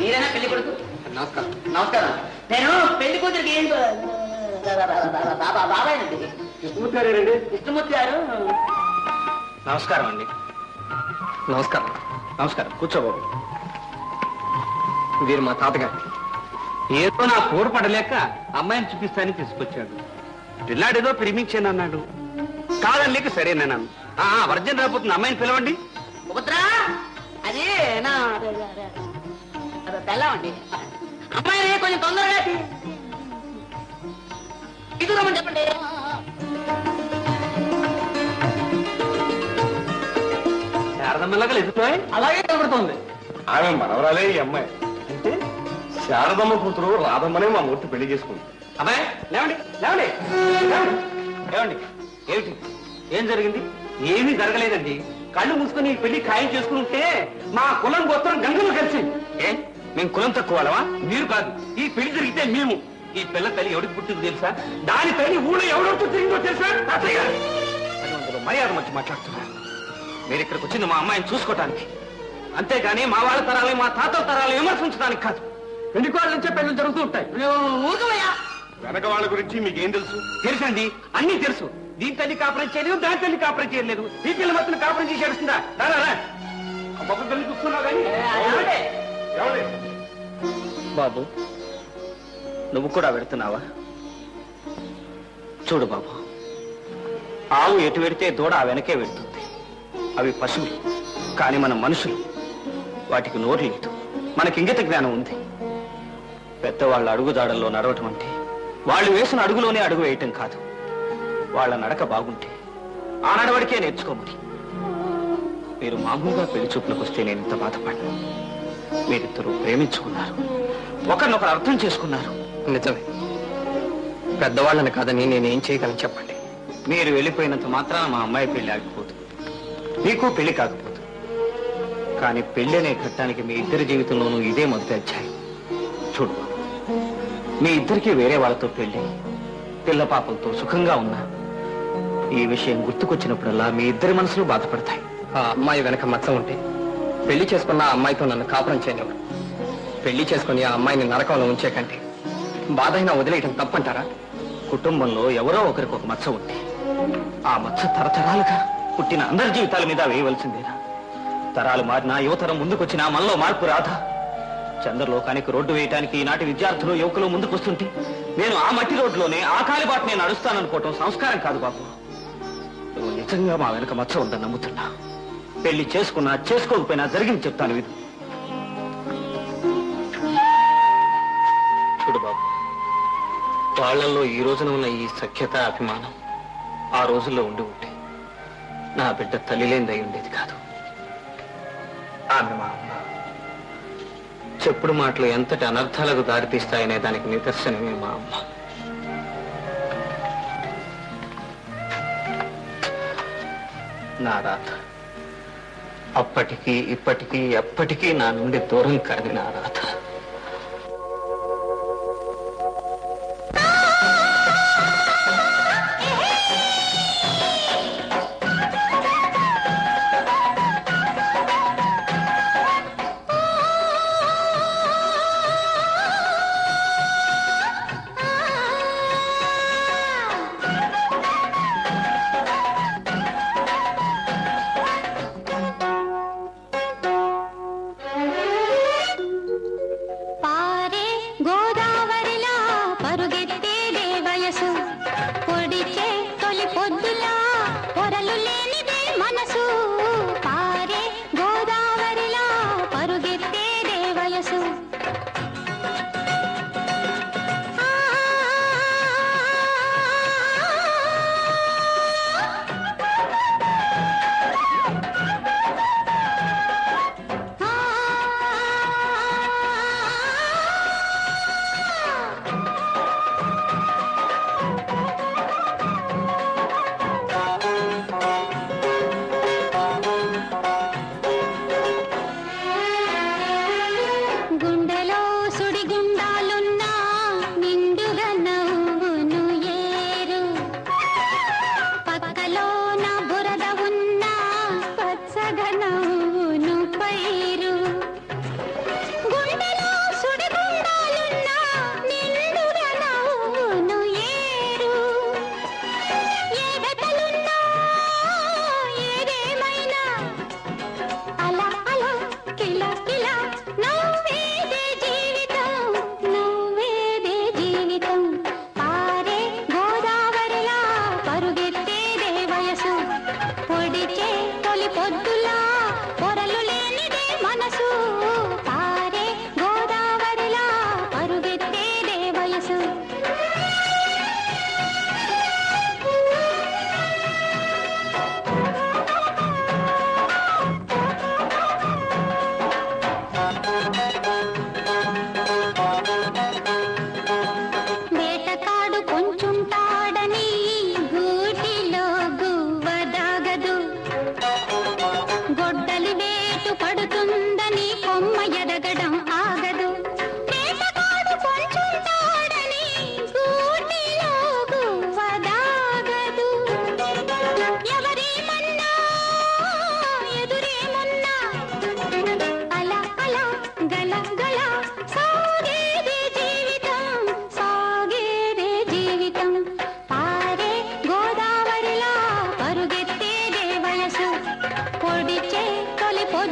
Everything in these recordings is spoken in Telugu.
మీరేనా పెళ్లి కొడుకు నమస్కారం నమస్కారం నేను పెళ్లి కూతురికి ఏం బాబా బాబాయ్నండి విష్ణుమూర్తి విష్ణుమూర్తి గారు నమస్కారం అండి నమస్కారం నమస్కారం కూర్చోబాబు వీరు మా తాతగారు ఏదో నా కూర పడలేక అమ్మాయిని చూపిస్తానని తీసుకొచ్చాడు పిల్లాడేదో ప్రేమించానన్నాడు కాదని లేక సరేనన్నాను ఆ, ఆ, వర్జన్ రాబోతుంది అమ్మాయిని పిలవండి సుభద్ర అది నా అది తెల్లవండి అమ్మాయిని కొంచెం తొందరగా తీ- తీసుకురమ్మని చెప్పండి శారదమ్మలాగా ఎదుగుతాయి అలాగే కనబడుతోంది ఆమె మనవరాలే ఈ అమ్మాయి అంటే శారదమ్మ కూతురు రాధమ్మనే మా మూర్తి పెళ్లి చేసుకుంది అమ్మాయి లేవండి లేవండి లేవండి. లేవండి ఏమిటి ఏం జరిగింది ఏమీ జరగలేదండి కళ్ళు మూసుకొని ఈ పెళ్లి ఖాయం చేసుకుని ఉంటే మా కులం గోత్రం గంగలు కలిసి ఏ మేము కులం తక్కువలవా మీరు కాదు ఈ పెళ్లి జరిగితే మేము ఈ పిల్ల తల్లి ఎవడికి పుట్టిందో తెలుసా దాని తల్లి ఊళ్ళో ఎవడొచ్చు తిరిగిందో తెలుసా తాతయ్య గారు అది అందులో మర్యాద మధ్య మాట్లాడుతున్నారు మీరు ఇక్కడికి వచ్చింది మా అమ్మాయిని చూసుకోవటానికి అంతేగాని మా వాళ్ళ తరాలు మా తాతల తరాలు విమర్శించడానికి కాదు పెళ్లి కోళ్ళ నుంచే పెళ్లి జరుగుతూ ఉంటాయి ఊరుకోవయ్యా వెనక వాళ్ళ గురించి మీకేం తెలుసు తెలుసండి అన్ని తెలుసు దీని తల్లి కాపురం చేయలేదు దాని తల్లి కాపురం చేయలేదు ఈ పిల్ల మొత్తం కాపురం చేసి ఏడుస్తుందా రా, రా, రా. ఆ బాబు తల్లి చూస్తున్నావు కానీ ఏమండి? ఎవడే బాబు నువ్వు కూడా వెళుతున్నావా చూడు బాబు ఆవు ఎటు వెడితే దూడ ఆ వెనకే వెళ్తుంది అవి పశువులు కానీ మన మనుషులు వాటికి నోరు లేదు మనకి ఇంగిత జ్ఞానం ఉంది పెద్దవాళ్ళ అడుగుజాడల్లో నడవటం అంటే వాళ్ళు వేసిన అడుగులోనే అడుగు వేయటం కాదు వాళ్ళ నడక బాగుంటే ఆ నడవడికే నేర్చుకోమని మీరు మామూలుగా పెళ్లి చూపులకు వస్తే నేను ఇంత బాధపడ్డాను మీరిద్దరూ ప్రేమించుకున్నారు ఒకరినొకరు అర్థం చేసుకున్నారు నిజమే పెద్దవాళ్ళని కాదని నేనేం చేయగలను చెప్పండి మీరు వెళ్ళిపోయినంత మాత్రాన మా అమ్మాయి పెళ్లి ఆగిపోదు మీకు పెళ్లి కాకపోదు కానీ పెళ్లి అనే ఘట్టానికి మీ ఇద్దరి జీవితంలోనూ ఇదే మొదటి అధ్యాయం చూడు మీ ఇద్దరికి వేరే వాళ్ళతో పెళ్లి పిల్ల పాపలతో సుఖంగా ఉన్నా ఈ విషయం గుర్తుకొచ్చినప్పుడల్లా మీ ఇద్దరి మనసులు బాధపడతాయి ఆ అమ్మాయి వెనక మచ్చ ఉంటే పెళ్లి చేసుకున్న ఆ అమ్మాయితో నన్ను కాపురం చేయనివ్వరు పెళ్లి చేసుకుని ఆ అమ్మాయిని నరకంలో ఉంచే కంటే బాధైనా వదిలేయటం తప్పంటారా కుటుంబంలో ఎవరో ఒకరికి ఒక మచ్చ ఉంది ఆ మచ్చ తరతరాలుగా పుట్టిన అందరి జీవితాల మీద వేయవలసిందేనా తరాలు మారినా యువతరం ముందుకొచ్చినా మనలో మార్పు రాదా చంద్రలోకానికి రోడ్డు వేయటానికి ఈనాటి విద్యార్థులు యువకులు ముందుకొస్తుంటే నేను ఆ మట్టి రోడ్లోనే ఆ కాలిబాటు నేను నడుస్తాననుకోవటం సంస్కారం కాదు బాబు నువ్వు నిజంగా మా వెనక మచ్చ ఉందని నమ్ముతున్నా పెళ్లి చేసుకున్నా చేసుకోకపోయినా జరిగింది చెప్తాను ఇది చూడు బాబు వాళ్ళల్లో ఈ రోజున ఉన్న ఈ సఖ్యత అభిమానం ఆ రోజుల్లో ఉండి ఉంటే నా బిడ్డ తల్లి లేనిదై ఉండేది కాదు ఆమె మా అమ్మ చెప్పుడు మాటలు ఎంతటి అనర్థాలకు దారితీస్తాయనే దానికి నిదర్శనమే మా అమ్మ నా రాత అప్పటికి ఇప్పటికీ ఎప్పటికీ నా నుండి దూరం కాని నా రాత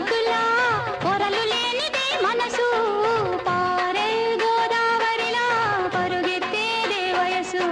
పొద్దులా పొరలు లేనిదే మనసు పారే గోదావరిలా పరుగెత్తేదే వయసు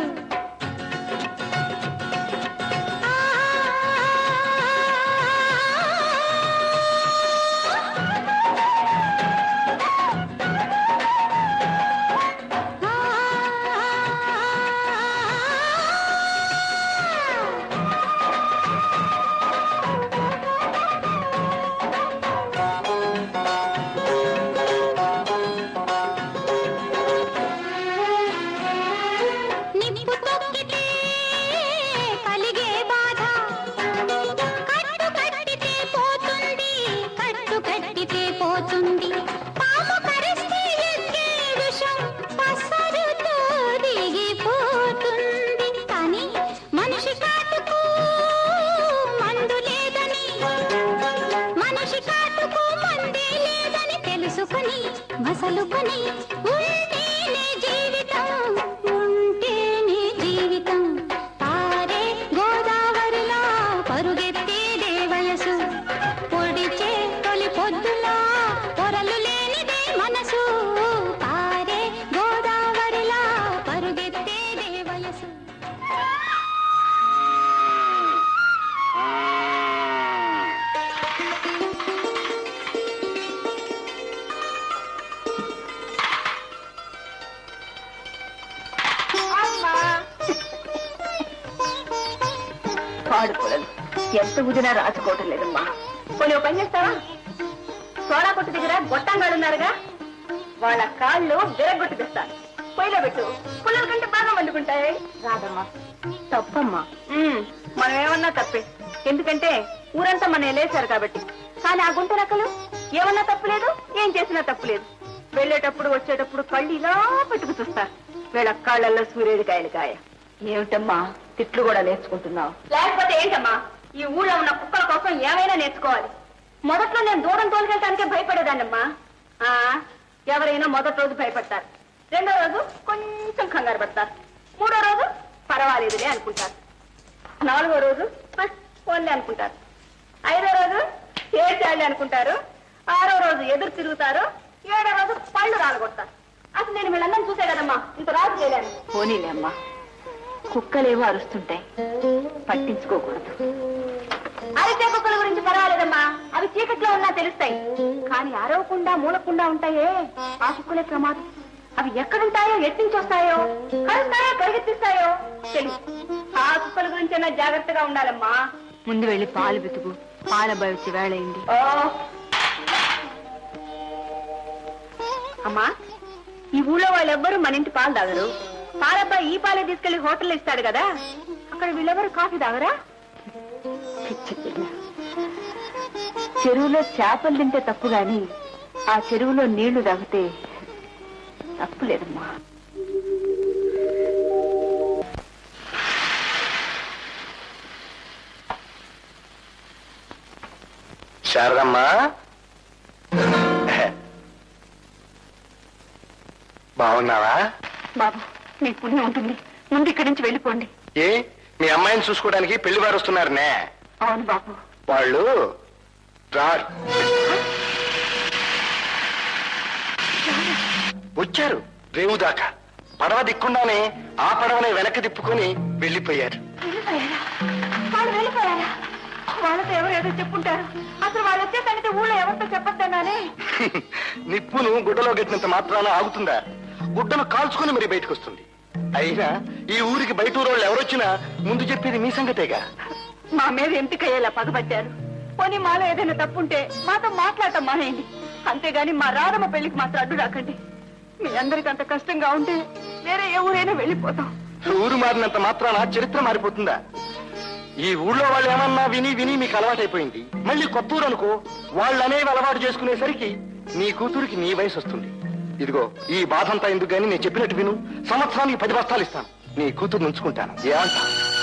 నిప్పు తొక్కితే కలిగే బాధ కట్టు కట్టితే పోతుంది కట్టు కట్టితే పోతుంది పాము కరిస్తే ఎక్కే విషం పసరుతో దిగిపోతుంది కానీ మనిషి కాటుకు మందు లేదని మనిషి కాటుకు మందే లేదని తెలుసుకొని మసలుకొని ఉంటేనే జీవితం ఉంటేనే జీవితం పారే గోదావరిలా పరుగెత్తేదే వయసు పొడిచే తొలి పొద్దులా పొరలు లేనిదే మనసు పారే గోదావరిలా పరుగెత్తేదే వయసు పాడుకోలేదు ఎంత ఉదినా రాసుకోవటం లేదమ్మా కొన్ని ఓ పని చేస్తావా సోడా కొట్టు దగ్గర గొట్టంగాడు ఉన్నారుగా వాళ్ళ కాళ్ళు విరగొట్టి తెస్తాను పొయ్యిలో పెట్టు పుల్లల కంటే బాగా వండుకుంటాయి రాదమ్మా తప్పమ్మా మనం ఏమన్నా తప్పే ఎందుకంటే ఊరంతా మన లేచారు కాబట్టి కానీ ఆ గుంట రకలు ఏమన్నా తప్పులేదు ఏం చేసినా తప్పులేదు వెళ్ళేటప్పుడు వచ్చేటప్పుడు కళ్ళు ఇలా పెట్టుకు చూస్తారు వీళ్ళ కాళ్ళల్లో సూర్యుడికాయలు కాయ ఏమిటమ్మా తిట్లు కూడా నేర్చుకుంటున్నావు లేకపోతే ఏంటమ్మా ఈ ఊళ్ళో ఉన్న కుక్కల కోసం ఏమైనా నేర్చుకోవాలి మొదట్లో నేను దూరం తోలుకెళ్ళటానికే భయపడేదాన్నమ్మా ఆ ఎవరైనా మొదటి రోజు భయపడతారు రెండో రోజు కొంచెం కంగారు పడతారు మూడో రోజు పర్వాలేదులే అనుకుంటారు నాలుగో రోజు "ఆ, పోన్లే అనుకుంటారు ఐదో రోజు ఏడ్చాలి అనుకుంటారు ఆరో రోజు ఎదురు తిరుగుతారు ఏడో రోజు పళ్ళు రాలగొడతారు అసలు నేను వీళ్ళందరినీ చూసే కదమ్మా ఇంత రాజు చేయలేను పోనీలే అమ్మా కుక్కలేవో అరుస్తుంటాయి పట్టించుకోకూడదు అరిచే కుక్కల గురించి పర్వాలేదమ్మా అవి చీకట్లో ఉన్నా తెలుస్తాయి కానీ అరవకుండా మూలకుండా ఉంటాయే ఆ కుక్కలే ప్రమాదం అవి ఎక్కడుంటాయో ఎట్నుంచి వస్తాయో కలుస్తాయో పరిగెత్తిస్తాయో తెలియదు ఆ కుక్కల గురించి జాగ్రత్తగా ఉండాలమ్మా ముందు వెళ్ళి పాలు వెతుకు పాల వచ్చి వేళయింది ఓ అమ్మా ఈ ఊళ్ళో వాళ్ళెవ్వరూ మన ఇంటి పాలు తాగరు పాలబ్బాయి ఈ పాలే తీసుకెళ్లి హోటల్లో ఇస్తాడు కదా అక్కడ వీళ్ళెవరు కాఫీ తాగరా పిచ్చి పిల్ల. చెరువులో చేపలు తింటే తప్పు గాని ఆ చెరువులో నీళ్లు తాగితే తప్పు లేదమ్మా శారదమ్మా బాగున్నావా బాబు మీ పుణ్యం ఉంటుంది ముందు ఇక్కడి నుంచి వెళ్ళిపోండి ఏ మీ అమ్మాయిని చూసుకోవడానికి పెళ్లి వారు వస్తున్నారనే అవును బాబు వాళ్ళు రారు వచ్చారు రేవు దాకా పడవ దిక్కుండానే ఆ పడవనే వెనక్కి తిప్పుకొని వెళ్ళిపోయారు వెళ్ళిపోయారా వాళ్ళు వెళ్ళిపోయారా వాళ్ళతో ఎవరు ఏదో చెప్పుంటారు అసలు వాళ్ళు వచ్చే సంగతి ఊళ్ళో ఎవరితో చెప్పొద్దన్నానే నిప్పును గుడ్డలో గట్టినంత మాత్రాన ఆగుతుందా గుడ్డను కాల్చుకొని మరి బయటకు వస్తుంది అయినా ఈ ఊరికి బయట ఊరోళ్ళు ఎవరొచ్చినా ముందు చెప్పేది మీ సంగతేగా మా మీద ఎంపికయ్యేలా పగబట్టారు పోనీ మాలో ఏదైనా తప్పుంటే మాతో మాట్లాడటం మానేయండి అంతేగాని మా రాధమ్మ పెళ్లికి మాత్రం అడ్డు రాకండి మీ అందరికి అంత కష్టంగా ఉంటే వేరే ఏ ఊరైనా వెళ్ళిపోతాం ఊరు మారినంత మాత్రాన చరిత్ర మారిపోతుందా ఈ ఊళ్ళో వాళ్ళు ఏమన్నా విని విని మీకు అలవాటైపోయింది మళ్ళీ కొత్త ఊరు అనుకో వాళ్ళు అనేవి అలవాటు చేసుకునేసరికి నీ కూతురికి నీ వయసు వస్తుంది ఇదిగో ఈ బాధ అంతా ఎందుకు గాని నేను చెప్పినట్టు విను సంవత్సరానికి పది బస్తాలు ఇస్తాను నీ కూతురు ఉంచుకుంటాను ఏమంటా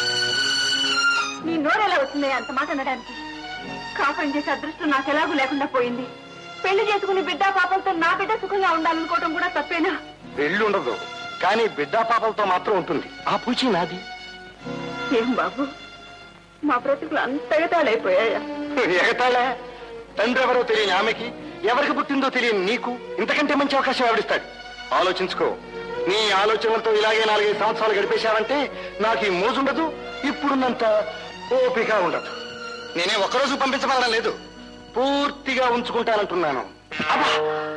నీ నోరెలా వచ్చింది అంత మాట అనడానికి కాపురం చేసే అదృష్టం నాకు ఎలాగూ లేకుండా పోయింది పెళ్లి చేసుకుని బిడ్డ పాపలతో నా బిడ్డ సుఖంగా ఉండాలనుకోవటం కూడా తప్పేనా పెళ్ళి ఉండదు కానీ బిడ్డా పాపలతో మాత్రం ఉంటుంది ఆ పూచి నాది ఏం బాబు మా బ్రతుకులు అంత ఎగతాళైపోయాయా ఎగతాళే తండ్రి ఎవరో తెలియని ఆమెకి ఎవరికి పుట్టిందో తెలియని నీకు ఇంతకంటే మంచి అవకాశం ఎవరిస్తాడు ఆలోచించుకో నీ ఆలోచనలతో ఇలాగే నాలుగైదు సంవత్సరాలు గడిపేశావంటే నాకు ఈ మోజుండదు ఇప్పుడున్నంత ఓపిక ఉండదు నేనే ఒక్కరోజు పంపించబడడం లేదు పూర్తిగా ఉంచుకుంటానంటున్నాను అబ్బా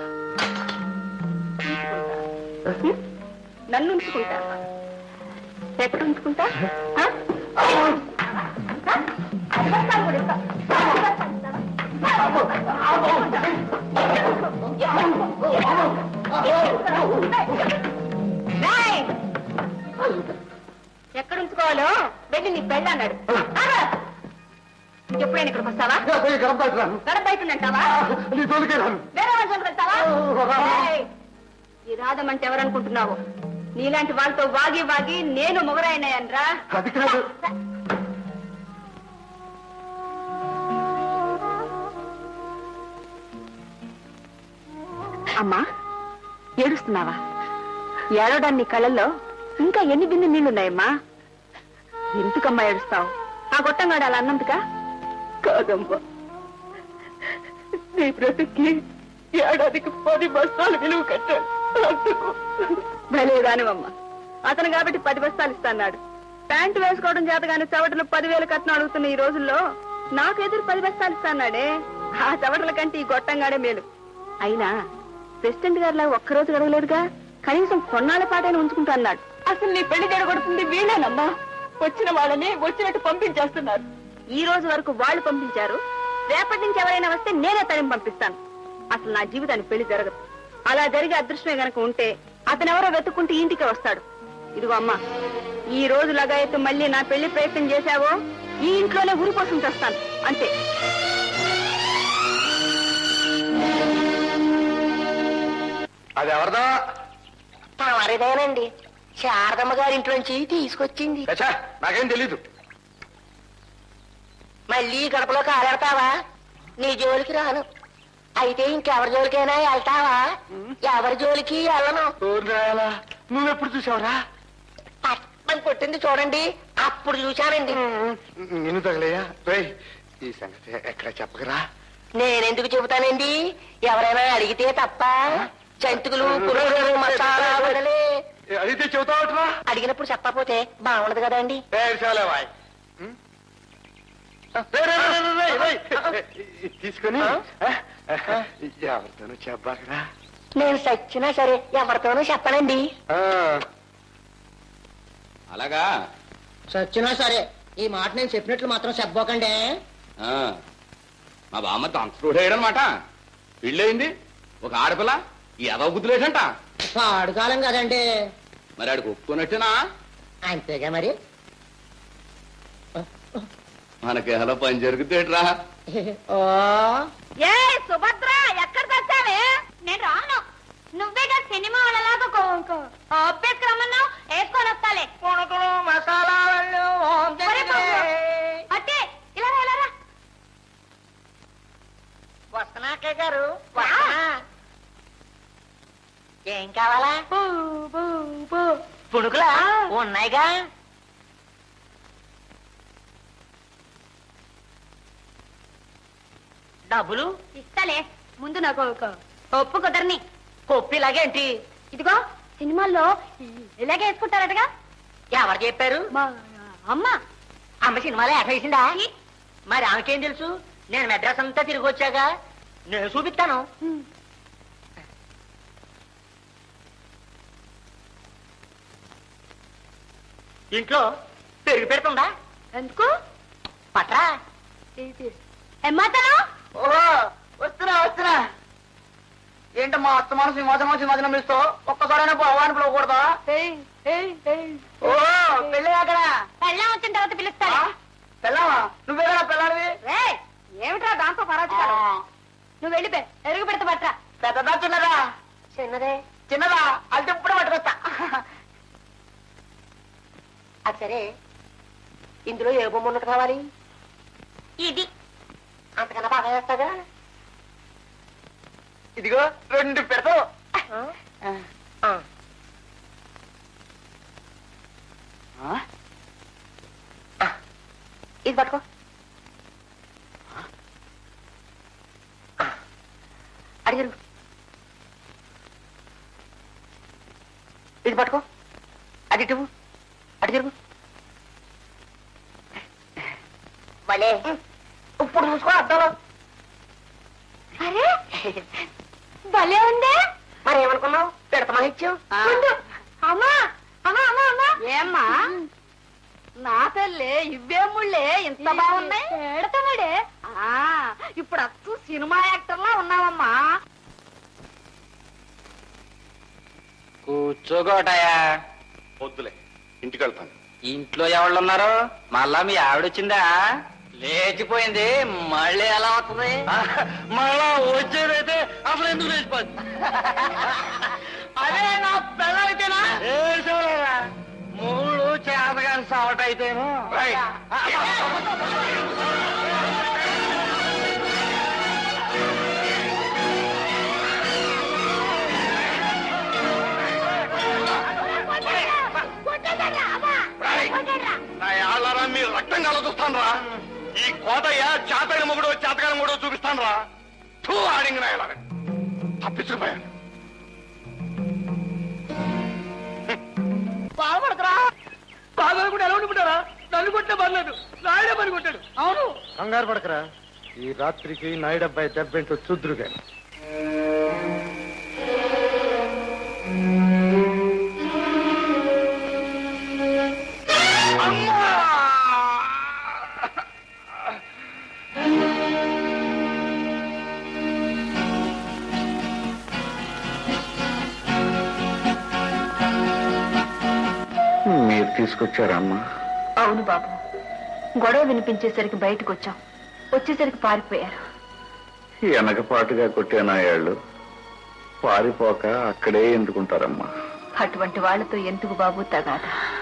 నన్ను ఉంచుకుంటా ఎక్కడ ఉంచుకుంటా ఆ? ఆ? అబద్ధాలు కూడా ఇస్తా. అబద్ధాలు ఇస్తావా? రేయ్! ఎక్కడ ఉంచుకోవాలో వెళ్ళి నీ పెళ్ళి అన్నాడు ఆగు! ఎప్పుడైనా ఇక్కడికి వస్తావా గడప బయట ఉందంటావా నీ తోలికే రాను వేరే వాళ్ళ జోలికి వెళ్తావా ఏయ్! ఈ రాధమంటే ఎవరనుకుంటున్నావు నీలాంటి వాళ్ళతో వాగి వాగి నేను మొగరాయనరా అది కాదు అమ్మా ఏడుస్తున్నావా ఏడవడాన్ని కళ్ళల్లో ఇంకా ఎన్ని బిందు నీళ్లున్నాయమ్మా ఎందుకమ్మా ఏడుస్తావు ఆ గొట్టంగాడు అలా అన్నందుకా కాదమ్మా నీ బ్రతుక్కి ఏడాదికి పది బస్తాలు విలువ కట్టాడు అందుకు భలేదానివమ్మా అతను కాబట్టి పది బస్తాలు ఇస్తాన్నాడు ప్యాంటు వేసుకోవడం చేతగానే చవటలు పదివేలు కట్నం అడుగుతున్న ఈ రోజుల్లో నాకు ఎదురు పది బస్తాలు ఇస్తాన్నాడే ఆ చవటల కంటే ఈ గొట్టంగాడే మేలు అయినా ప్రెసిడెంట్ గారిలా ఒక్కరోజు గడవలేదుగా కనీసం కొన్నాళ్ళ పాటైనా ఉంచుకుంటా అన్నాడు అసలు నీ పెళ్లి జరగొడుతుంది వీళ్ళేనమ్మా వచ్చిన వాళ్ళని వచ్చినట్టు పంపించేస్తున్నారు ఈ రోజు వరకు వాళ్ళు పంపించారు రేపటి నుంచి ఎవరైనా వస్తే నేనే తరిమి పంపిస్తాను అసలు నా జీవితానికి పెళ్లి జరగదు అలా జరిగే అదృష్టమే గనక ఉంటే అతను ఎవరో వెతుక్కుంటే ఇంటికి వస్తాడు ఇదిగో అమ్మా ఈ రోజు లగాయత్తు మళ్ళీ నా పెళ్లి ప్రయత్నం చేశావో ఈ ఇంట్లోనే ఉరిపోసం చేస్తాను అంతే అది ఎవరిదా మరిదేనండి శారదమ్మ గారి ఇంట్లోంచి తీసుకొచ్చింది చచ్చా నాకేం తెలీదు మళ్ళీ గడపలో కాలెడతావా నీ జోలికి రాను అయితే ఇంకెవరి జోలికైనా వెళ్తావా ఎవరి జోలికి వెళ్ళను ఓర్నాయలా, నువ్వెప్పుడు చూసావురా పట్టణం కొట్టింది చూడండి అప్పుడు చూశానండి నిన్ను తగలేయా రేయ్ ఈ సంగతి ఎక్కడ చెప్పగరా నేనెందుకు చెబుతానండి ఎవరైనా అడిగితే తప్ప జంతుకులు పురుగులు మసాలా వడలే అయితే చెబుతావట్రా అడిగినప్పుడు చెప్పకపోతే బాగుండదు కదండి చాలేవాయ్ తీసుకొని ఎవరితోనూ చెప్పాకరా నేను సచ్చినా సరే ఎవరితోనూ చెప్పనండి అలాగా సచ్చినా సరే ఈ మాట నేను చెప్పినట్లు మాత్రం చెప్పబోకండి ఆ, మా బామ్మ తంత్రుడేయడనమాట పెళ్ళయింది ఒక ఆడపిల్ల ఈ ఎదవ బుద్ధులేటంట పాడుకాలం కదండి మరి ఆడికి ఒప్పుకున్నట్టేనా అంతేగా మరి మనకి ఎలా పని జరుగుతేట్రా ఓ ఏ సుభద్ర ఎక్కడ తెచ్చావే నేను రాను నువ్వేగా సినిమా వాళ్ళలాగా అభ్యక్రమను వేసుకొని వస్తాలే పుణుకులు మసాలాలు ఒరే బాబు, అట్టే ఇలా రా, ఇలా రా. వస్తున్నాక గారు వస్తున్నా. ఏం కావాలా బూ, బూ, బూ. పుణుకులా ఆ. ఉన్నాయిగా డబ్బులు ఇస్తాలే ముందు నాకు ఒక ఒప్పు కుదరని కొప్పి ఇలాగేంటి ఇదిగో సినిమాల్లో ఇలాగే వేసుకుంటారటగా ఎవరు చెప్పారు మా అమ్మ అమ్మ సినిమాలో ఎట వేసిందా మరి ఆమెకేం తెలుసు నేను మెడ్రాస్ అంతా తిరిగి వచ్చాక నేను చూపిస్తాను ఇంట్లో పెరుగు పెడుతుందా ఎందుకు పట్రా ఎమ్మాతను ఓహో వస్తున్నా వస్తున్నా ఏంటమ్మా అస్తమానం సింహాసనం సింహాసనం పిలుస్తూ ఒక్కసారైనా భగవాన్ పిలవకూడదా ఓ పెళ్ళి అక్కడ పెళ్ళం వచ్చిన తర్వాత పిలుస్తాను పెళ్ళావా నువ్వే కదా పెళ్ళాడివి రేయ్, ఏమిట్రా దాంతో పరాజకాలు నువ్వు వెళ్ళిపో ఎరుగు పెడతా పట్రా పెద్దదా చిన్నదా చిన్నదే చిన్నదా అది ఇప్పుడు పట్టుకొస్తా అది సరే ఇందులో ఏ బొమ్మ ఉన్నట్టు కావాలి ఇది అంతకన్నా బాగా చేస్తాగా ఇదిగో రెండు పెడతావు ఇది పట్టుకో అడిగారు ఇది పట్టుకో అది ఇటు అటు తిరుగు మళ్ళీ ఇప్పుడు చూసుకో అద్దంలో అరే భలే ఉందే మరి ఏమనుకున్నావు పెడతామని ఇచ్చావు ఉండు. అమ్మా అమ్మా అమ్మా అమ్మా ఏమ్మా నా తల్లి ఇవే ముళ్ళే ఇంత బాగున్నాయి పెడతాడే ఇప్పుడు అచ్చు సినిమా యాక్టర్లా ఉన్నావమ్మా కూర్చోగోటయా వద్దులే ఇంటికి వెళ్తాను ఇంట్లో ఎవళ్ళు ఉన్నారు మళ్ళా మీ ఆవిడొచ్చిందా లేచిపోయింది మళ్ళీ ఎలా వస్తుంది మళ్ళా వచ్చేదైతే అసలు ఎందుకు లేచిపోద్ది అదే నా పిల్లలైతేనా మూడు చేతగాని సవట అయితేను నా యాళ్ళరా మీరు రక్తం కల చూస్తాను రా ఈ కోటయ్య చేతైన మొగుడు చేతగాని మొగుడు చూపిస్తాను రా టూ ఆడింగ్ నా ఇలా తప్పించుకుపోయాను బాగుపడకరా బాగా కూడా ఎలా ఉండిపోతారా నన్ను కొట్టే పర్లేదు నాయుడే పని కొట్టాడు అవును కంగారు పడకరా ఈ రాత్రికి నాయుడబ్బాయి దెబ్బేంటో చూద్దురుగా మీరు తీసుకొచ్చారా అమ్మా అవును బాబు గొడవ వినిపించేసరికి బయటకు వచ్చాం వచ్చేసరికి పారిపోయారు వెనకపాటుగా కొట్టే నాయాళ్ళు పారిపోక అక్కడే ఎందుకుంటారమ్మా అటువంటి వాళ్ళతో ఎందుకు బాబు తగాద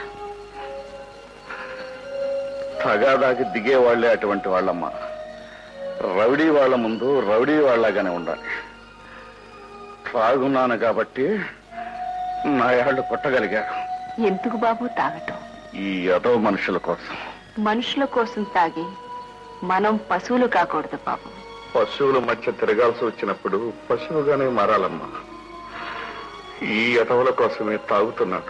తగాదాకి దిగే వాళ్ళే అటువంటి వాళ్ళమ్మా రౌడీ వాళ్ళ ముందు రౌడీ వాళ్ళగానే ఉండాలి తాగున్నాను కాబట్టి నాయాళ్ళు కొట్టగలిగారు ఎందుకు బాబు తాగటం ఈ యదో మనుషుల కోసం మనుషుల కోసం తాగి మనం పశువులు కాకూడదు బాబు పశువుల మధ్య తిరగాల్సి వచ్చినప్పుడు పశువుగానే మారాలమ్మా ఈ యథవుల కోసమే తాగుతున్నాడు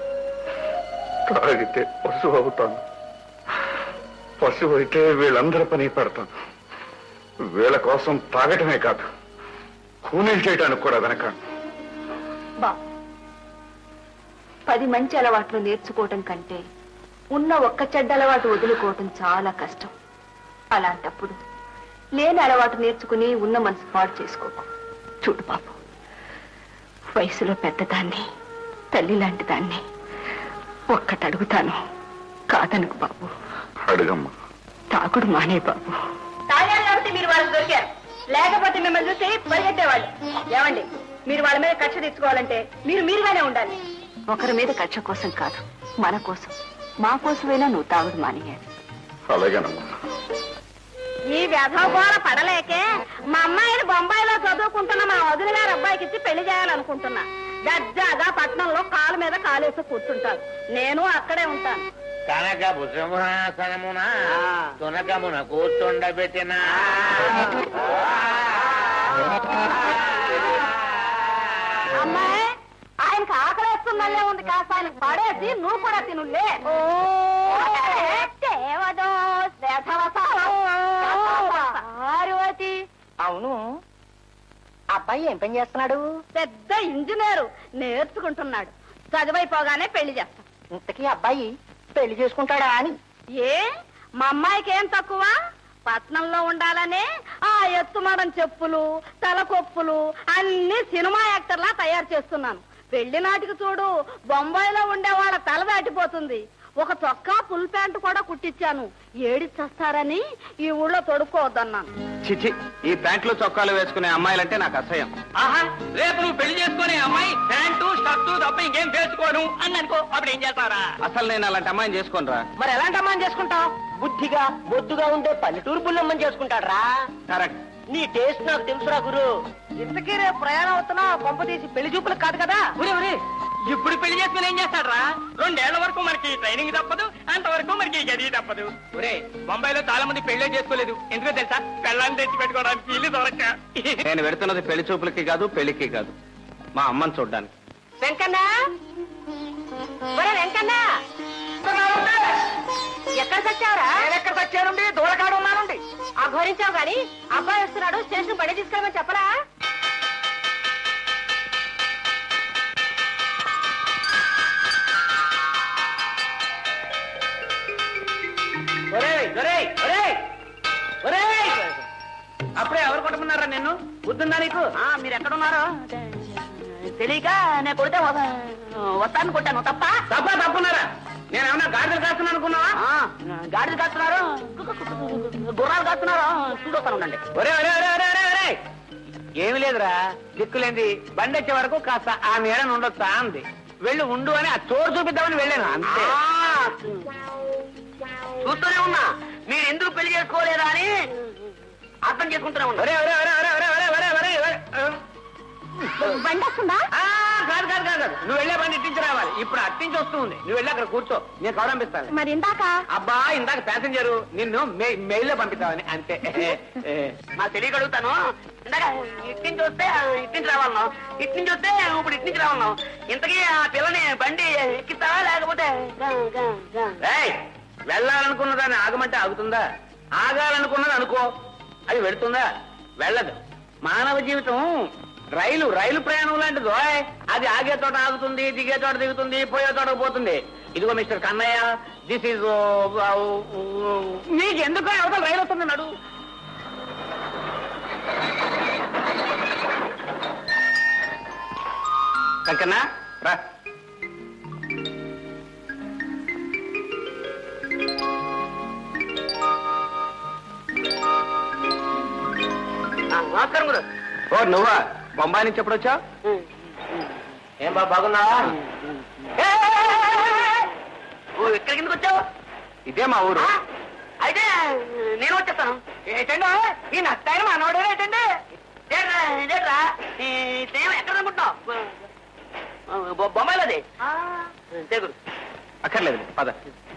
తాగితే పశువు అవుతాను పశువు అయితే వీళ్ళందరి పని పెడతాను వీళ్ళ కోసం తాగటమే కాదు కూనీలు చేయడానికి కూడా వెనక బాబు పది మంచి అలవాట్లు నేర్చుకోవటం కంటే ఉన్న ఒక్క చెడ్డ అలవాటు వదులుకోవటం చాలా కష్టం అలాంటప్పుడు లేని అలవాటు నేర్చుకుని ఉన్న మనసు పాడు చేసుకోకు చూడు బాబు వయసులో పెద్దదాన్ని తల్లి లాంటి దాన్ని ఒక్కటి అడుగుతాను కాదనుకు బాబు అడుగమ్మా తాగుడు మానే బాబు తాగారు కాబట్టి మీరు వాళ్ళకి దొరికారు లేకపోతే మిమ్మల్ని చూసి పరిగెత్తేవాళ్ళు ఏమండి మీరు వాళ్ళ మీద కక్ష తెచ్చుకోవాలంటే మీరు మీరుగానే ఉండాలి ఒకరి మీద కక్ష కోసం కాదు మన కోసం మా కోసమైనా నువ్వు తాగుడు మానేయాలి అలాగేనమ్మా ఈ వ్యధోగోళ పడలేకే మా అమ్మాయిని బొంబాయిలో చదువుకుంటున్న మా వదిన గారు అబ్బాయికి ఇచ్చి పెళ్లి చేయాలనుకుంటున్నా గజ్జాగా పట్నంలో కాలు మీద కాలేసి కూర్చుంటారు నేను అక్కడే ఉంటాను కనక భుజమునాసనమున తునకమున కూర్చుండబెట్టిన అమ్మాయి ఆయనకి ఆకలి వేస్తుందల్లే ఉంది కాస్త ఆయనకు పడేసి నువ్వు కూడా తినులే పార్వతి అవును అబ్బాయి ఏం పని చేస్తున్నాడు పెద్ద ఇంజనీరు నేర్చుకుంటున్నాడు చదువైపోగానే పెళ్లి చేస్తాం ఇంతకీ అబ్బాయి పెళ్లి చేసుకుంటాడా అని ఏ మా అమ్మాయికి ఏం తక్కువ పట్నంలో ఉండాలనే ఆ ఎత్తుమడం చెప్పులు తలకొప్పులు అన్ని సినిమా యాక్టర్లా తయారు చేస్తున్నాను పెళ్లి నాటికి చూడు బొంబాయిలో ఉండే వాళ్ళ తల దాటిపోతుంది ఒక చొక్కా ఫుల్ ప్యాంటు కూడా కుట్టించాను ఏడిచ్చేస్తారని ఈ ఊళ్ళో తొడుక్కోవద్దన్నాను చిచి ఈ ప్యాంట్లు చొక్కాలు వేసుకునే అమ్మాయిలంటే నాకు అసహ్యం ఆహా రేపు నువ్వు పెళ్లి చేసుకునే అమ్మాయి ప్యాంటు షర్టు తప్ప ఇంకేం చేసుకోను అని అనుకో అప్పుడు ఏం చేస్తారా అసలు నేను అలాంటి అమ్మాయిని చేసుకోనరా మరి ఎలాంటి అమ్మని చేసుకుంటావు బుద్ధిగా బొద్దుగా ఉండే పల్లెటూరు పుల్లమ్మని చేసుకుంటాడ్రా కరెక్ట్ నీ టేస్ట్ నాకు తెలుసురా గురు ఇంతకీ రేపు ప్రయాణం అవుతున్నా కొంప తీసి పెళ్లి చూపులకు కాదు కదా ఒరే ఒరే ఇప్పుడు పెళ్లి చేసుకుని ఏం చేస్తాడ్రా రెండేళ్ల వరకు మనకి ట్రైనింగ్ తప్పదు అంతవరకు మనకి గది తప్పదు ఒరే బొంబాయిలో చాలా మంది పెళ్లే చేసుకోలేదు ఎందుకో తెలుసా పెళ్ళాన్ని తెచ్చి పెట్టుకోవడానికి ఇల్లు దొరక్క నేను వెడుతున్నది పెళ్లి చూపులకి కాదు పెళ్లికి కాదు మా అమ్మని చూడ్డానికి వెంకన్న ఒరే వెంకన్న ఎక్కడ చచ్చావురా ఎక్కడ వచ్చానుండి దూరకాడు ఉన్నానుండి ఆ ఘోరించావు గాని అబ్బాయి వస్తున్నాడు స్టేషన్ పడి తీసుకెళ్ళమని చెప్పరా ఒరేయ్ ఒరేయ్ ఒరేయ్ ఒరేయ్ అప్పుడే ఎవరు కొట్టమన్నారా నిన్ను బుద్ధుందా నీకు మీరు ఎక్కడున్నారో తెలియక నేను కొడితే వస్తాను కొట్టాను తప్ప తప్ప తప్పున్నారా నేను ఏమన్నా గాడిదలు కాస్తున్నాను అనుకున్నావా గాడిదలు కాస్తున్నారు గుర్రాలు కాస్తున్నారు చూడొస్తాను ఉండండి ఒరే ఒరే ఒరే ఒరే ఒరే ఒరే ఏమి లేదురా దిక్కులేంది బండి వచ్చే వరకు కాస్త ఆ నీడని ఉండొచ్చా అంది వెళ్ళి ఉండు అని ఆ చోరు చూపిద్దామని వెళ్ళాను అంతే చూస్తూనే ఉన్నా మీరు ఎందుకు పెళ్లి చేసుకోలేదా అని అర్థం చేసుకుంటూనే ఉన్నా ఒరే ఒరే ఒరే ఒరే ఒరే ఒరే ఒరే ఒరే ఒరే బండి వస్తుందా ఆ, కాదు కాదు కాదు కాదు. నువ్వు వెళ్ళే బండి ఇట్టించి రావాలి ఇప్పుడు అట్టించి వస్తుంది నువ్వు వెళ్ళి అక్కడ కూర్చో నేను కవరంపిస్తాను మరి ఇందాక అబ్బా ఇందాక ప్యాసింజర్ నిన్ను మెయిల్ లో పంపిస్తామని అంతే నాకు తెలియగలుగుతాను ఇందాక ఇట్టించి వస్తే ఇట్టించి రావాలను ఇట్టించి వస్తే ఇప్పుడు ఇట్టించి రావాలను ఇంతకీ ఆ పిల్లని బండి ఎక్కిస్తావా లేకపోతే ఏయ్, వెళ్ళాలనుకున్న దాన్ని ఆగమంటే ఆగుతుందా ఆగాలనుకున్నది అనుకో అది వెళుతుందా వెళ్ళదు మానవ జీవితం రైలు రైలు ప్రయాణం లాంటిది ఓయ్. అది ఆగే చోట ఆగుతుంది దిగే చోట దిగుతుంది పోయే చోట పోతుంది ఇదిగో మిస్టర్ కన్నయ్య దిస్ ఈజ్ నీకు ఎందుకో అవతల రైలు వస్తుందన్నాడు కంకన్నా రా నమస్కారం గురు ఓ నువ్వా బొంబాయి నుంచి ఎప్పుడు వచ్చావు ఏం బా బాగున్నావా ఓ ఇక్కడికి ఎందుకు వచ్చావు ఇదే మా ఊరు ఆ? అయితే నేను వచ్చేస్తాను ఏంటండి ఈ నష్టాయన మనోడే ఏంటండి ఇదేట్రా ఇదేట్రా ఈ సేమ్ ఎక్కడ అనుకుంటున్నావు బొ- బొంబాయిలో అది గురు అక్కర్లేదు పద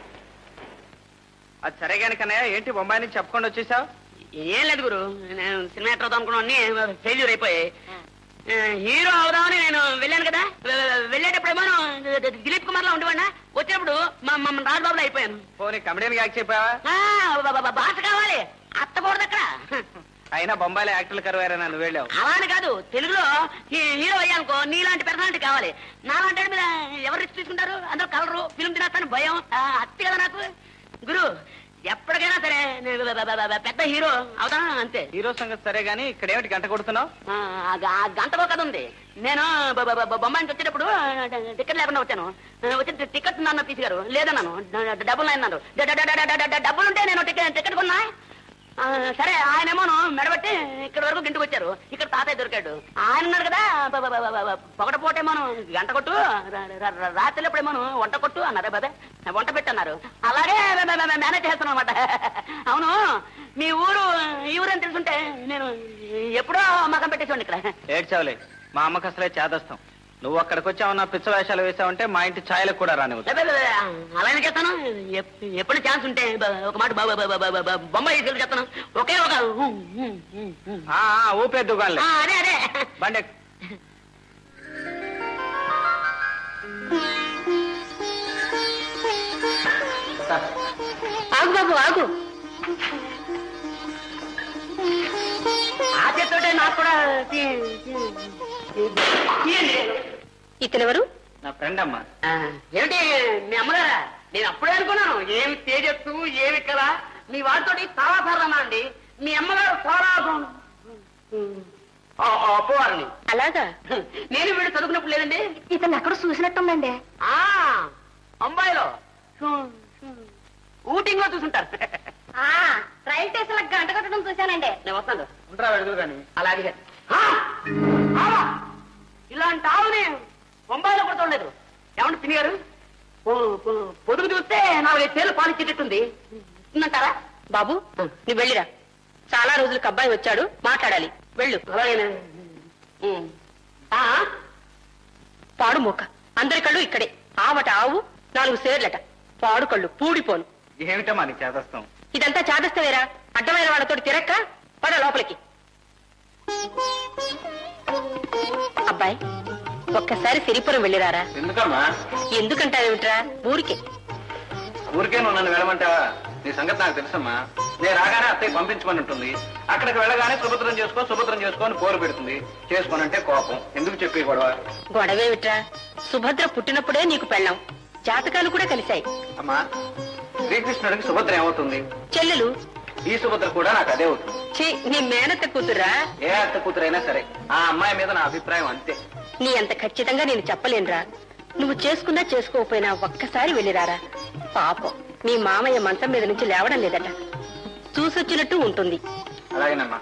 అది సరే గాని కన్నయ్య ఏంటి బొంబాయి నుంచి చెప్పకుండా వచ్చేసావు ఏం లేదు గురు నేను సినిమా యాక్టర్ అవుతాం అనుకున్నాను ఫెయిల్యూర్ అయిపోయాయి ఆ, హీరో అవుదామని నేను వెళ్ళాను కదా వె- వెళ్ళేటప్పుడేమో దిలీప్ కుమార్ లో ఉండేవాడినా వచ్చినప్పుడు మా మా రాజబాబులో అయిపోయాను పోనీ కమెడియన్ యాక్ట్ చెప్పావా ఆ, బ- బ- బ- భాష కావాలి అత్తకూడదు అక్కడ అయినా బొంబాయిలో యాక్టర్లు కరువారని నువ్వు వెళ్ళావు అలా అని కాదు తెలుగులో హీ- హీరో అయ్యానుకో నీలాంటి పర్సనాలిటీ కావాలి నాలాంటి వాడి మీద ఎవరు రిస్క్ తీసుకుంటారు అందరూ కలరు ఫిల్మ్ తినేస్తాను భయం ఆ, అత్తి కదా నాకు గురు ఎప్పటికైనా సరే నేను బ- బ- బ- పెద్ద హీరో అవుతాను అంతే హీరో సంగతి సరే గాని ఇక్కడ ఏమిటి గంట కొడుతున్నావు ఆ, ఆ గ- ఆ గంట ఒక కథ ఉంది నేను బ- బ- బ- బొమ్మాయి నుంచి వచ్చేటప్పుడు టికెట్ లేకుండా వచ్చాను ఆ, వచ్చి టికెట్ నన్ను తీసుగారు లేదన్నాను డ- డ- డబ్బులు అన్నాను డ- డ- డ- డ- డ- డ- డబ్బులుంటే నేను టికెట్ టికెట్ కొన్నా ఆ, సరే ఆయనేమో మెడబట్టి ఇక్కడ వరకు గింటికి వచ్చారు ఇక్కడ తాతయ్య దొరికాడు ఆయన ఉన్నారు కదా బ- బ- బ- బ- పొగటపోటేమో గంట కొట్టు ర- ర- ర- రాత్రి ఎప్పుడేమో వంట కొట్టు అన్నారు బాబే వంట పెట్టన్నారు అలాగే మే- మే- మే- మేనేజ్ చేస్తున్నాం అనమాట అవును మీ ఊరు ఈ ఊరు అని తెలుసుంటే నేను ఎప్పుడో మకం పెట్టేసేవాడిని ఇక్కడ ఏడ్చావులే మా అమ్మకి అసలే చేదస్తాం నువ్వు అక్కడికి వచ్చావు నా పిచ్చ వేషాలు వేసావంటే మా ఇంటి ఛాయలకు కూడా రానివ్వదు లే, లే, లే, అలానే చేస్తాను ఎప్- ఎప్పుడు ఛాన్స్ ఉంటే బ- ఒక మాట బ- బ- బ- బ- బ- బొంబాయి తీసుకెళ్ళి చెప్తాను ఒకే ఒక ఊ, ఊ, ఊ, ఊ. ఆ, ఆ, ఊపేద్దు గానిలే. ఆ, అదే అదే బండి ఎక్కు. ఆగు బాబు ఆగు ఆ చేతితోటే నాకు కూడా తీ- తీ- తీ- తీయండి. ఇతనెవరు నా ఫ్రెండ్ అమ్మా ఆ, ఏమిటి మీ అమ్మగారా నేను అప్పుడే అనుకున్నాను ఏమి తేజస్సు ఏమి కదా మీ వాడితోటి చాలా సార్లు అన్నా అండి మీ అమ్మగారు చాలా అప్పవారిని అలాగా నేను వీడు చదువుకున్నప్పుడు లేదండి ఇతను ఎక్కడ చూసినట్టుందండి ఆ బొంబాయిలో ఊటింగ్ లో చూసుంటారు రైల్ స్టేషన్ లో గంట కొట్టడం చూశానండి నేను వస్తాను ఉండరా వెళ్దు కానీ అలాగే ఆ! ఆవా! ఇలాంటి ఆవుని బొంబాయిలో కూడా చూడలేదు ఏమంటే పిన్ని గారు పొ- పొ- పొదుగు చూస్తే నాలుగైదు సేలు పాలిచ్చేటట్టుంది ఇస్తుందంటారా బాబు నువ్వు వెళ్ళిరా చాలా రోజులకు అబ్బాయి వచ్చాడు మాట్లాడాలి వెళ్ళు అలాగేనా ఉమ్. ఆ? పాడు మూక అందరి కళ్ళు ఇక్కడే ఆవట ఆవు నాలుగు సేర్లట పాడు కళ్ళు పూడిపోను ఏమిటమ్మా నీ చేదస్తాం ఇదంతా చాదస్తవేరా అడ్డమైన వాళ్ళతో తిరక్క పద లోపలికి అబ్బాయి ఒక్కసారి సిరిపురం వెళ్ళిరారా ఎందుకమ్మా ఎందుకంటావేమిట్రా ఊరికే ఊరికే నువ్వు నన్ను వెళ్ళమంటావా నీ సంగతి నాకు తెలుసమ్మా నేను రాగానే అత్తయ్య పంపించమని ఉంటుంది అక్కడికి వెళ్ళగానే సుభద్రం చేసుకో సుభద్రం చేసుకో అని కోరు పెడుతుంది చేసుకోనంటే కోపం ఎందుకు చెప్పి గొడవ గొడవేమిట్రా సుభద్ర పుట్టినప్పుడే నీకు పెళ్ళాం జాతకాలు కూడా కలిశాయి అమ్మా శ్రీకృష్ణుడికి సుభద్ర ఏమవుతుంది చెల్లెలు ఈ సుభద్ర కూడా నాకు అదే అవుతుంది ఛీ, నీ మేనత్త కూతురా ఏ అత్త కూతురైనా సరే ఆ అమ్మాయి మీద నా అభిప్రాయం అంతే నీ అంత ఖచ్చితంగా నేను చెప్పలేనురా నువ్వు చేసుకున్నా చేసుకోకపోయినా ఒక్కసారి వెళ్ళిరారా పాపం మీ మామయ్య మంచం మీద నుంచి లేవడం లేదట చూసొచ్చినట్టు ఉంటుంది అలాగేనమ్మా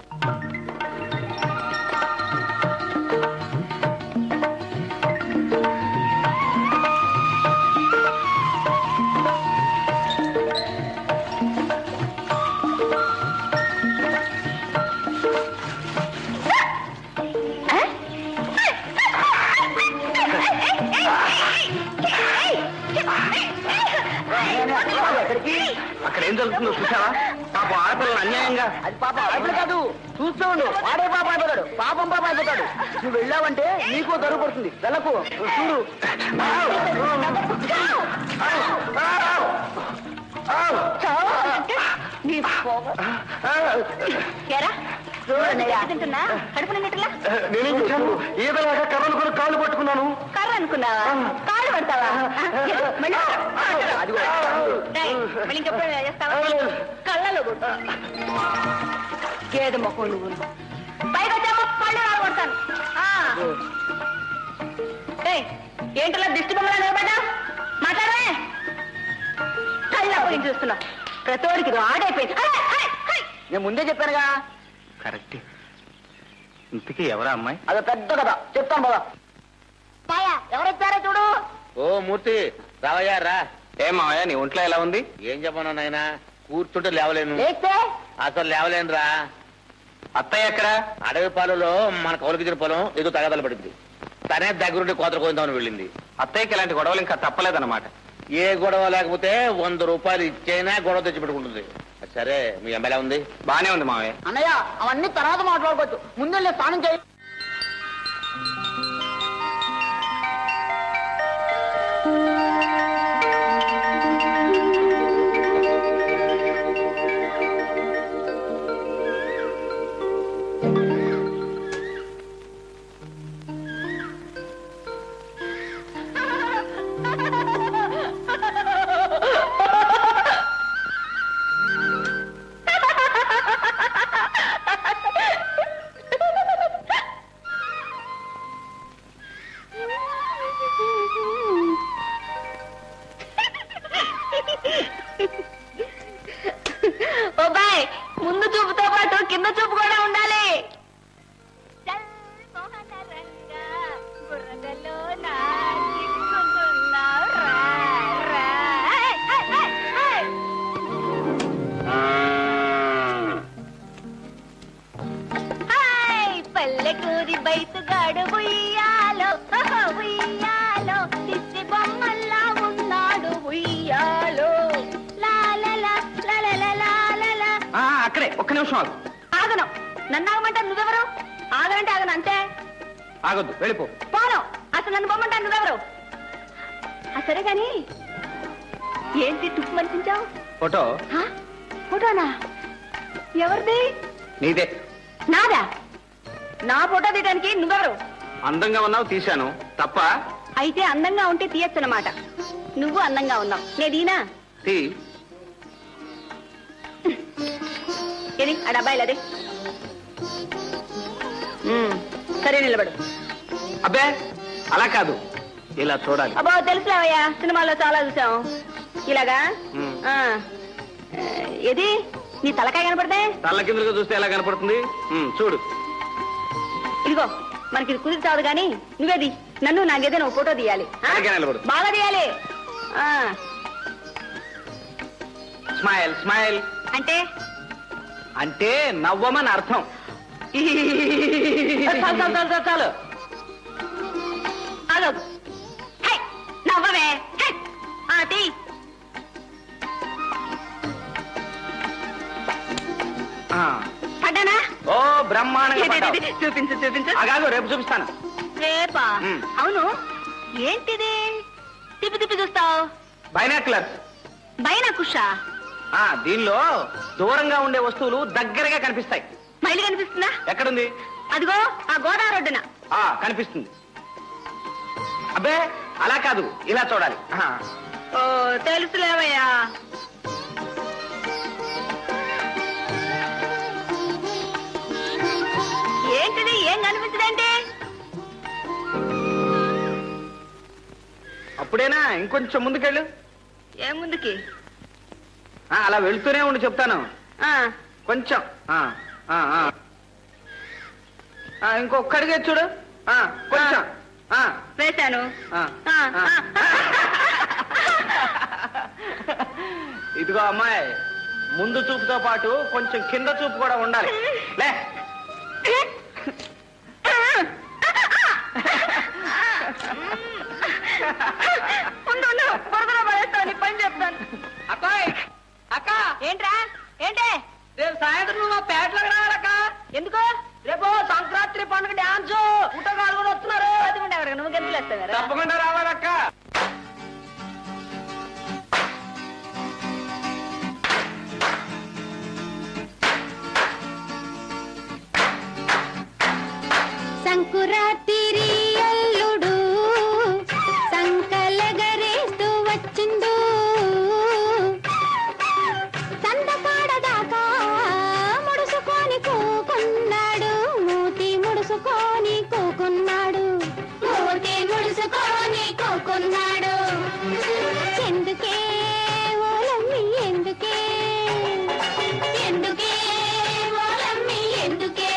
అక్కడ ఏం జరుగుతుందో చూసావా పాపం ఆడపిల్లలు అన్యాయంగా అది పాప ఆడపిల్ల కాదు చూస్తూ ఉండు వాడే పాప అయిపోతాడు పాపం పాప అయిపోతాడు నువ్వు వెళ్ళావంటే నీకు దొరుకు పడుతుంది వెళ్ళకు చూడు తింటున్నా కడుపు నిండుట్లా నేనేం చేశాను ఈదలాగా కర్రలు కూడా కాళ్ళు పట్టుకున్నాను కర్ర అనుకున్నావా కాళ్ళు పడతావా మళ్ళీ రేయ్, మళ్ళీ ఇంకెప్పుడు చేస్తావా కళ్ళలో కొట్టు గేదె మొక్క నువ్వు పైకి వచ్చామో పళ్ళు రాగొడతాను ఏంటలా దిష్టి బొమ్మలా నిలబడ్డా మాట్లాడమే కళ్ళ చూస్తున్నావు ప్రతోడికి ఆడైపోయింది నేను ముందే చెప్పానుగా కరెక్ట్ ఇంతకీ ఎవరా అమ్మాయి అదో పెద్ద కథ చెప్తాను బాబా మాయా ఎవరొచ్చారో చూడు ఓ మూర్తి రావయ్యా రా ఏ మావయ్య నీ ఒంట్లో ఎలా ఉంది ఏం చెప్పను నాయనా కూర్చుంటే లేవలేను లేస్తే అసలు లేవలేను రా అత్తయ్య ఎక్కడా అడవి పాలలో మన కౌలకిచ్చిన పొలం ఏదో తగదల పడింది తనే దగ్గరుండి కోతర కోద్దామని వెళ్ళింది అత్తయ్యకి ఇలాంటి గొడవలు ఇంకా తప్పలేదన్నమాట ఏ గొడవ లేకపోతే వంద రూపాయలు ఇచ్చైనా గొడవ తెచ్చి పెట్టుకుంటుంది సరే మీ ఎమ్మెల్యే ఉంది బానే ఉంది మావయ్య అన్నయ్య అవన్నీ తర్వాత మాట్లాడుకోవచ్చు ముందే నేను స్నానం చేయి ఓ బాయ్ ముందు చూపుతో పాటు కింద చూపు కూడా ఉండాలి పల్లెటూరి బయటగాడు ఉయ్యాలో ఓహో, ఉయ్యాలో తిట్టి బొమ్మల్లా ఉన్నాడు ఉయ్యాలో లాలలా లాలలా లాలలా ఆ, అక్కడే ఒక్క నిమిషం ఆగు ఆగను నన్ను ఆగమంటే నువ్వెవరు ఆగనంటే ఆగను అంతే ఆగొద్దు వెళ్ళిపో పోను అసలు నన్ను పొమ్మంటే నువ్వెవరు ఆ సరే గాని ఏంటి టుప్పు మనిపించావు ఫోటో ఫోటోనా ఎవరిది నీదే నాదా నా ఫోటో తీయడానికి నువ్వెవరు అందంగా ఉన్నావు తీశాను తప్ప అయితే అందంగా ఉంటే తీయచ్చనమాట నువ్వు అందంగా ఉన్నావు నేదీనా తీ ఏది ఆ డబ్బాయిలు అదే ఉమ్, సరే నిలబడు అబ్బే అలా కాదు ఇలా చూడాలి అబ్బా తెలుసులేవయ్యా సినిమాల్లో చాలా చూసాం ఇలాగా ఉమ్. ఆ, ఆ, ఏది నీ తలకాయ కనపడితే తల్ల కిందలుగా చూస్తే ఎలా కనపడుతుంది ఉమ్, చూడు ఇదిగో మనకి ఇది కుదురుతావు కానీ నువ్వేది నన్ను నాకేదో నువ్వు ఫోటో తీయాలి ఆ? అలాగే నిలబడు. బాగా తీయాలి ఆ, స్మైల్ స్మైల్ అంటే అంటే నవ్వమని అర్థం చాలు చాలు చాలు చాలు చాలు ఆగకు. హై, చూడవే హే! ఆ, తీ. ఆ. పడ్డానా ఓ బ్రహ్మాండంగా ఇది, ఇది, పడ్డావు. ఇది, చూపించు చూపించు ఆగాగు రేపు చూపిస్తాను రేపా మ్. అవును ఏంటిది తిప్పి తిప్పి చూస్తావు బైనాక్యులర్స్ బైన కుషా ఆ దీనిలో దూరంగా ఉండే వస్తువులు దగ్గరగా కనిపిస్తాయి మైలు కనిపిస్తుందా ఎక్కడుంది అదిగో ఆ గోదావరి ఒడ్డున ఆ కనిపిస్తుంది అబ్బే అలా కాదు ఇలా చూడాలి ఆ, ఓ తెలుసులేవయ్యా ఏంటిది ఏం కనిపించదంటే అప్పుడేనా ఇంకొంచెం ముందుకెళ్ళు ఏం ముందుకి ఆ, అలా వెళ్తూనే ఉండి చెప్తాను ఆ, కొంచెం ఆ, ఆ, ఆ. ఆ, ఇంకొక అడిగే చూడు ఆ, కొంచెం ఆ, వేశాను ఆ, ఆ, ఆ. ఆ. ఇదిగో అమ్మాయి ముందు చూపుతో పాటు కొంచెం కింద చూపు కూడా ఉండాలి లే ఉండు, ఉండు. బురదలో పడేస్తాను, నీ పని చెప్తాను అక్కాయ్ అక్క ఏంట్రా ఏంటే రేపు సాయంత్రం నువ్వు మా పేటలోకి రావాలక్క ఎందుకు రేపు సంక్రాంతి పండుగ డాన్స్ పుట్టగాలు కూడా వస్తున్నారు అది ఉండే ఎవరికి నువ్వు గెంతులు వేస్తావు తప్పకుండా రావాలక్క సంకురాతిరి అల్లుడు సంకలగరేస్తూ వచ్చిండు సందకాడదాకా ముడుసుకొని కూకున్నాడు మూతి ముడుసుకొని కూకున్నాడు మూతి ముడుసుకొని కూకున్నాడు ఎందుకే ఓలమ్మి ఎందుకే ఎందుకే ఓలమ్మి ఎందుకే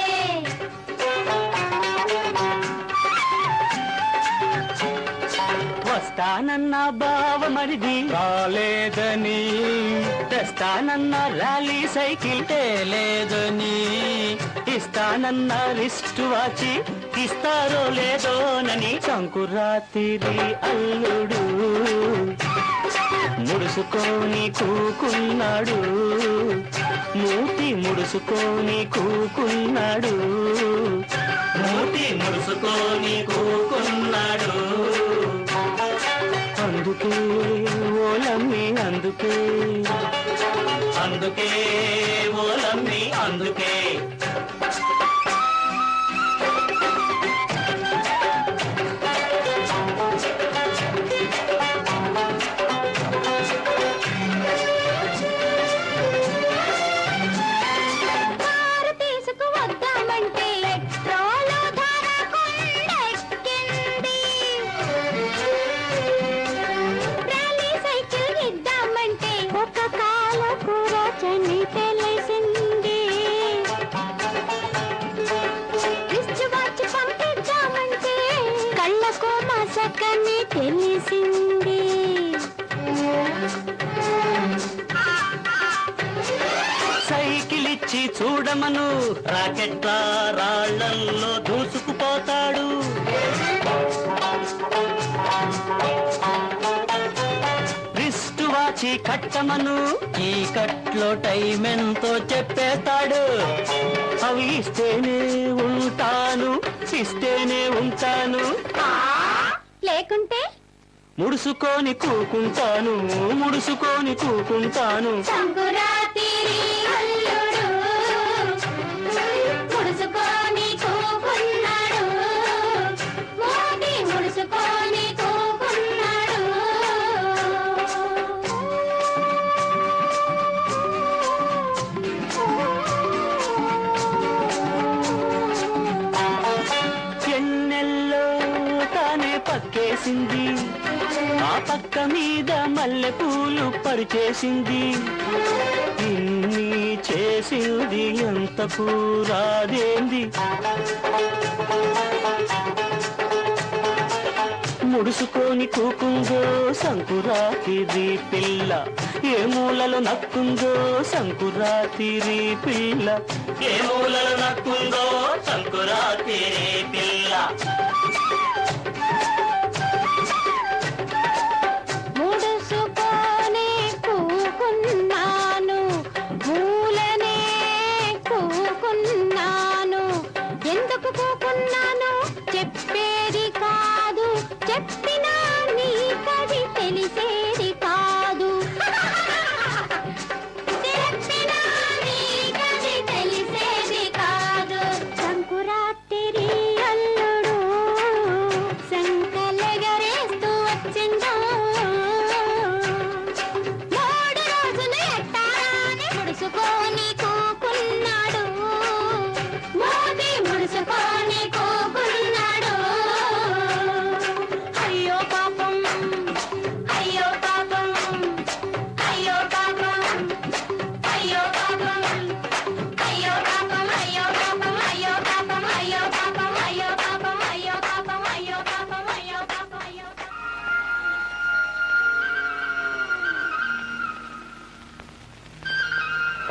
వస్తానన్న బావ మరిది రాలేదని తెస్తానన్న ర్యాలీ సైకిల్ తేలేదని ఇస్తానన్న రిస్ట్ వాచి ఇస్తారో లేదోనని సంకురాతిరి అల్లుడు ముడుసుకొని కూకున్నాడు మూతి ముడుసుకొని కూకున్నాడు మూతి ముడుసుకొని కూకున్నాడు అందుకే ఓలమ్మి అందుకే అందుకే ఓలమ్మి అందుకే కారు తీసుకువద్దామంటే పెట్రోలు ధర కొండెక్కింది. ర్యాలీ సైకిల్ ఇద్దామంటే ఒక కాల కూరచని తెలిసింది రిస్ట్ వాచ్ పంపిద్దామంటే కళ్ళకు మసకని తెలిసింది సైకిల్ ఇచ్చి చూడమను రాకెట్ల రాళ్లల్లో దూసుకుపోతాడు రిస్ట్ వాచి కట్టమను ఈ కట్లో టైం ఎంతో చెప్పేస్తాడు అవి ఇస్తేనే ఉంటాను ఇస్తేనే ఉంటాను లేకుంటే ముడుసుకొని కూకుంటాను ముడుసుకొని కూకుంటాను సంకురాతిరి అల్లుడు ముడుసుకొని కూకున్నాడు మోటి ముడుసుకొని కూకున్నాడు ఎన్నెల్లో తానే పక్కేసింది ఆ పక్క మీద మల్లె పూలు పరిచేసింది ఇన్ని చేసింది ఎంత కూరాదేంది ముడుసుకొని కూకుందో సంకురాతిరి పిల్ల ఏ మూలలో నక్కుందో సంకురాతిరి పిల్ల ఏ మూలలో నక్కుందో సంకురాతిరి పిల్ల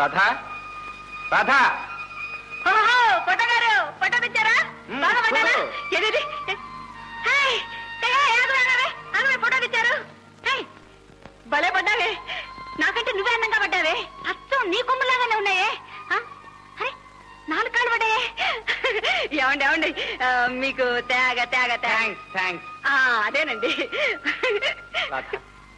రాధా రాధా ఓహో ఫోటో గారు ఫోటో తెచ్చారా మ్మ్, బాగా పడ్డారా ఫోటో. ఏది హాయ్ ఆగవే ఆగవే ఫోటో తెచ్చారు హేయ్, భలే పడ్డావే నాకంటే నువ్వే అందంగా పడ్డావే అచ్చం నీ కొమ్ములాగానే ఉన్నాయే ఆ? అరే నాలుగు కాళ్ళు పడ్డాయే ఏమండి ఏమండి ఆ, మీకు తేగ తేగ తేగ థ్యాంక్స్ థ్యాంక్స్ ఆ, అదేనండి రాధా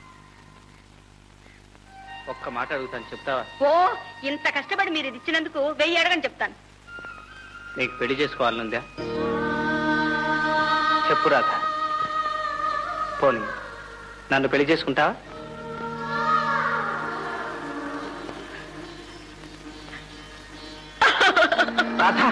ఒక్క మాట అడుగుతాను చెప్తావా ఓ ఇంత కష్టపడి మీరు ఇది ఇచ్చినందుకు వెయ్యి అడగని చెప్తాను నీకు పెళ్లి చేసుకోవాలనుందా చెప్పు రాధా పోనీ నన్ను పెళ్లి చేసుకుంటావా రాధా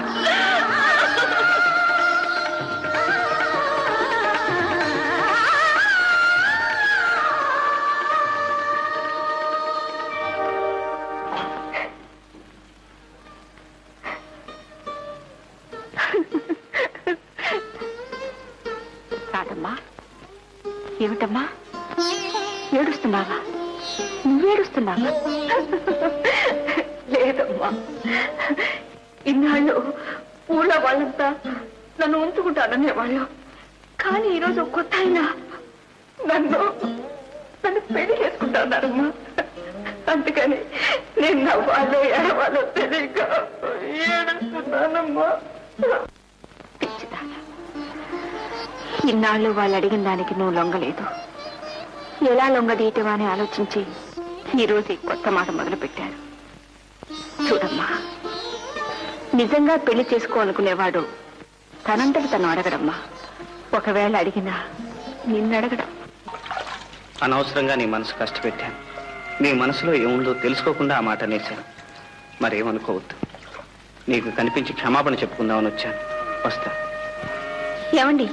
రాదమ్మా ఏమిటమ్మా ఏడుస్తున్నావా నువ్వేడుస్తున్నావా లేదమ్మా ఇన్నాళ్ళు ఊళ్ళో వాళ్ళంతా నన్ను ఉంచుకుంటాననేవాళ్ళు కానీ ఈరోజు కొత్త అయినా నన్ను నన్ను పెళ్లి చేసుకుంటానమ్మా అందుకని నేను నవ్వాలో ఏడవాలో తెలియక ఏడుస్తున్నానమ్మా పిచ్చిదానా ఇన్నాళ్ళు వాళ్ళు అడిగిన దానికి నువ్వు లొంగలేదు ఎలా లొంగదీయటం అని ఆలోచించి ఈ రోజు ఈ కొత్త మాట మొదలు పెట్టారు చూడమ్మా నిజంగా పెళ్లి చేసుకోవాలనుకునేవాడు తనంతటి తను అడగడమ్మా ఒకవేళ అడిగినా నిన్ను అడగడం అనవసరంగా నీ మనసు కష్టపెట్టాను నీ మనసులో ఏముందో తెలుసుకోకుండా ఆ మాట అనేశాను మరేమనుకోవద్దు నీకు కనిపించి క్షమాపణ చెప్పుకుందామని వచ్చాను వస్తా ఏమండి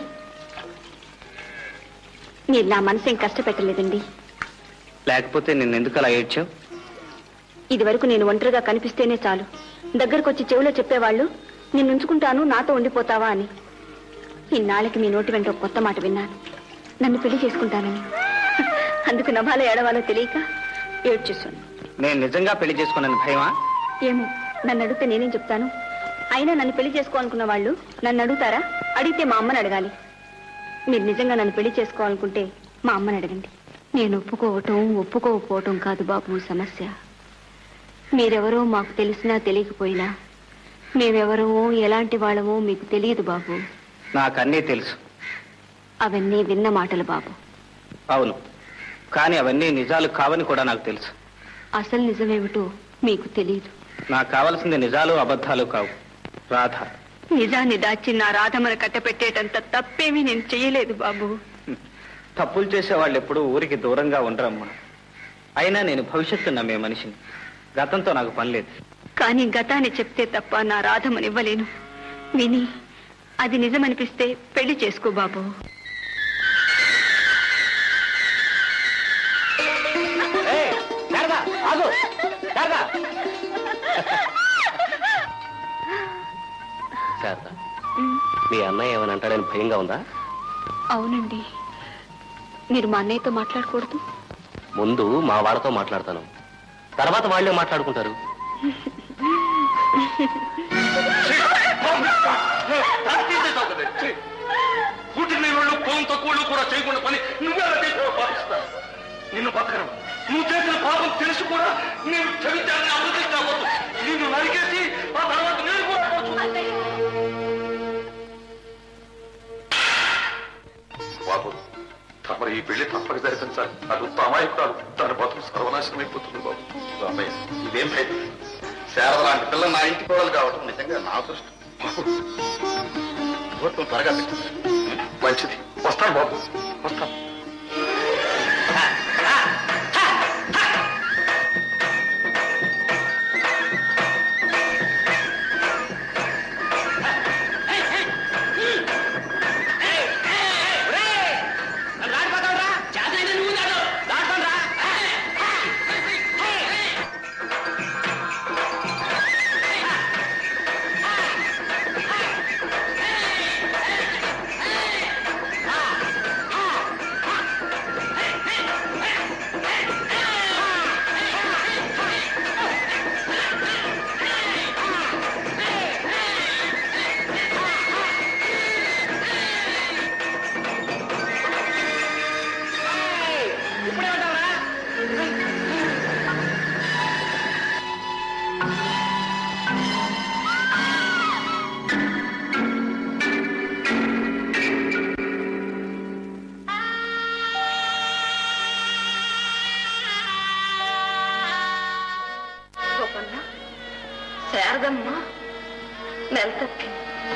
మీరు నా మనసు ఏం కష్టపెట్టలేదండి లేకపోతే నిన్ను ఎందుకు అలా ఏడ్చావు ఇది వరకు నేను ఒంటరిగా కనిపిస్తేనే చాలు దగ్గరకు వచ్చి చెవిలో చెప్పేవాళ్ళు నిన్ను ఉంచుకుంటాను నాతో ఉండిపోతావా అని ఇన్నాళ్ళకి మీ నోటి వెంట ఒక కొత్త మాట విన్నాను నన్ను పెళ్లి చేసుకుంటానని అందుకు నవ్వాలో ఏడవాలో తెలియక ఏడ్చేస్తాను నేను నిజంగా పెళ్లి చేసుకున్నాను భయమా ఏమో నన్ను అడిగితే నేనేం చెప్తాను అయినా నన్ను పెళ్లి చేసుకోవాలనుకున్న వాళ్ళు నన్ను అడుగుతారా అడిగితే మా అమ్మని అడగాలి మీరు నిజంగా నన్ను పెళ్లి చేసుకోవాలనుకుంటే మా అమ్మని అడగండి నేను ఒప్పుకోవటం ఒప్పుకోకపోవటం కాదు బాబు సమస్య మీరెవరో మాకు తెలిసినా తెలియకపోయినా మేమెవరో ఎలాంటి వాళ్ళమో మీకు తెలియదు బాబు నాకన్నీ తెలుసు అవన్నీ విన్న మాటలు బాబు అవును కానీ అవన్నీ నిజాలు కావని కూడా నాకు తెలుసు అసలు నిజమేమిటో మీకు తెలియదు నాకు కావలసింది నిజాలు అబద్ధాలు కావు రాధ నిజాన్ని దాచి నా రాధమన కట్టపెట్టేటంత తప్పేమీ నేను చేయలేదు బాబు తప్పులు చేసే వాళ్ళు ఎప్పుడూ ఊరికి దూరంగా ఉండరమ్మా అయినా నేను భవిష్యత్తు నమ్మే మనిషిని గతంతో నాకు పని లేదు కానీ గతాన్ని చెప్తే తప్ప నా రాధమనివ్వలేను విని అది నిజమనిపిస్తే పెళ్లి చేసుకో బాబు శారద మీ అన్నయ్య ఏమని అంటాడని భయంగా ఉందా అవునండి మీరు మా అన్నయ్యతో మాట్లాడకూడదు ముందు మా వాళ్ళతో మాట్లాడతాను తర్వాత వాళ్ళే మాట్లాడుకుంటారు పుట్టిన వాళ్ళు పొలం తక్కువలు కూడా చేయకుండా పని నువ్వే అలా చేసావు పాపిస్తా నిన్ను బతకను నువ్వు చేసిన పాపం తెలిసి కూడా నేను క్షమించాలని అమృతించవద్దు నిన్ను నరికేసి ఆ తర్వాత నేను కూడా బాబు తమరు ఈ పెళ్లి తప్పక జరిపించాలి అది అమాయకురాలు తన బతుకు సర్వనాశనం అయిపోతుంది బాబు రామయ్య ఇదేం లేదు శారద లాంటి పిల్ల నా ఇంటి కోడలు కావటం నిజంగా నా అదృష్టం ముహూర్తం త్వరగా పెట్టింది మంచిది వస్తాను బాబు వస్తాను ఆ కాదమ్మా నెల తప్పింది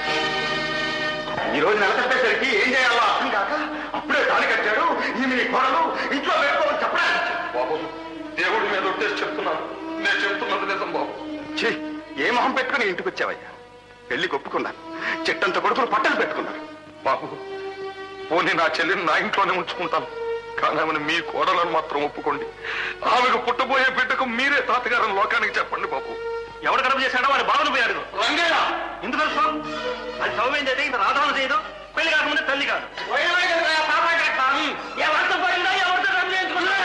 ఈ రోజు నెల తప్పేసరికి ఏం చేయాలో అర్థం కాక అప్పుడే తాళి కట్టాడు ఈమె నీ కోడలు ఇంట్లో వేసుకోమని చెప్పడానికి బాబు దేవుడి మీద ఒట్టేసి చెప్తున్నాను నేను చెప్తున్నది నిజం బాబు ఛీ, ఏ మొహం పెట్టుకుని ఇంటికి వచ్చావయ్యా పెళ్లి ఒప్పుకున్నాను చెట్టంత కొడుకులు పట్టలు పెట్టుకున్నారు బాబు పోనీ నా చెల్లిని నా ఇంట్లోనే ఉంచుకుంటాను కానీ ఆమెను మీ కోడలను మాత్రం ఒప్పుకోండి ఆమెకు పుట్టబోయే బిడ్డకు మీరే తాతగారని లోకానికి చెప్పండి బాబు ఎవడు గడప చేశాడో వాడి బాధను పోయాడు రంగయ్య ఎందుకు తెలుసు అది సౌమ్యం చేస్తే ఇంత రాధాన చేయదు పెళ్లి కాకముందే తల్లి కాదు ఎవరితో పోయిందో ఎవరితో రద్దు చేయించుకున్నా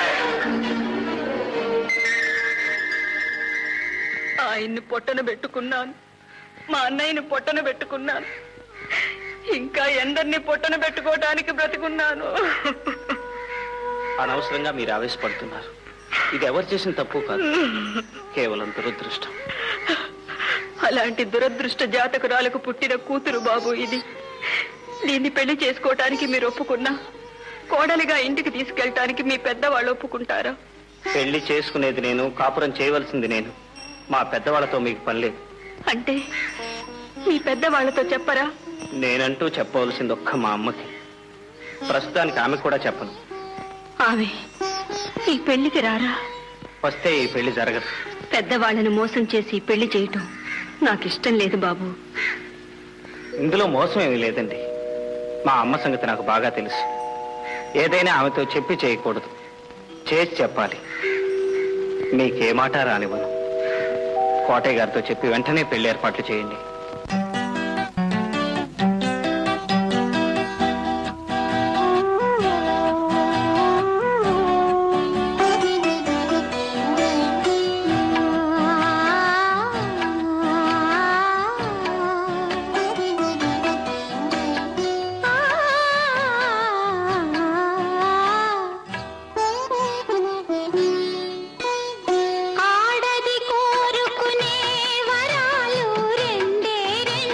ఆయన్ని పొట్టన పెట్టుకున్నాను మా అన్నయ్యని పొట్టన పెట్టుకున్నాను ఇంకా ఎందరిని పొట్టన పెట్టుకోవడానికి బ్రతికున్నాను అనవసరంగా మీరు ఆవేశపడుతున్నారు ఇది ఎవరు చేసిన తప్పు కాదు కేవలం దురదృష్టం అలాంటి దురదృష్ట జాతకురాలకు పుట్టిన కూతురు బాబు ఇది దీన్ని పెళ్లి చేసుకోవటానికి మీరు ఒప్పుకున్నా కోడలిగా ఇంటికి తీసుకెళ్ళటానికి మీ పెద్దవాళ్ళు ఒప్పుకుంటారా పెళ్లి చేసుకునేది నేను కాపురం చేయవలసింది నేను మా పెద్దవాళ్ళతో మీకు పని లేదు అంటే మీ పెద్దవాళ్లతో చెప్పరా నేనంటూ చెప్పవలసింది ఒక్క మా అమ్మకి ప్రస్తుతానికి ఆమె కూడా చెప్పను ఆమె ఈ పెళ్లికి రారా వస్తే ఈ పెళ్లి జరగదు పెద్దవాళ్ళని మోసం చేసి పెళ్లి చేయటం నాకు ఇష్టం లేదు బాబు ఇందులో మోసం ఏమీ లేదండి మా అమ్మ సంగతి నాకు బాగా తెలుసు ఏదైనా ఆమెతో చెప్పి చేయకూడదు చేసి చెప్పాలి మీకే మాట రానివ్వను కోటయ్య గారితో చెప్పి వెంటనే పెళ్లి ఏర్పాట్లు చేయండి ఆడది కోరుకునే వరాలు రెండే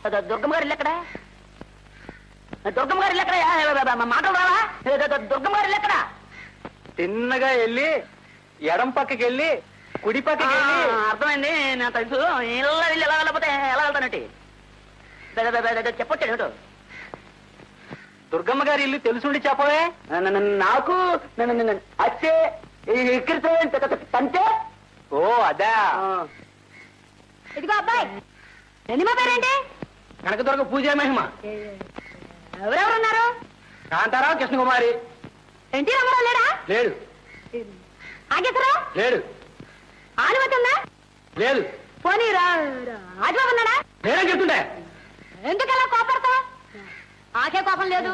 ద- దుర్గమ్మ గారు ఇల్లు ఎక్కడ దుర్గమ్మ గారు ఇల్లు ఎక్కడ మాటలు రావా ద- ద- దుర్గమ్మ గారు ఇల్లు ఎక్కడ తిన్నగా వెళ్ళి ఎడం పక్కకి వెళ్ళి కుడి పక్కకి వెళ్ళి ఆ, అర్థమైంది నాకు తెలుసు ఇళ్ళ ఇల్లు ఎలా వెళ్ళకపోతే ఎలా వెళ్తానటి చెప్పొచ్చాడు ఏమిటో దుర్గమ్మ గారి ఇల్లు తెలుసుండి చెప్పవే న- న- నాకు న- న- న- అచ్చే ఇక్కడ తంతే ఓ అదా ఇదిగో అబ్బాయి ఎన్ని మా పేరేంటి కనకదుర్గ పూజ మహిమ ఎవరెవరు ఉన్నారు కాంతారావు కృష్ణకుమారి ఎన్టీ రామారావు లేడా లేడు ఆగేశ్వరరావు లేడు ఆనుమతి ఉందా లేదు పోనీ రా రాజబాబు ఉన్నాడా లేడని చెప్తుంటే ఎందుకలా కోపడతావు ఆకే కోపం లేదు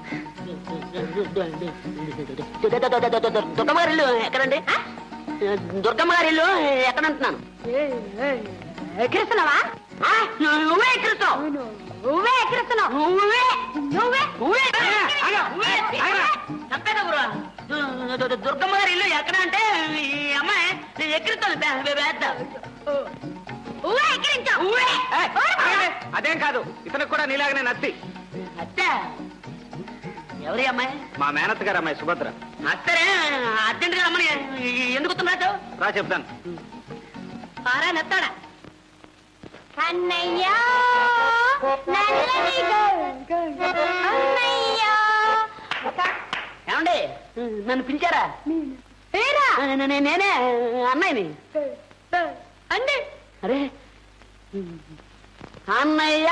దుర్గమ్మ గారి ఇల్లు ఎక్కడండి దుర్గమ్మ గారి ఇల్లు ఎక్కడ అంటున్నాను ఎక్కిరిస్తున్నావా ఆ, నువ్వే ఎక్కిరిస్తావు నువ్వే ఎక్కిరిస్తున్నావు నువ్వే నువ్వే నువ్వే నువ్వే చంపేదా గురు దు- దు- దు- దుర్గమ్మ గారి ఇల్లు ఎక్కడ అంటే ఈ అమ్మాయి ఎక్కిరిస్తాను పెద్ద నువ్వే ఎక్కిరించావు నువ్వే అదేం కాదు ఇతనికి కూడా నీలాగనే నత్తి అత్తే ఎవరి అమ్మాయి మా మేనత్ గారు అమ్మాయి సుభద్ర అత్తరే అర్జెంట్ గా రమ్మని ఎందుకు వస్తున్నావు రా చెప్తాను పారా నెత్తాడా కన్నయ్య నల్లని అన్నయ్య ఏమండి నన్ను పిలిచారా ఏరా నే- నే- నేనే అన్నయ్యని అండి అరే అన్నయ్య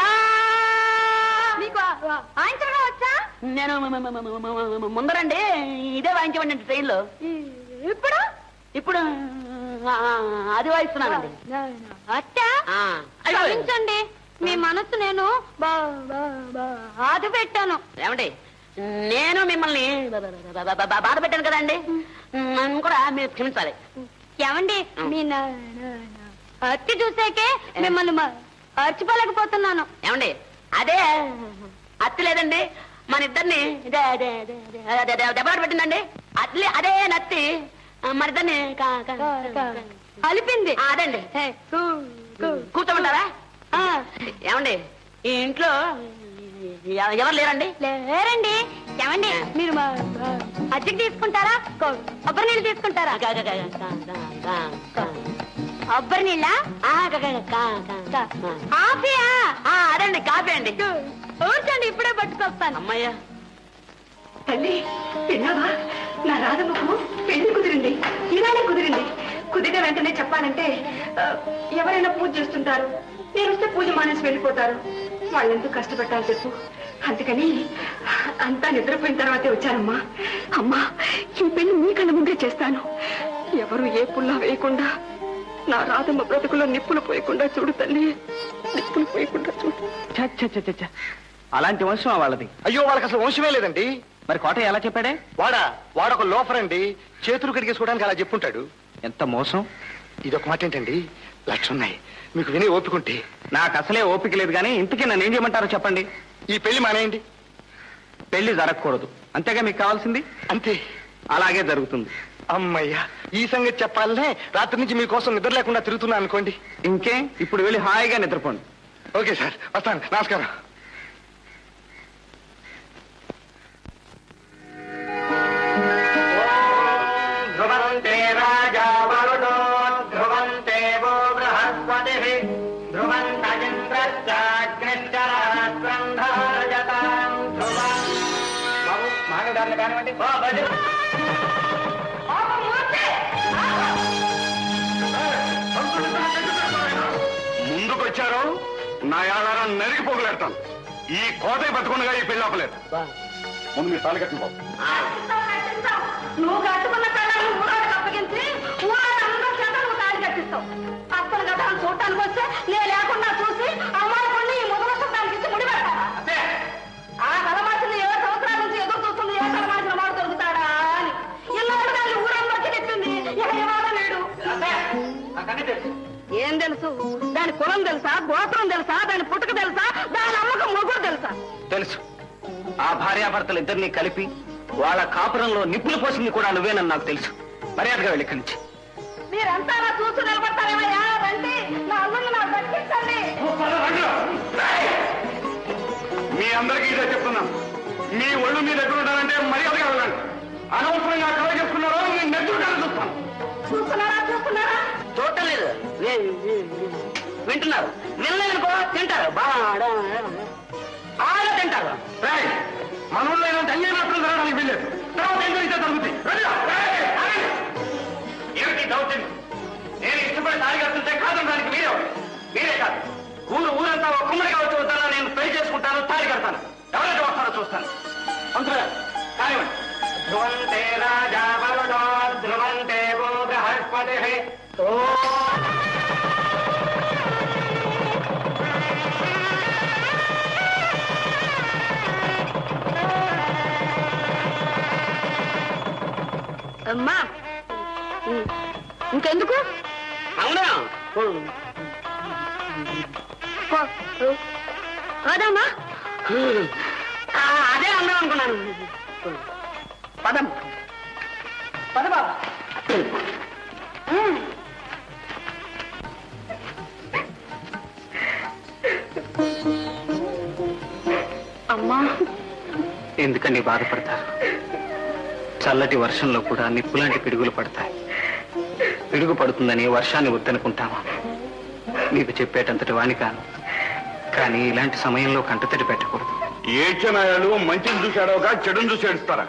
నీకు ఆయించడం వచ్చా నేను మ- మ- మ- మ- మ- మ- ముందరండి ఇదే వాయించమండి ట్రైన్ లో ఇప్పుడు ఇప్పుడు ఆ, అది వాయిస్తున్నానండి అట్టా ఆ, అయ్యో. క్షమించండి మీ మనస్సు నేను బా- బా- బా- బాధ పెట్టాను ఏమండి నేను మిమ్మల్ని బ- బ- బ- బ- బ- బాధ పెట్టాను కదండి నన్ను కూడా మీరు క్షమించాలి ఏమండి మీ నా- నా- నా అత్తి చూసాకే మిమ్మల్ని మ- మర్చిపోలేకపోతున్నాను ఏమండి అదే అత్తి లేదండి మన ఇద్దరిని ఇదే అదే అదే అదే అదే అదే దెబ్బలాట పెట్టిందండి అట్లే అదే నత్తి మన ఇద్దరిని కా- కా- కా- కలిపింది ఆ, అదండి హే, కూ, కూ. కూర్చోమంటారా ఆ, ఏమండి ఈ ఇంట్లో ఎ- ఎవరు లేరండి లేరండి ఏమండి మీరు మా- మా అద్దెకి తీసుకుంటారా కొ- కొబ్బరి నీళ్ళు తీసుకుంటారా కా- కా- కా- కా- కా- కా- కా- కొబ్బరి నీళ్ళ ఆ, కా- కా- కా- కా- కా- కాఫీయా ఆ, అదండి కాఫీ అండి కూర్చోండి ఇప్పుడే పట్టుకొస్తాను అమ్మయ్య తల్లి విన్నావా నా రాధమ్మకు పెళ్లి కుదిరింది ఇలానే కుదిరింది కుదిరిన వెంటనే చెప్పాలంటే ఆ, ఎవరైనా పూజ చేస్తుంటారు నేను వస్తే పూజ మానేసి వెళ్ళిపోతారు వాళ్ళెందుకు కష్టపడ్డారు చెప్పు అందుకని అంతా నిద్రపోయిన తర్వాతే వచ్చానమ్మా అమ్మా ఈ పెళ్లి మీ కళ్ళ ముందే చేస్తాను ఎవరు ఏ పుల్లా వేయకుండా నా రాధమ్మ బ్రతుకులో నిప్పులు పోయకుండా చూడు తల్లి నిప్పులు పోయకుండా చూడు ఛ, ఛ, ఛ, ఛ, ఛ. అలాంటి వంశం వాళ్ళది అయ్యో వాళ్ళకి అసలు వంశమే లేదండి మరి కోట ఎలా చెప్పాడే వాడా వాడొక లోఫర్ అండి చేతులు కడిగేసుకోవడానికి అలా చెప్పుంటాడు ఎంత మోసం ఇదొక మాట ఏంటండి లక్ష ఉన్నాయి మీకు వినే ఓపికంటే నాకు అసలే ఓపిక లేదు కానీ ఇంతకీ నన్ను ఏం చేయమంటారో చెప్పండి ఈ పెళ్లి మానేయండి పెళ్లి జరగకూడదు అంతేగా మీకు కావాల్సింది అంతే అలాగే జరుగుతుంది అమ్మయ్యా ఈ సంగతి చెప్పాలనే రాత్రి నుంచి మీకోసం నిద్ర లేకుండా తిరుగుతున్నా అనుకోండి ఇంకే ఇప్పుడు వెళ్ళి హాయిగా నిద్రపోండి ఓకే సార్ వస్తాను నమస్కారం ధ్రువంతే రాజా వరుణో ధ్రువంతే వో బృహస్పతి ధ్రువంత ఇంద్రశ్చాగ్నిశ్చరాస్కంధారజతాం ధ్రువం బాబు మాగదారులు కానివ్వండి ఓ భజన ముందుకొచ్చారు నా యాదారం నరికి పోగలేడతాను ఈ కోతే బతుకుండగా ఈ పెళ్లి ఆపలేదు ముందు మీరు తాళి కట్టిన బాబు నువ్వు కట్టుకున్న పిల్లల్ని ఊరాడికి అప్పగించి ఊరాడందరూ చేత నువ్వు తాళి కట్టిస్తావు అసలు కదా చూడటానికి వస్తే నేను లేకుండా చూసి అమ్మాయి ఈ మొదలు దానికి ఇచ్చి ముడి పెడతావా? ఆ తలమాసిన ఏ సంవత్సరాల నుంచి ఎదురు చూస్తుంది ఏ తలమాసిన వాడు దొరుకుతాడా అని ఇల్లు దాన్ని ఊరందరికీ చెప్పింది ఇక ఏవాడో లేడు ఏం తెలుసు దాని కులం తెలుసా గోత్రం తెలుసా దాని పుట్టుక తెలుసా దాని అమ్మకం మొగుడు తెలుసా తెలుసు ఆ భార్యాభర్తలు ఇద్దరిని కలిపి వాళ్ళ కాపురంలో నిప్పులు పోసింది కూడా నువ్వేనని నాకు తెలుసు మర్యాదగా వెళ్ళి ఇక్కడి నుంచి మీరంతా నా చూసి నిలబడతారేమయ్యా రండి నా అల్లుని నాకు దక్కించండి రండి. అందరికీ ఇదే చెప్తున్నాను మీ ఒళ్ళు మీ దగ్గర ఉండాలంటే మర్యాదగా వెళ్ళండి అనవసరంగా కలవ చేసుకున్నారో మీ నెత్తురు కానీ చూస్తాను చూస్తున్నారా చూస్తున్నారా చూడలేదు వింటున్నారు వినలేదనుకో తింటారు బాగా బాగా తింటారు రేయ్, మన ఊళ్ళో ఇలాంటి అన్యాయం మాత్రం జరగడానికి వీల్లేదు తర్వాత ఏం జరిగితే జరుగుతుంది రండిరా. రేయ్, ఆగండి. ఏమిటి దౌర్జన్యం నేను ఇష్టపడి తాగి కడుతుంటే కాదనడానికి మీరే మీరే కాదు ఊరు ఊరంతా ఒక కుమ్మడిగా వచ్చి వద్దానా నేను పెళ్లి చేసుకుంటాను తాళి కడతాను ఎవరైతే వస్తారో చూస్తాను పంతులు కానివ్వండి ధ్రువంతే రాజా వరుడో ధ్రువంతే ఓ బృహస్పతి ఓ అమ్మా ఉమ్, ఇంకెందుకు అవునా కాదమ్మా ఆ, అదే అందం అనుకున్నాను పదం పద బాబా అమ్మా ఎందుకండి బాధపడతారు చల్లటి వర్షంలో కూడా నిప్పులాంటి పిడుగులు పడతాయి పిడుగు పడుతుందని వర్షాన్ని వద్దనుకుంటామా మీకు చెప్పేటంతటి వాణి కాను కానీ ఇలాంటి సమయంలో కంటతడి పెట్టకూడదు ఏడ్చనాయాలు మంచిని చూశాడోగా చెడుని చూసి ఏడుస్తారా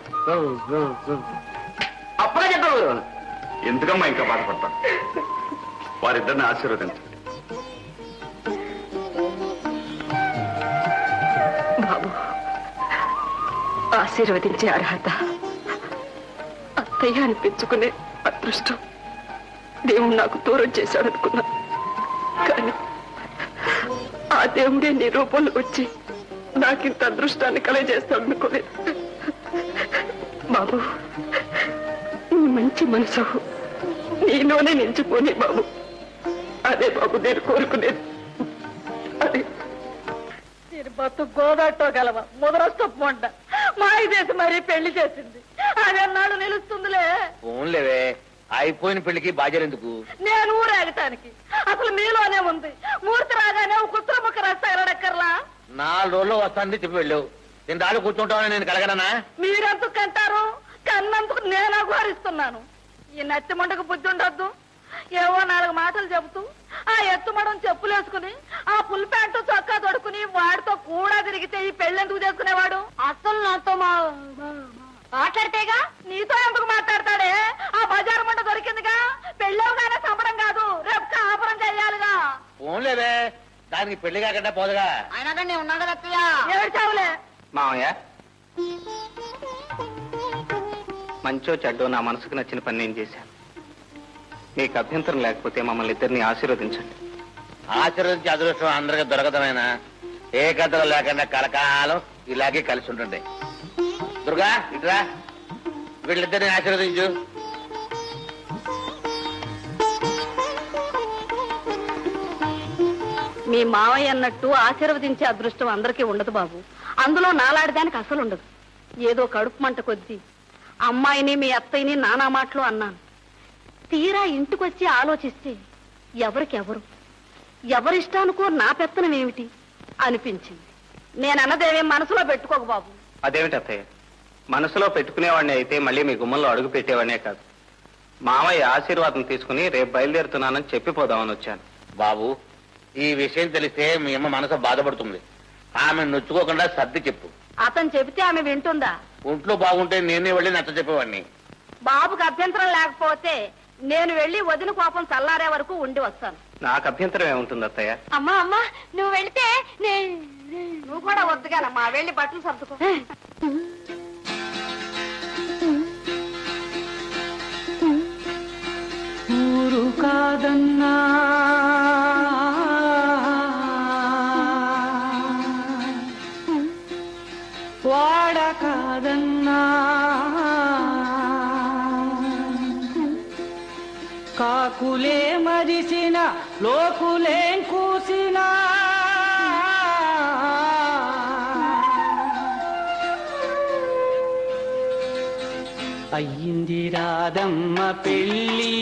అప్పుడే చెప్పావు ఎందుకమ్మా ఇంకా బాధపడతాను వారిద్దరిని ఆశీర్వదించండి బాబు ఆశీర్వదించే అర్హత అత్తయ్య అనిపించుకునే అదృష్టం దేవుడు నాకు దూరం చేశాడు అనుకున్నా కానీ ఆ దేవుడే నీ రూపంలో వచ్చి నాకింత అదృష్టాన్ని కలగజేస్తాడు అనుకోలేదు బాబు నీ మంచి మనసు నీలోనే నిలిచిపోని బాబు అదే బాబు నేను కోరుకునేది అదే నేను బతుకు గోదాటో గలవ ముదరస్తూ పొంట మాయ చేసి మరీ పెళ్లి చేసింది అదెన్నాళ్ళు నిలుస్తుందిలే ఫోన్లేవే అయిపోయిన పెళ్లికి బాధ్యరెందుకు నేను ఊరేగటానికి అసలు మీలోనే ఉంది మూర్తి రాగానే ఒక కుత్ర ముక్క రస్తా ఎరడక్కర్లా నాలుగు రోజుల్లో వస్తానని చెప్పి వెళ్ళావు నేను రాళ్ళు కూర్చుంటామని నేను కలగననా మీరెందుకు కంటారు కన్నందుకు నేను అఘోరిస్తున్నాను ఈ నత్తి ముండకు బుద్ధి ఉండొద్దు ఏవో నాలుగు మాటలు చెబుతూ ఆ ఎత్తుమడం చెప్పులేసుకుని ఆ పుల్ ప్యాంటు చొక్కా తొడుకుని వాడితో కూడా తిరిగితే ఈ పెళ్ళెందుకు చేసుకునేవాడు అసలు నాతో మాట్లాడితేగా నీతో ఎందుకు మాట్లాడతాడే ఆ బజారు మంట దొరికిందిగా పెళ్ళవగానే సంబరం కాదు రేపు కాపురం చెయ్యాలిగా ఫోన్లేవే దానికి పెళ్లి కాకుండా పోదుగా అయినా కానీ ఉన్నా కదా అత్తయ్య ఏడ్చావులే మామయ్య మంచో చెడ్డో నా మనసుకు నచ్చిన పని నేను చేశాను మీకు అభ్యంతరం లేకపోతే మమ్మల్ని ఇద్దరిని ఆశీర్వదించండి ఆశీర్వదించే అదృష్టం అందరికి దొరకదమైనా ఏ కథలు లేకుండా కలకాలం ఇలాగే కలిసి ఉంటుండే దుర్గా ఇట్రా వీళ్ళిద్దరిని ఆశీర్వదించు మీ మావయ్య అన్నట్టు ఆశీర్వదించే అదృష్టం అందరికీ ఉండదు బాబు అందులో నాలాడదానికి అసలు ఉండదు ఏదో కడుపు మంట కొద్దీ అమ్మాయిని మీ అత్తయ్యని నానా మాటలు అన్నాను తీరా ఇంటికొచ్చి ఆలోచిస్తే ఎవరికెవరు ఎవరిష్టానికో నా పెత్తనం ఏమిటి అనిపించింది నేను అన్నదేమేం మనసులో పెట్టుకోకు బాబు అదేమిటి అత్తయ్య మనసులో పెట్టుకునేవాడిని అయితే మళ్ళీ మీ గుమ్మంలో అడుగు పెట్టేవాడినే కాదు మామయ్య ఆశీర్వాదం తీసుకుని రేపు బయలుదేరుతున్నానని చెప్పిపోదామని వచ్చాను బాబు ఈ విషయం తెలిస్తే మీ అమ్మ మనసు బాధపడుతుంది ఆమె నొచ్చుకోకుండా సర్ది చెప్పు అతను చెబితే ఆమె వింటుందా ఒంట్లో బాగుంటే నేనే వెళ్ళి నచ్చ చెప్పేవాడిని బాబుకి అభ్యంతరం లేకపోతే నేను వెళ్ళి వదిన కోపం చల్లారే వరకు ఉండి వస్తాను నాకు అభ్యంతరం ఏముంటుంది అత్తయ్య అమ్మా అమ్మా నువ్వు వెళితే నువ్వు కూడా వద్దుగానమ్మా వెళ్ళి బట్టలు సర్దుకో ఊరు కాదన్నా వాడ కాదన్నా కాకులే మరిసిన లోకులేం కూసినా అయ్యింది రాధమ్మ పెళ్ళి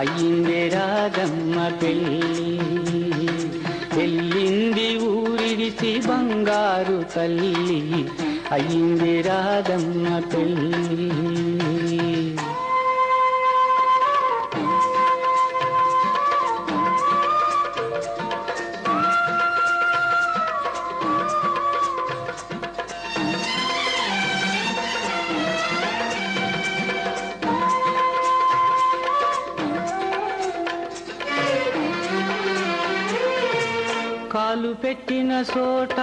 అయ్యింది రాధమ్మ పెళ్ళి వెళ్ళింది ఊరిడి మురిసి బంగారు తల్లి అయ్యింది రాధమ్మ పెళ్ళి కాలు పెట్టిన చోట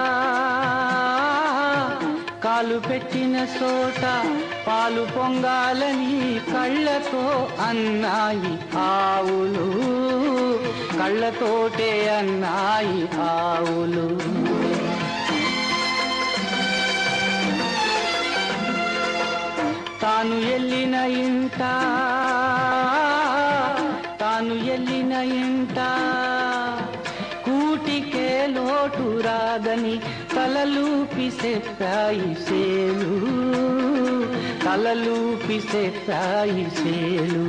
కాలు పెట్టిన చోట పాలు పొంగాలని కళ్ళతో అన్నాయి ఆవులు కళ్ళతోటే అన్నాయి ఆవులు తాను ఎల్లిన ఇంట తాను ఎల్లిన ఇంట కూటికే లోటు రాదని తలలూపి చెప్పాయి సేలు తలలూపి చెప్పాయి సేలు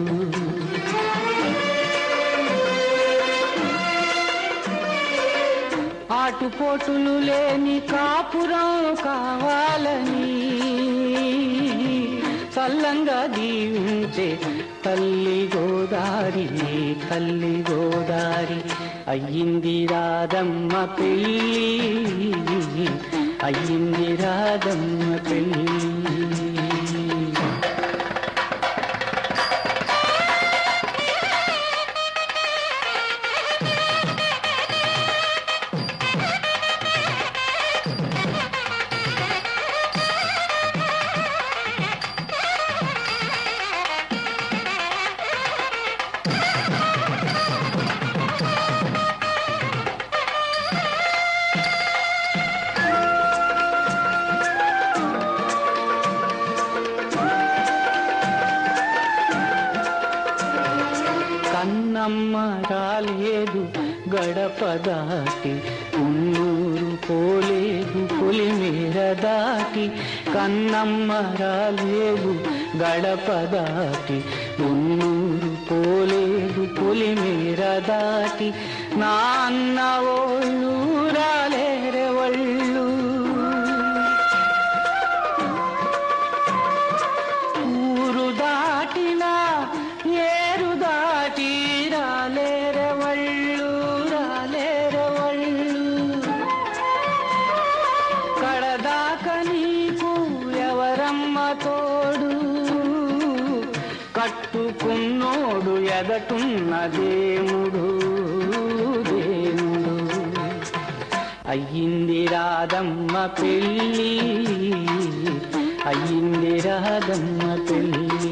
ఆటుపోటులు లేని కాపురం కావాలని చల్లంగా దీవించే తల్లి గోదారి తల్లి గోదారి అయ్యింది రాధమ్మ పెళ్ళి అయ్యింది రాధమ్మ పెళ్ళి కన్నమ్మ రాలేదు గడప దాటి ఉన్నూరు పోలేదు పొలిమేర దాటి కన్నమ్మ రాలేదు గడప దాటి ఉన్నూరు పోలేదు పొలిమేర దాటి నా అన్న ఓళ్ళు రాలేరే వాళ్ళు ఊరు దాటినా ఏరు దాటి రాలేరే వాళ్ళు రాలేరే వాళ్ళు కడదాక నీకు ఎవరమ్మ తోడు కట్టుకున్నోడు ఎదటున్న దేవుడు దేవుడు అయ్యింది రాధమ్మ పెళ్ళి అయ్యింది రాధమ్మ పెళ్ళి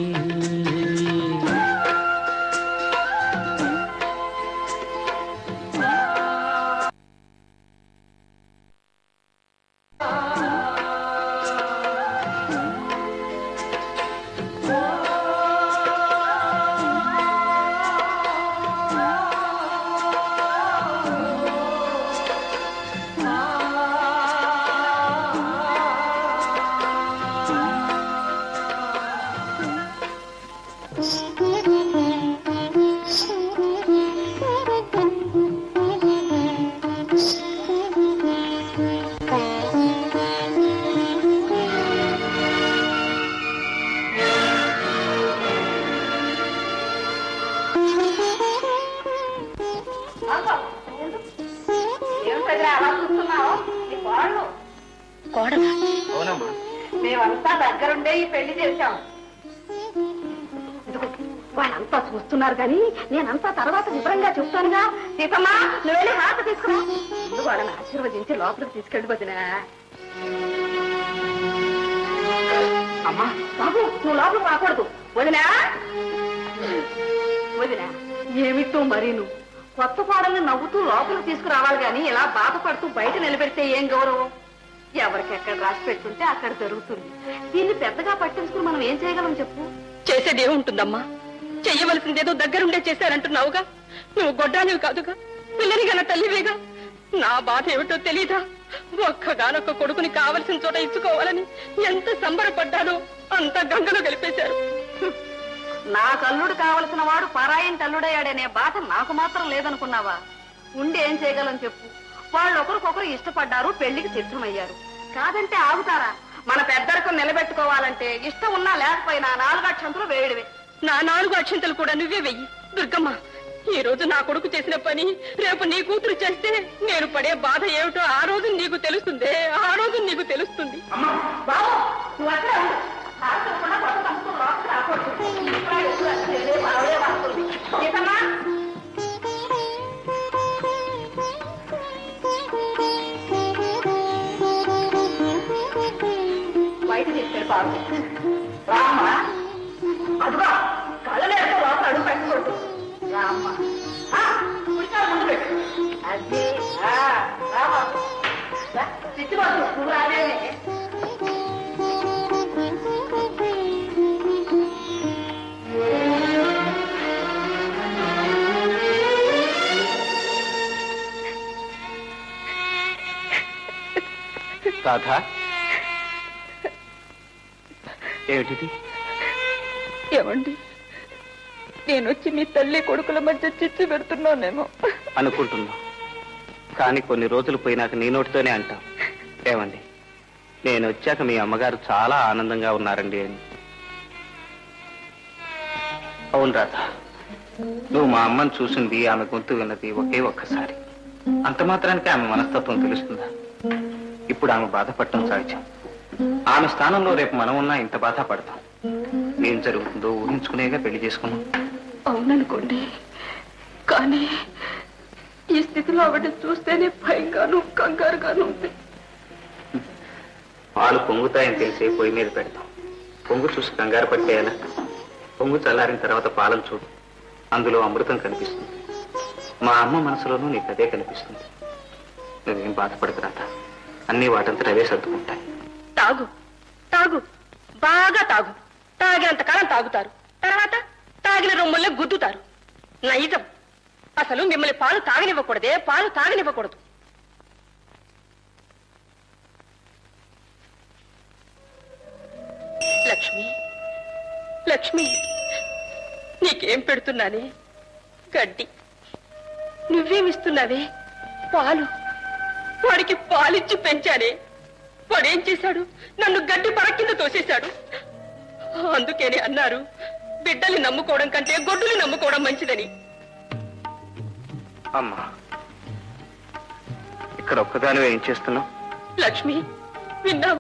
ఏమిటదిరా అలా చూస్తున్నావు నీ కోడలు కోడలా అవునమ్మా మేమంతా దగ్గరుండే ఈ పెళ్లి చేశాం ఇదిగో, వాళ్ళంతా చూస్తున్నారు కానీ నేనంతా తర్వాత వివరంగా చెప్తానుగా సీతమ్మా నువ్వు వెళ్ళి హాత తీసుకురా ముందు వాళ్ళని ఆశీర్వదించి లోపలికి తీసుకెళ్ళి వదినా అమ్మా బాబు నువ్వు లోపలికి రాకూడదు వదినా వదినా ఏమిటో మరీను కొత్త కోడల్ని నవ్వుతూ లోపలికి తీసుకురావాలి గాని ఇలా బాధపడుతూ బయట నిలబెడితే ఏం గౌరవం ఎవరికి ఎక్కడ రాసి పెట్టుంటే అక్కడ జరుగుతుంది దీన్ని పెద్దగా పట్టించుకుని మనం ఏం చేయగలం చెప్పు చేసేది ఏముంటుందమ్మా చెయ్యవలసిందేదో దగ్గరుండే చేశారంటున్నావుగా నువ్వు గొడ్డానివి కాదుగా పిల్లని గల తల్లివేగా నా బాధ ఏమిటో తెలీదా ఒక్కగానొక్క కొడుకుని కావలసిన చోట ఇచ్చుకోవాలని ఎంత సంబరపడ్డానో అంత గంగలో గెలిపేశారు నా కల్లుడు కావలసిన వాడు పరాయిని తల్లుడయ్యాడనే బాధ నాకు మాత్రం లేదనుకున్నావా ఉండి ఏం చేయగలం చెప్పు వాళ్ళు ఒకరికొకరు ఇష్టపడ్డారు పెళ్లికి సిద్ధమయ్యారు కాదంటే ఆగుతారా మన పెద్దరికం నిలబెట్టుకోవాలంటే ఇష్టం ఉన్నా లేకపోయినా నాలుగు అక్షంతలు వేయడమే నా నాలుగు అక్షంతలు కూడా నువ్వే వెయ్యి దుర్గమ్మ ఈ రోజు నా కొడుకు చేసిన పని రేపు నీ కూతురు చేస్తే నేను పడే బాధ ఏమిటో ఆ రోజు నీకు తెలుస్తుంది ఆ రోజు నీకు తెలుస్తుంది బాబు నువ్వు అక్కడ ఉండు. ఆడుకోకుండా కొత్త తప్పులు లోపలికి రాకూడదు. ఇంకా ఎక్కువ వచ్చేదే ఆవిడే వస్తుంది. సీతమ్మా, బయట తీసుకెళ్ళి బాబు రామ్మా అదిగో కళ్ళలేక లోపల అడుగు పెట్టకూడదు రామ్మ ఆ, కుడికాలు ముందు పెట్టు అది ఆ, రా బాబు. రా, చిట్టుబాబు నువ్వు రావేమే రాధా ఏమిటిది ఏమండి నేను వచ్చి మీ తల్లి కొడుకుల మధ్య చిచ్చు పెడుతున్నానేమో అనుకుంటున్నా కానీ కొన్ని రోజులు పోయినాక నీ నోటితోనే అంటాం ఏమండి నేను వచ్చాక మీ అమ్మగారు చాలా ఆనందంగా ఉన్నారండి అని అవును రాధ నువ్వు మా అమ్మని చూసింది ఆమె గొంతు విన్నది ఒకే ఒక్కసారి అంత మాత్రానికి ఆమె మనస్తత్వం తెలుస్తుందా ఇప్పుడు ఆమె బాధపడటం సహజం ఆమె స్థానంలో రేపు మనం ఉన్నా ఇంత బాధపడతాం ఏం జరుగుతుందో ఊహించుకునేగా పెళ్లి చేసుకున్నాం అవుననుకోండి కానీ ఈ స్థితిలో ఆవిడ చూస్తేనే భయంగాను కంగారుగాను ఉంది పాలు పొంగుతాయని తెలిసే పొయ్యి మీద పెడతాం పొంగు చూసి కంగారు పట్టేయాలా పొంగు చల్లారిన తర్వాత పాలను చూడు అందులో అమృతం కనిపిస్తుంది మా అమ్మ మనసులోనూ నీకు అదే కనిపిస్తుంది నువ్వేం బాధపడకు రాత అన్ని వాటంతట అవే సర్దుకుంటాయి తాగు తాగు బాగా తాగు తాగినంత కాలం తాగుతారు తర్వాత తాగిన రొమ్ముల్లో గుద్దుతారు నైజం అసలు మిమ్మల్ని పాలు తాగనివ్వకూడదే పాలు తాగనివ్వకూడదు లక్ష్మి లక్ష్మి నీకేం పెడుతున్నానే గడ్డి నువ్వేమిస్తున్నావే పాలు వాడికి పాలిచ్చి పెంచానే వాడేం చేశాడు నన్ను గడ్డి పర కింద తోసేశాడు అందుకేనే అన్నారు బిడ్డల్ని నమ్ముకోవడం కంటే గొడ్డుని నమ్ముకోవడం మంచిదని అమ్మా ఇక్కడ ఒక్కదానివే ఏం చేస్తున్నావు లక్ష్మి విన్నావు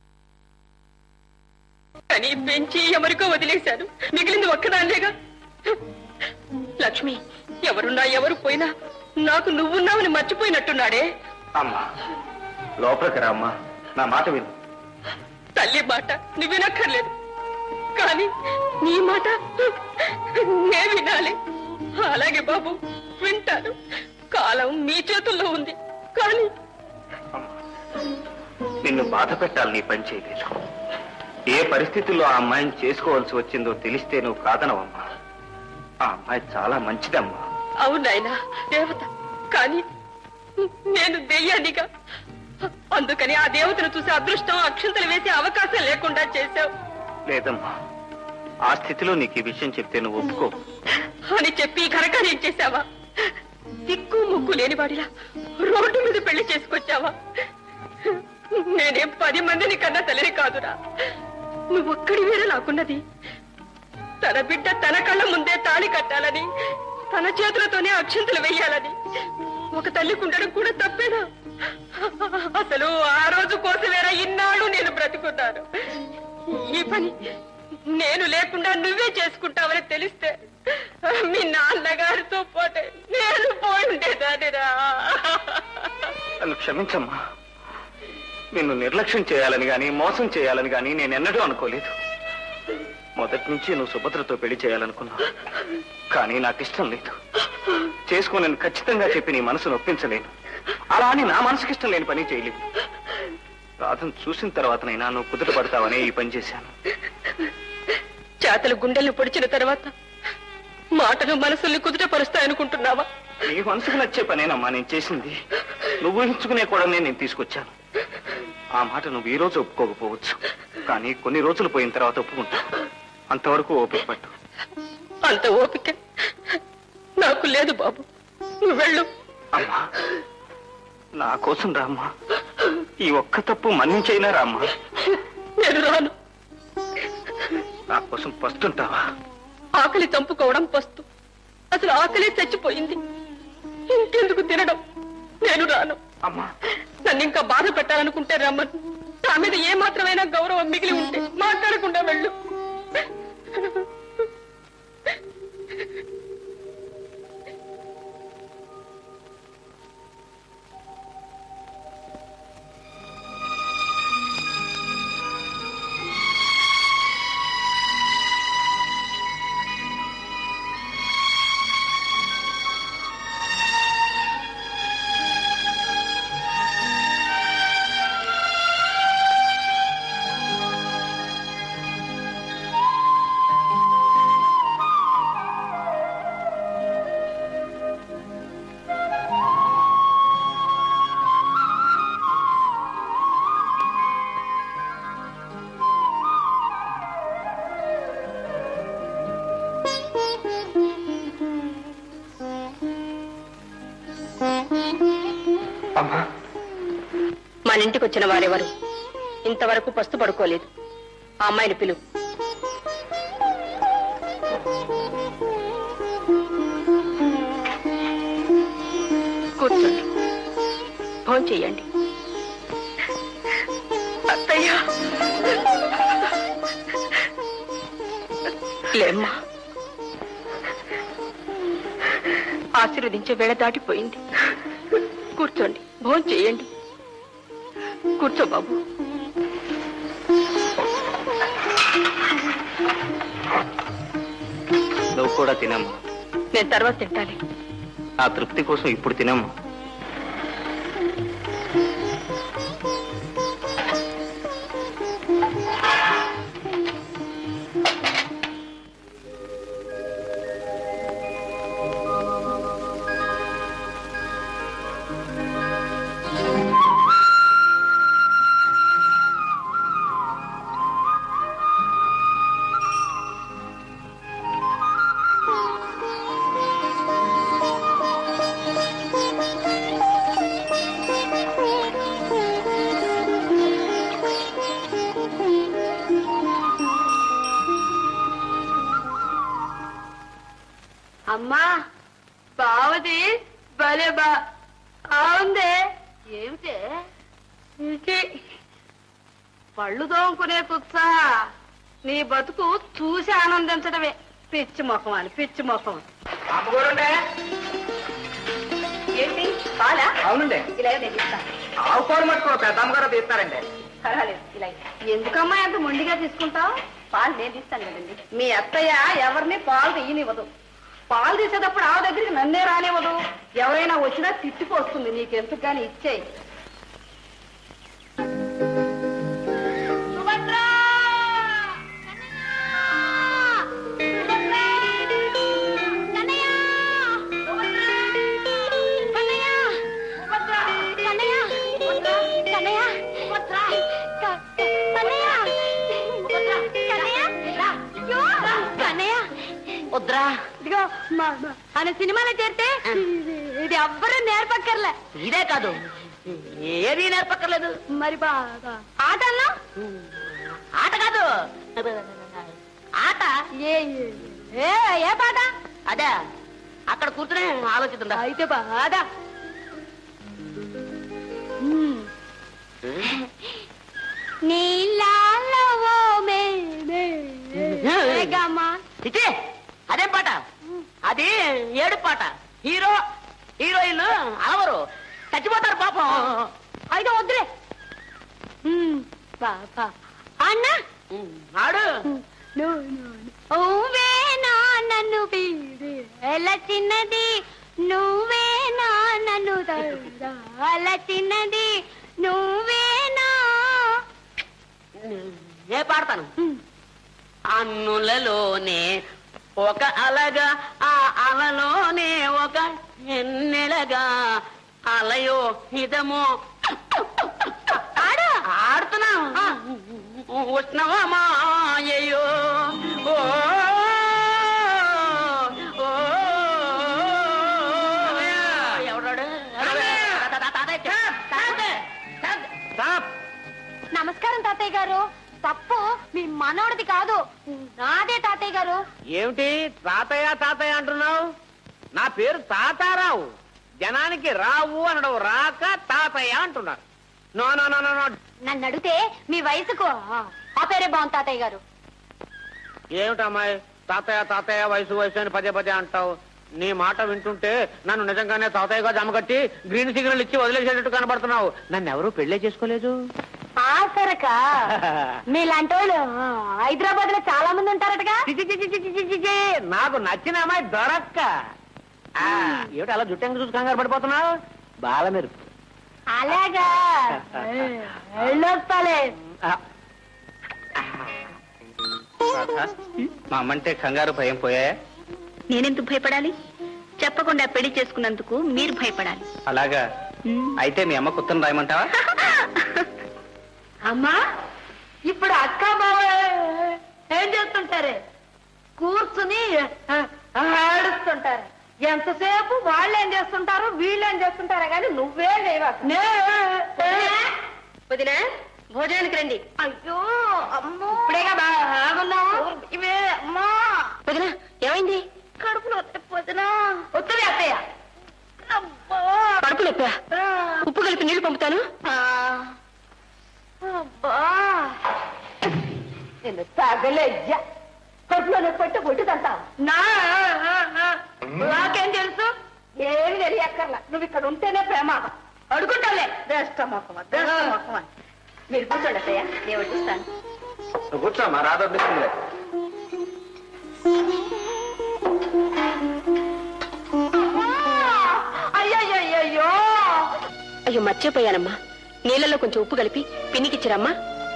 కానీ పెంచి ఎవరికో వదిలేశాను మిగిలింది ఒక్కదాన్నేగా లక్ష్మి ఎవరున్నా ఎవరు పోయినా నాకు నువ్వున్నావని మర్చిపోయినట్టున్నాడే అమ్మా లోపలికి రా అమ్మా నా మాట విను తల్లి మాట నువ్వు వినక్కర్లేదు కానీ నీ మాట నే వినాలి అలాగే బాబు వింటాను కాలం మీ చేతుల్లో ఉంది కానీ నిన్ను బాధ పెట్టాలి నీ పని చేయలేదు ఏ పరిస్థితుల్లో ఆ అమ్మాయిని చేసుకోవాల్సి వచ్చిందో తెలిస్తే నువ్వు కాదనవమ్మా ఆ అమ్మాయి చాలా మంచిదమ్మా అవునాయనా దేవత కానీ నేను దెయ్యానిగా అందుకని ఆ దేవతను చూసి అదృష్టం అక్షంతలు వేసే అవకాశం లేకుండా చేశావు లేదమ్మా ఆ స్థితిలో నీకు ఈ విషయం చెప్తే నువ్వు ఒప్పుకో అని చెప్పి ఘనకార్యం చేశావా దిక్కు ముక్కు లేనివాడిలా రోడ్డు మీద పెళ్లి చేసుకొచ్చావా నేనేం పది మందిని కన్నా తల్లిని కాదురా నువ్వొక్కడి వేరే నాకున్నది తన బిడ్డ తన కళ్ళ ముందే తాళి కట్టాలని తన చేతులతోనే అక్షంతలు వెయ్యాలని ఒక తల్లి ఉండడం కూడా తప్పేనా అసలు ఆ రోజు కోసమేరా ఇన్నాళ్ళు నేను బ్రతుకున్నాను ఈ పని నేను లేకుండా నువ్వే చేసుకుంటావని తెలిస్తే మీ నాన్నగారితో పాటే నేను పోయి ఉండేదానిరా నన్ను క్షమించమ్మా నిన్ను నిర్లక్ష్యం చేయాలని గాని మోసం చేయాలని గాని నేను ఎన్నడూ అనుకోలేదు మొదటి నుంచి నువ్వు సుభద్రతో పెళ్లి చేయాలనుకున్నావు కానీ నాకు ఇష్టం లేదు చేసుకోనని ఖచ్చితంగా చెప్పి నీ మనసు నొప్పించలేను అలా అని నా మనసుకి ఇష్టం లేని పని చేయలేదు రాధను చూసిన తర్వాతనైనా నువ్వు కుదుట పడతావనే ఈ పని చేశాను చేతలు గుండెల్ని పొడిచిన తర్వాత మాటలు మనసుల్ని కుదుటపరుస్తాయనుకుంటున్నావా నీ మనసుకు నచ్చే పనేనమ్మా నేను చేసింది నువ్వు ఊహించుకునే కూడా నేను తీసుకొచ్చాను ఆ మాట నువ్వు ఈ రోజు ఒప్పుకోకపోవచ్చు కానీ కొన్ని రోజులు పోయిన తర్వాత ఒప్పుకుంటా అంతవరకు ఓపిక పట్టు అంత ఓపిక నాకు లేదు బాబు నువ్వు వెళ్ళు అమ్మా నా కోసం రామ్మా ఈ ఒక్క తప్పు మన్నించైనా రామ్మా నేను రాను నా కోసం పస్తుంటావా ఆకలి చంపుకోవడం పస్తు అసలు ఆకలి చచ్చిపోయింది ఇంకెందుకు తినడం నేను రాను అమ్మా నన్ను ఇంకా బాధ పెట్టాలనుకుంటే రమ్మను నా మీద ఏ మాత్రమైనా గౌరవం మిగిలి ఉంటే మాట్లాడకుండా వెళ్ళు అమ్మా మన ఇంటికి వచ్చిన వారెవరు ఇంతవరకు పస్తు పడుకోలేదు ఆ అమ్మాయిని పిలువు కూర్చోండి ఫోన్ చెయ్యండి అత్తయ్య లేమ్మా ఆశీర్వదించే వేళ దాటిపోయింది కూర్చోండి భోజనం చేయండి కూర్చో బాబు నువ్వు కూడా తినమ్మా నేను తర్వాత తింటాలి ఆ తృప్తి కోసం ఇప్పుడు తినమ్మా అమ్మా బావది భలే బా బాగుందే ఏమిటే ఇది పళ్ళు దోముకునే కుచ్చా నీ బతుకు చూసి ఆనందించడమే పిచ్చి ముఖం అని పిచ్చి ముఖం ఏంటి పాలా అవునండి ఇలా నేను ఇస్తాను ఆవు పాలు మట్టుకో పెద్దమ్మగారు తీస్తారండి పర్వాలేదు ఇలా ఎందుకమ్మా ఎంత మొండిగా తీసుకుంటావు పాలు నేను తీస్తాను కదండి మీ అత్తయ్య ఎవరిని పాలు తీయనివ్వదు పాలు తీసేటప్పుడు ఆవు దగ్గరికి నన్నే రానివ్వదు ఎవరైనా వచ్చినా తిట్టిపోస్తుంది నీకెందుకు కానీ ఇచ్చేయి వద్దురా ఇదిగో మా- మా- ఆయన సినిమాలో చేరితే ఇది ఎవ్వరూ నేర్పక్కర్లే ఇదే కాదు ఏది నేర్పక్కర్లేదు మరి బాగా ఆటల్లో ఆట కాదు ఆట ఏ ఏ ఏ పాట అదే అక్కడ కూర్చునే ఆలోచిస్తుందా అయితే బాగా నీళ్ళలో మేఘమా ఇదే అదేం పాట అది ఏడు పాట హీరో హీరోయిన్ అలవరు చచ్చిపోతారు పాపం అయితే వద్దులే పాపా అన్న ఆడు నువ్వేనా నన్ను వీడి ఎలా చిన్నది నువ్వేనా నన్ను అలా చిన్నది నువ్వేనా ఏ పాడతాను అన్నులలోనే ఒక అలగా ఆ అలలోనే ఒక ఎన్నెలగా అలయో హిదమో ఆడు ఆడుతున్నా ఉష్ణవమా అయ్యో ఓ ఓ ఎవడాడు తాతయ్య తాతయ్య గారు తప్పు మీ మనవడిది కాదు నాదే తాతయ్య గారు ఏమిటి తాతయ్య తాతయ్య అంటున్నావు నా పేరు తాతారావు జనానికి రావు అనడం రాక తాతయ్య అంటున్నారు no no no no no నన్ను అడిగితే మీ వయసుకు ఆ పేరే బాగుంది తాతయ్య గారు ఏమిటమ్మాయి తాతయ్య తాతయ్య వయసు వయసు అని పదే పదే అంటావు నీ మాట వింటుంటే నన్ను నిజంగానే తాతయ్యగా జమకట్టి గ్రీన్ సిగ్నల్ ఇచ్చి వదిలేసేటట్టు కనబడుతున్నావు నన్ను ఎవరు పెళ్లే చేసుకోలేదు ఆసరక మీలాంటి వాళ్ళు హైదరాబాద్ లో చాలా మంది ఉంటారటగా చి, చి, చి, చి, చి, చి, చి, చి. నాకు నచ్చిన అమ్మాయి దొరక్క ఆ, ఏమిటి అలా జుట్టంగా చూసి కంగారు పడిపోతున్నావు బాల మెరుపు అలాగా వెళ్ళొస్తాలే ఆ, రాధా, మా అమ్మంటే కంగారు భయం పోయాయా నేనెందుకు భయపడాలి చెప్పకుండా పెళ్లి చేసుకున్నందుకు మీరు భయపడాలి అలాగా అయితే మీ అమ్మ కుత్తను రాయమంటావా అమ్మా ఇప్పుడు అక్క బావ ఏం చేస్తుంటారే కూర్చుని ఆడుస్తుంటారు ఎంతసేపు వాళ్ళు ఏం చేస్తుంటారు వీళ్ళు ఏం చేస్తుంటారా కానీ నువ్వే వదినా భోజనానికి రండి అయ్యో అమ్మో ఇప్పుడేగా బాగున్నావు ఇవే అమ్మా వదినా ఏమైంది కడుపులో వదినా వస్తుంది అత్తయ్య అబ్బా కడుపు నొప్పా ఉప్పు కలిపి నీళ్లు పంపుతాను అబ్బా నేను తగలయ్యా కడుపులో నొప్పి పట్టి కొట్టుదంటావు నా నాకేం తెలుసు ఏమి తెలియక్కర్లా నువ్వు ఇక్కడ ఉంటేనే ప్రమాదం అడుగుంటాలే దేష్ట మొక్కమా దేష్ట మొక్కమా మీరు కూర్చోండి అత్తయ్య నేను వడ్డిస్తాను నువ్వు కూర్చోమ్మా రాదొడ్డిస్తుంది అయ్యయ్యో అయ్యో మర్చిపోయానమ్మా నీళ్ళలో కొంచెం ఉప్పు కలిపి పిన్నికిచ్చిరమ్మా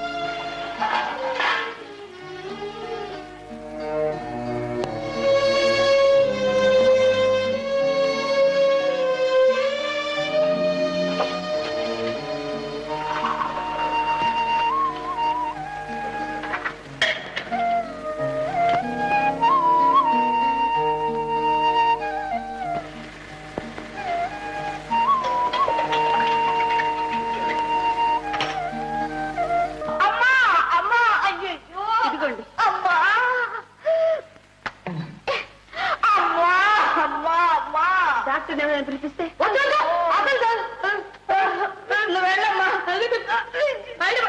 అమ్మా అమ్మా అయ్యయ్యో ఇదిగోండి. అమ్మా అమ్మా అమ్మా అమ్మా డాక్టర్ ఎవరైనా పిలిపిస్తే వద్దు, వద్దు, అసలు నువ్వు వెళ్ళమ్మా వెళ్ళి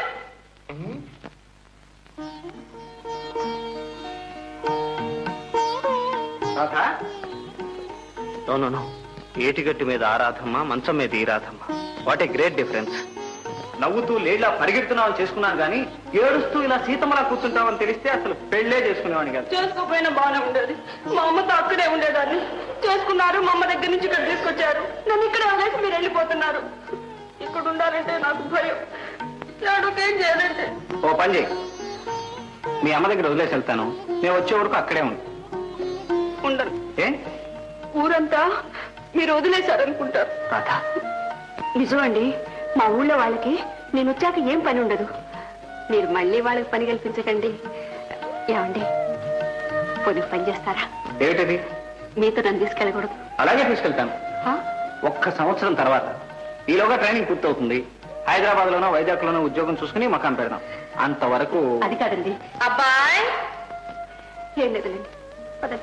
రాధా నో నో నో ఏటిగట్టు మీద ఆరాధమ్మ మంచం మీద ఈ Radhamma what a great difference నవ్వుతూ లేలా పరిగెడుతున్నావు చేసుకున్నాను కానీ ఏడుస్తూ ఇలా సీతమ్మలా కూర్చుంటామని తెలిస్తే అసలు పెళ్ళే చేసుకునేవాడిని కాదు చేసుకోపోయినా బాగానే ఉండేది మా అమ్మతో అక్కడే ఉండేదాన్ని చేసుకున్నారు మా అమ్మ దగ్గర నుంచి ఇక్కడ తీసుకొచ్చారు నన్ను ఇక్కడ వదిలేసి మీరు వెళ్ళిపోతున్నారు ఇక్కడ ఉండాలంటే నాకు భయం ఏడుకేం చేయాలంటే ఓ పని చేయి మీ అమ్మ దగ్గర వదిలేసి వెళ్తాను నేను వచ్చే వరకు అక్కడే ఉండు ఉండను ఏ ఊరంతా మీరు వదిలేశారనుకుంటారు రాధా నిజమండి మా ఊళ్ళో వాళ్ళకి నేను వచ్చాక ఏం పని ఉండదు మీరు మళ్ళీ వాళ్ళకి పని కల్పించకండి ఏమండి పోనీ పని చేస్తారా ఏమిటది మీతో నన్ను తీసుకెళ్ళకూడదు అలాగే తీసుకెళ్తాను ఆ? ఒక్క సంవత్సరం తర్వాత ఈలోగా ట్రైనింగ్ పూర్తవుతుంది హైదరాబాద్ లోనో వైజాగ్ లోనో ఉద్యోగం చూసుకుని మకాం పెడదాం అంతవరకు అది కాదండి అబ్బాయ్ ఏం లేదులేండి పదండి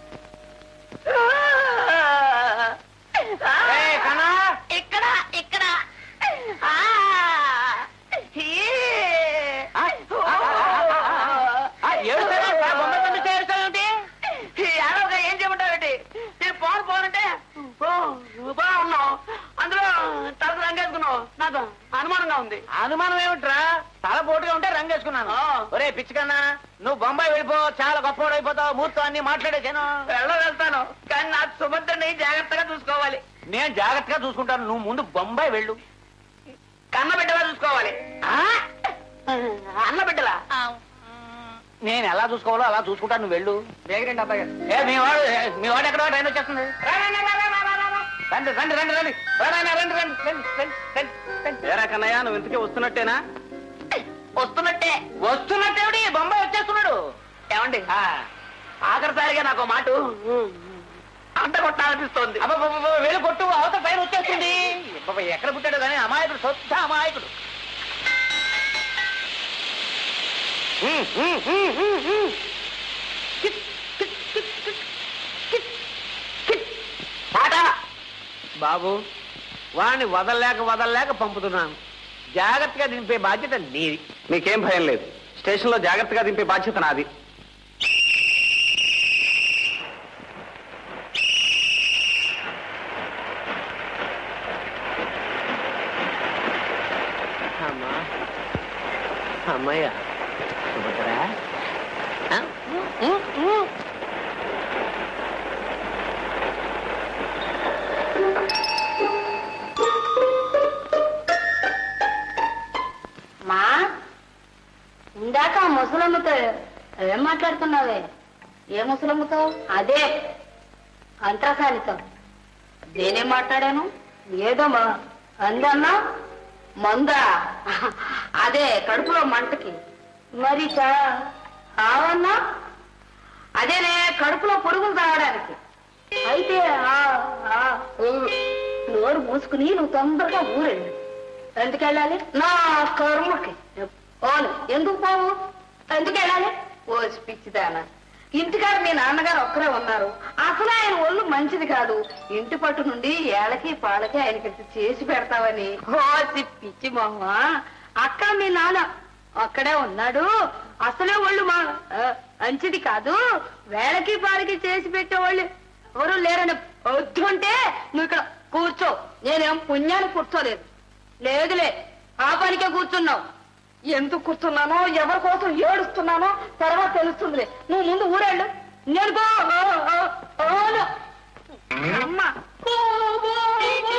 ఏయ్, కన్నా! ఇక్కడ ఇక్కడ ఆ, ఈ. ఆ, ఆ, ఆ, ఆ, ఏడుస్తావేంట్రా? బొమ్మ కనిపిస్తే ఏడుస్తావేంటి? ఈ ఏడవగా ఏం చేయమంటావేంటి నేను పోను పోనంటే ఓ, నువ్వు బాగున్నావు అందులో తలకు రంగేసుకున్నావు నాకు అనుమానంగా ఉంది అనుమానం ఏమిట్రా తల పోటుగా ఉంటే రంగేసుకున్నాను ఆ. ఒరే పిచ్చికన్నా నువ్వు బొంబాయి వెళ్ళిపో చాలా గొప్పవాడు అయిపోతావు మూర్తో అన్ని మాట్లాడేసాను వెళ్ళ వెళ్తాను కానీ నా సుభద్రని జాగ్రత్తగా చూసుకోవాలి నేను జాగ్రత్తగా చూసుకుంటాను నువ్వు ముందు బొంబాయి వెళ్ళు కన్న బిడ్డలా చూసుకోవాలి ఆ? అన్న బిడ్డలా నేను ఎలా చూసుకోవాలో అలా చూసుకుంటాను నువ్వు వెళ్ళు వేగరండి అబ్బాయి ఏ మీ వాడు ఏ, మీ వాడు ఎక్కడో ట్రైన్ వచ్చేస్తుంది రా, రా, రా, రా, రా, రా, రా, రా. రండి రండి రండి రండి రా, రా, రా, రండి రండి రండి రండి రండి రండి ఏరా కన్నయ్య నువ్వు ఇంతకీ వస్తున్నట్టేనా వస్తున్నట్టే వస్తున్నట్టేవిడి బొంబాయి వచ్చేస్తున్నాడు ఏమండి ఆ. ఆఖరిసారిగా నాకు ఒక మాట అంట కొట్టాలనిపిస్తోంది అబ్బబ్బబ్బబ్బ, వెళ్ళి కొట్టు అవతల ట్రైన్ వచ్చేస్తుంది అబ్బబ్బ, ఎక్కడ పుట్టాడు కానీ అమాయకుడు సొంత అమాయకుడు బాబు వాడిని వదలలేక వదలలేక పంపుతున్నాను జాగ్రత్తగా దింపే బాధ్యత నీది మీకేం భయం లేదు స్టేషన్లో జాగ్రత్తగా దింపే బాధ్యత నాది అమ్మా అమ్మయ్య సుభద్రా ఆ? మా ఇందాక ఆ ముసలమ్మతో ఏం మాట్లాడుతున్నావే ఏ ముసలమ్మతో అదే అంతరసానితో నేనేం మాట్లాడాను ఏదో మా అందన్నా మందా అదే కడుపులో మంటకి మరి చా- ఆవన్నా అదేనే కడుపులో పొరుగులు తాగడానికి అయితే ఆ, ఆ, ఊ, నోరు మూసుకుని నువ్వు తొందరగా ఊరెళ్ళు ఎందుకు వెళ్ళాలి నా కర్మకి ఓను ఎందుకు పోవు ఎందుకు వెళ్ళాలి ఓ పిచ్చిదానా ఇంటికాడ మీ నాన్నగారు ఒక్కరే ఉన్నారు అసలు ఆయన ఒళ్ళు మంచిది కాదు ఇంటి పట్టు నుండి ఏళ్ళకి పాలకి ఆయనకి చేసి పెడతావని ఓ పిచ్చి మొహ అక్క మీ నాన్న ఒక్కడే ఉన్నాడు అసలే ఒళ్ళు మా ఆ, మంచిది కాదు వేళకి పాలకి చేసి పెట్టేవాళ్ళు ఎవరు లేరని వద్దుంటే నువ్వు ఇక్కడ కూర్చో నేనేం పుణ్యానికి కూర్చోలేదు లేదులే ఆ పనికే కూర్చున్నావు ఎందుకు కూర్చున్నానో ఎవరి కోసం ఏడుస్తున్నానో తర్వాత తెలుస్తుందిలే నువ్వు ముందు ఊరేళ్ళు నేను పో ఓ, ఓ, ఓను. అమ్మ. పో, పో, పో.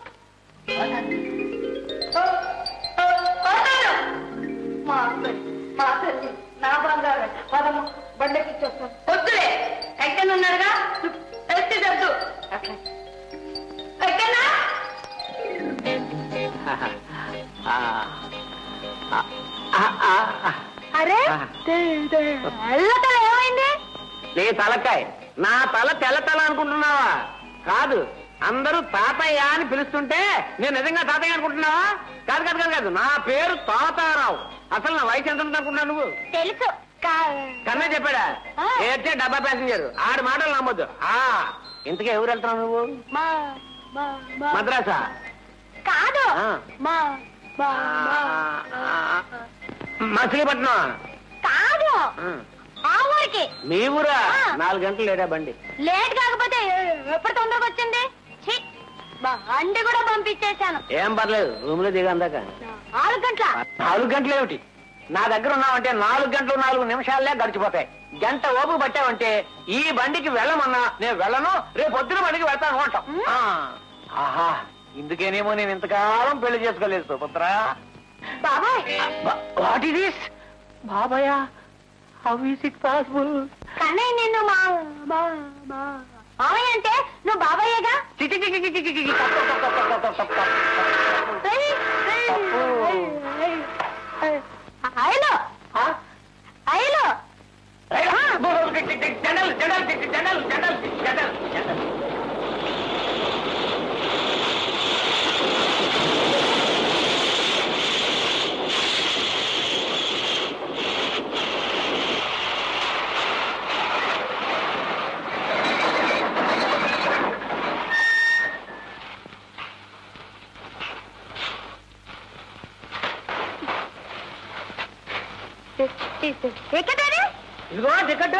ఓ, ఓ, పోతాను. మా అత్తయ్య, మా తల్లి నా బంగారం పదము బండెక్కిచ్చేస్తాను వద్దులే ఎక్కడున్నాడుగా ఎత్తి తెద్దు అట్లా ఎక్కడా ఆ. ఆ. ఆ, ఆ, ఆ. అరే అల్లతల ఏమైంది నీ తలకాయ నా తల తెల్ల తల అనుకుంటున్నావా కాదు అందరూ తాతయ్య అని పిలుస్తుంటే నేను నిజంగా తాతయ్య అనుకుంటున్నావా కాదు కాదు కాదు కాదు నా పేరు తాతారావు అసలు నా వయసు ఎంత ఉంటుంది అనుకుంటున్నావు నువ్వు తెలుసు కన్నా చెప్పాడా ఆ. ఏడ్చే డబ్బా ప్యాసింజర్ ఆడి మాటలు నమ్మొద్దు ఆ ఇంతకీ ఎవరు వెళ్తున్నావు నువ్వు మా మా మా మద్రాసా కాదు ఆ. మా మా మా మచిలీపట్నం కాదు ఆ. ఆ ఊరికి మీ ఊరా ఆ. నాలుగు గంటలు లేడా బండి లేట్ కాకపోతే ఎప్పుడు తొందరగా వచ్చింది ఛీ, మా అండి కూడా పంపించేశాను ఏం పర్లేదు రూమ్ లో దిగా అందాక ఆరు గంటల నాలుగు గంటలు ఏమిటి నా దగ్గర ఉన్నావంటే నాలుగు గంటలు నాలుగు నిమిషాలే గడిచిపోతాయి గంట ఓపు పట్టావంటే ఈ బండికి వెళ్ళమన్నా నేను వెళ్ళను రేపు పొద్దున బండికి వెళ్తాను అంటాం ఆ. ఆహా ఇందుకేనేమో నేను ఇంతకాలం పెళ్లి చేసుకోలేదు సుభద్ర బాబాయ్ వాట్ ఇస్ దిస్ బాబాయ్ how is it possible Kannayya నిన్ను మా మా మా మావయ్య అంటే నువ్వు బాబాయ్యగా ఏయ్, ఏయ్, ఏయ్, ఏయ్, ఏయ్. అయ్యలో అయ్యలో general general general general general ఎక్కడారు ఇదిగో టికెట్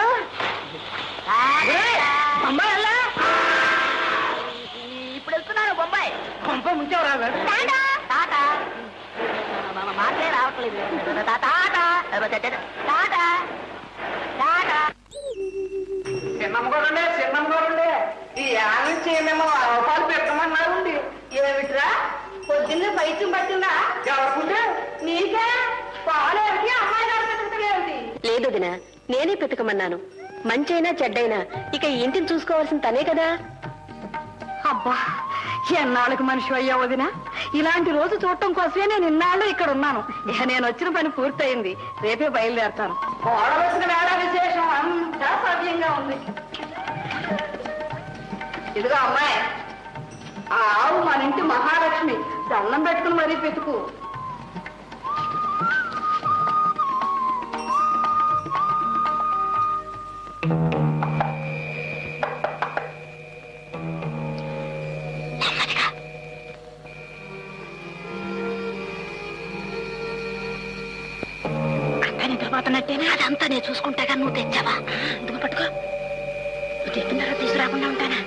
బొంబాయి వెళ్ళా ఇప్పుడు వెళ్తున్నాను బొంబాయి పంప ముంచేవరా టాటా మాటలే రావట్లేదు టాటా టాటా టాటా చిన్నమ్మగారండి చిన్నమ్మగారండి ఈ యానం చేయమేమో రూపాయలు పెట్టమన్నారండి ఏమిట్రా పొద్దున్నే పైత్యం పట్టిందా ఎవరుకుంటే నీకే పాలేమిటి అమ్మాయి నడుపుతుంది లేదు దినా నేనే పెట్టుకోమన్నాను మంచైనా చెడ్డైనా ఇక ఈ ఇంటిని చూసుకోవాల్సిన తనే కదా అబ్బా ఎన్నాళ్ళకి మనిషి అయ్యా వదిన ఇలాంటి రోజు చూడటం కోసమే నేను ఇన్నాళ్ళు ఇక్కడ ఉన్నాను ఇక నేను వచ్చిన పని పూర్తయింది రేపే బయలుదేరతాను వచ్చిన వేళ విశేషం అంతా సవ్యంగా ఉంది ఇదిగో అమ్మాయి ఆ ఆవు మన ఇంటి మహాలక్ష్మి దండం పెట్టుకుని మరీ పెతుకు అంతా నిద్రపోతున్నట్టేనా అదంతా నేను చూసుకుంటాగా నువ్వు తెచ్చావా ఇదిగో పట్టుకో నువ్వు తెచ్చిన తర్వాత తీసుకురాకుండా ఉంటానా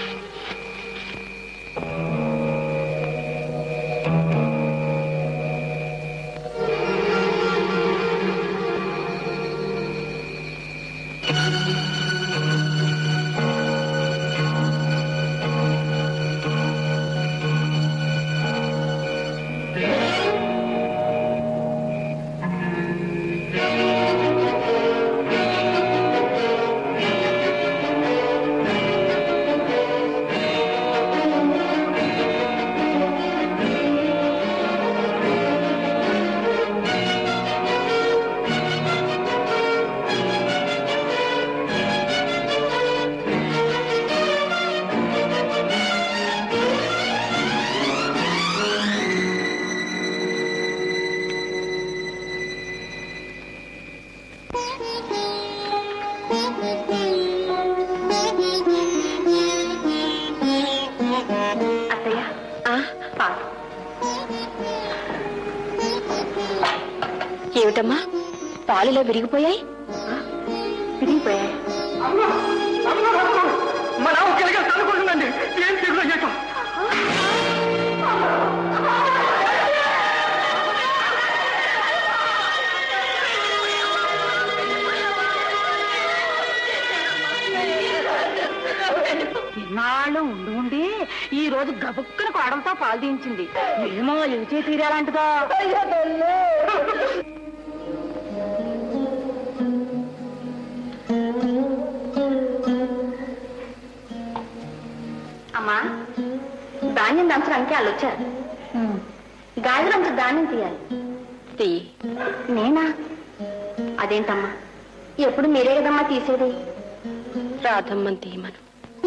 అత్తయ్య పాలు ఏమిటమ్మా పాలులో విరిగిపోయాయి విరిగిపోయాయి మన ఆవు గిలగల తనుకుంటుందండి ఏం తెగులు చేశాం నాళ్ళు ఉండి ఉండి ఈ రోజు గబుక్కున కోడలతో పాలు తీయించింది ఏమో ఏచే తీరాలంటదో అమ్మా ధాన్యం దంచడానికి వాళ్ళు వచ్చారు గాజు రంచు ధాన్యం తీయాలి తీయి నేనా అదేంటమ్మా ఎప్పుడు మీరే కదమ్మా తీసేది రాధమ్మని తీయమను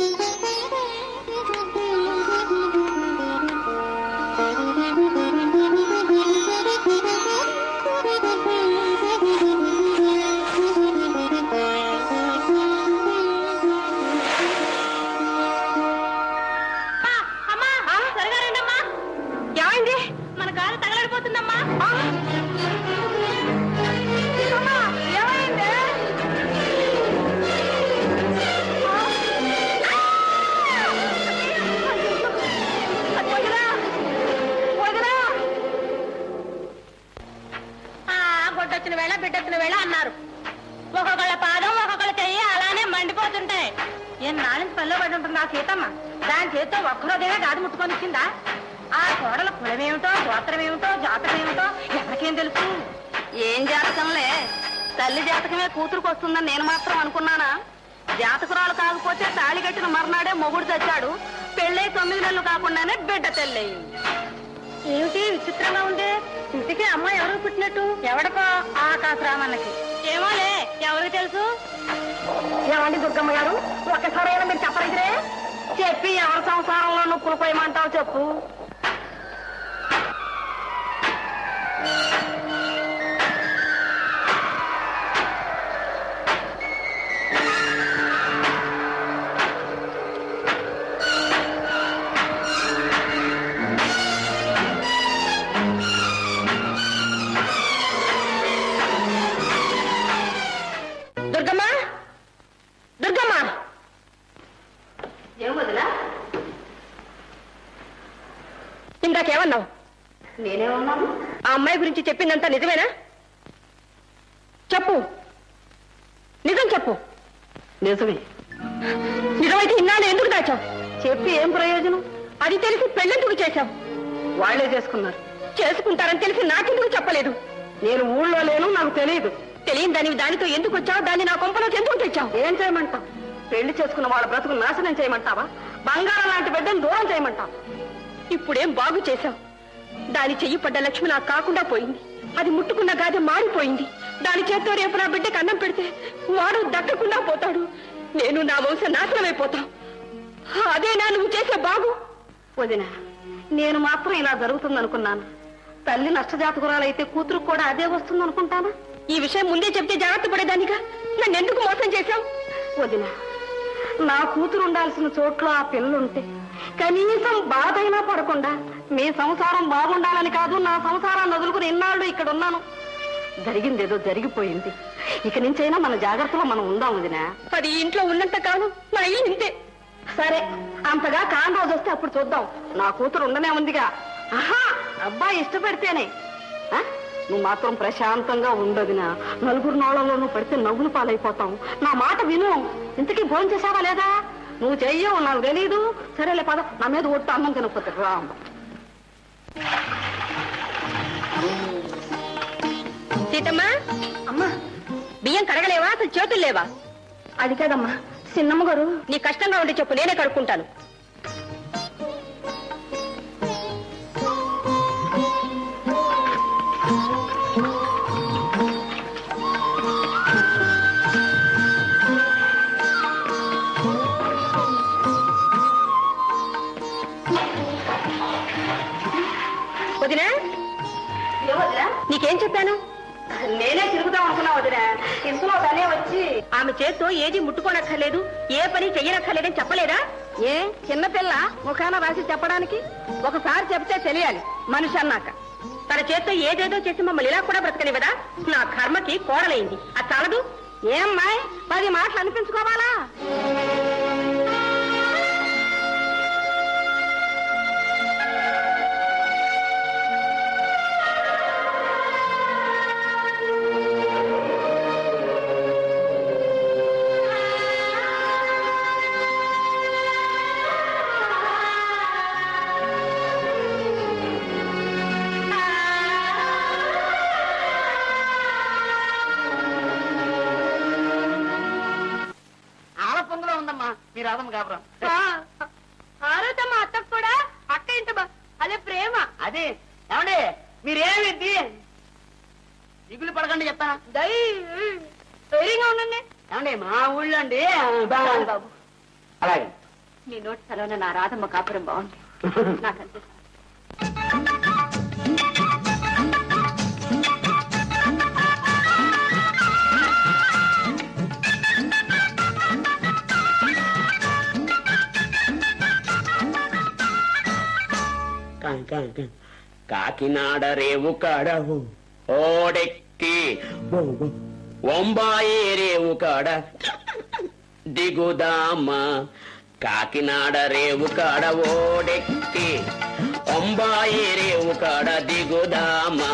అమ్మా సరిగా రండమ్మా ఏమైంది మన గాలి తగలడిపోతుందమ్మా అమ్మా, ఏమైంది వదినా, వదినా. ఆ, గొడ్డొచ్చిన వేళ బిడ్డొచ్చిన వేళ అన్నారు ఒక్కొక్కళ్ళ పాదం ఒక్కొక్కళ్ళ చెయ్యి అలానే మండిపోతుంటాయి ఏం నాలుగు పనిలో పడి ఉంటుంది ఆ సీతమ్మ దాని చేతితో ఒక్కరోజేమే గాది ముట్టుకొని ఇచ్చిందా ఆ కోడల కులమేమిటో గోత్రమేమిటో జాతకమేమిటో ఎవరికేం తెలుసు ఏం జాతకంలే తల్లి జాతకమే కూతురుకు వస్తుందని నేను మాత్రం అనుకున్నానా జాతకురాలు కాకపోతే తాళి కట్టిన మర్నాడే మొగుడు చచ్చాడు పెళ్ళై తొమ్మిది నెలలు కాకుండానే బిడ్డ తెల్లయింది ఏమిటి విచిత్రంగా ఉంది ఇంటికి అమ్మ ఎవరు పుట్టినట్టు ఎవడకో ఆకాశరామన్నకి ఏమోలే ఎవరికి తెలుసు ఏమండి దుర్గమ్మ గారు ఒక్కసారైనా మీరు చెప్పలేదురే చెప్పి ఎవరి సంసారంలో నువ్వు కులిపోయమంటావు చెప్పు దుర్గమ్మ దుర్గమ్మ ఏం వదిలా ఇందాకేమన్నావు నేనేమన్నాను ఆ అమ్మాయి గురించి చెప్పిందంతా నిజమేనా చెప్పు నిజం చెప్పు నిజమే నిజమైతే ఇన్నాళ్ళు ఎందుకు దాచావు చెప్పి ఏం ప్రయోజనం అది తెలిసి పెళ్ళెందుకు చేశావు వాళ్లే చేసుకున్నారు చేసుకుంటారని తెలిసి నాకెందుకు చెప్పలేదు నేను ఊళ్ళో లేను నాకు తెలియదు తెలియని దాని దానితో ఎందుకు వచ్చావు దాన్ని నా కొంపలోకి ఎందుకు తెచ్చావు ఏం చేయమంటావు పెళ్లి చేసుకున్న వాళ్ళ బ్రతుకు నాశనం చేయమంటావా బంగారం లాంటి బిడ్డను దూరం చేయమంటావా ఇప్పుడేం బాగు చేశావు దాని చెయ్యి పడ్డ లక్ష్మి నాకు కాకుండా పోయింది అది ముట్టుకున్న గాది మారిపోయింది దాని చేత్తో రేపు నా బిడ్డకి అన్నం పెడితే వాడు దక్కకుండా పోతాడు నేను నా వంశ నాశనమైపోతాం అదేనా నువ్వు చేసే బాగు వదిన నేను మాత్రం ఇలా జరుగుతుందనుకున్నాను తల్లి నష్టజాతకురాలైతే కూతురు కూడా అదే వస్తుందనుకుంటానా ఈ విషయం ముందే చెప్తే జాగ్రత్త పడేదానిగా నన్ను ఎందుకు మోసం చేశావు వదిన నా కూతురు ఉండాల్సిన చోట్ల ఆ పిల్లుంటే కనీసం బాధ అయినా పడకుండా మీ సంసారం బాగుండాలని కాదు నా సంసారాన్ని వదులుకుని ఎన్నాళ్ళు ఇక్కడ ఉన్నాను జరిగిందేదో జరిగిపోయింది ఇక నుంచైనా మన జాగ్రత్తలో మనం ఉందాం వదిన అది ఇంట్లో ఉన్నంత కాదు నా ఇల్లు ఇంతే సరే అంతగా కాని రోజు వస్తే అప్పుడు చూద్దాం నా కూతురు ఉండనే ఉందిగా ఆహా అబ్బాయి ఇష్టపెడితేనే ఆ? నువ్వు మాత్రం ప్రశాంతంగా ఉండదునా నలుగురు నోళ్ళలో నువ్వు పడితే నవ్వులు పాలైపోతాం నా మాట విను ఇంతకీ భోజనం చేసావా లేదా నువ్వు చెయ్యవు నాకు తెలీదు సరేలే పద నా మీద ఒట్టు అన్నం తినకపోతే రా అమ్మ. సీతమ్మా అమ్మా బియ్యం కడగలేవా అసలు చేతులు లేవా అది కాదమ్మా చిన్నమ్మ గారు నీ కష్టంగా ఉండి చెప్పు నేనే కడుక్కుంటాను వదినా నీకేం చెప్పాను నేనే తిరుగుదాం అనుకున్నా వదినా ఇంట్లో తనే వచ్చి ఆమె చేత్తో ఏది ముట్టుకోనక్కర్లేదు ఏ పని చెయ్యనక్కర్లేదని చెప్పలేదా ఏ చిన్నపిల్ల ముఖాన రాసి చెప్పడానికి ఒకసారి చెప్తే తెలియాలి మనిషి అన్నాక తన చేత్తో ఏదేదో చేసి మమ్మల్ని ఇలా కూడా బ్రతకనివ్వదా నా కర్మకి కోడలైంది అది చాలదు ఏమ్మాయ్ పది మాటలు అనిపించుకోవాలా ఆలపొంగులో ఉందమ్మా మీ రాధమ్మ కాపురం ఆరోతమ్మ అత్తకు కూడా అక్క ఇంట అదే ప్రేమ అదే ఏమండి మీరేమి దిగులు పడకండి చెప్తాను ధైర్యంగా ఉండండి ఏమండి మా ఊళ్ళో అండి బాబు అలాగే నీ నోటి సెలవున నా రాధమ్మ కాపురం బాగుంది నాకు అనిపిస్తుంది కాకినాడ రేవు కాడవు ఓడెక్కి ఒంబాయి రేవు కాడ దిగుదామా కాకినాడ రేవు కాడ ఓడెక్కి ఒంబాయి రేవు కాడ దిగుదామా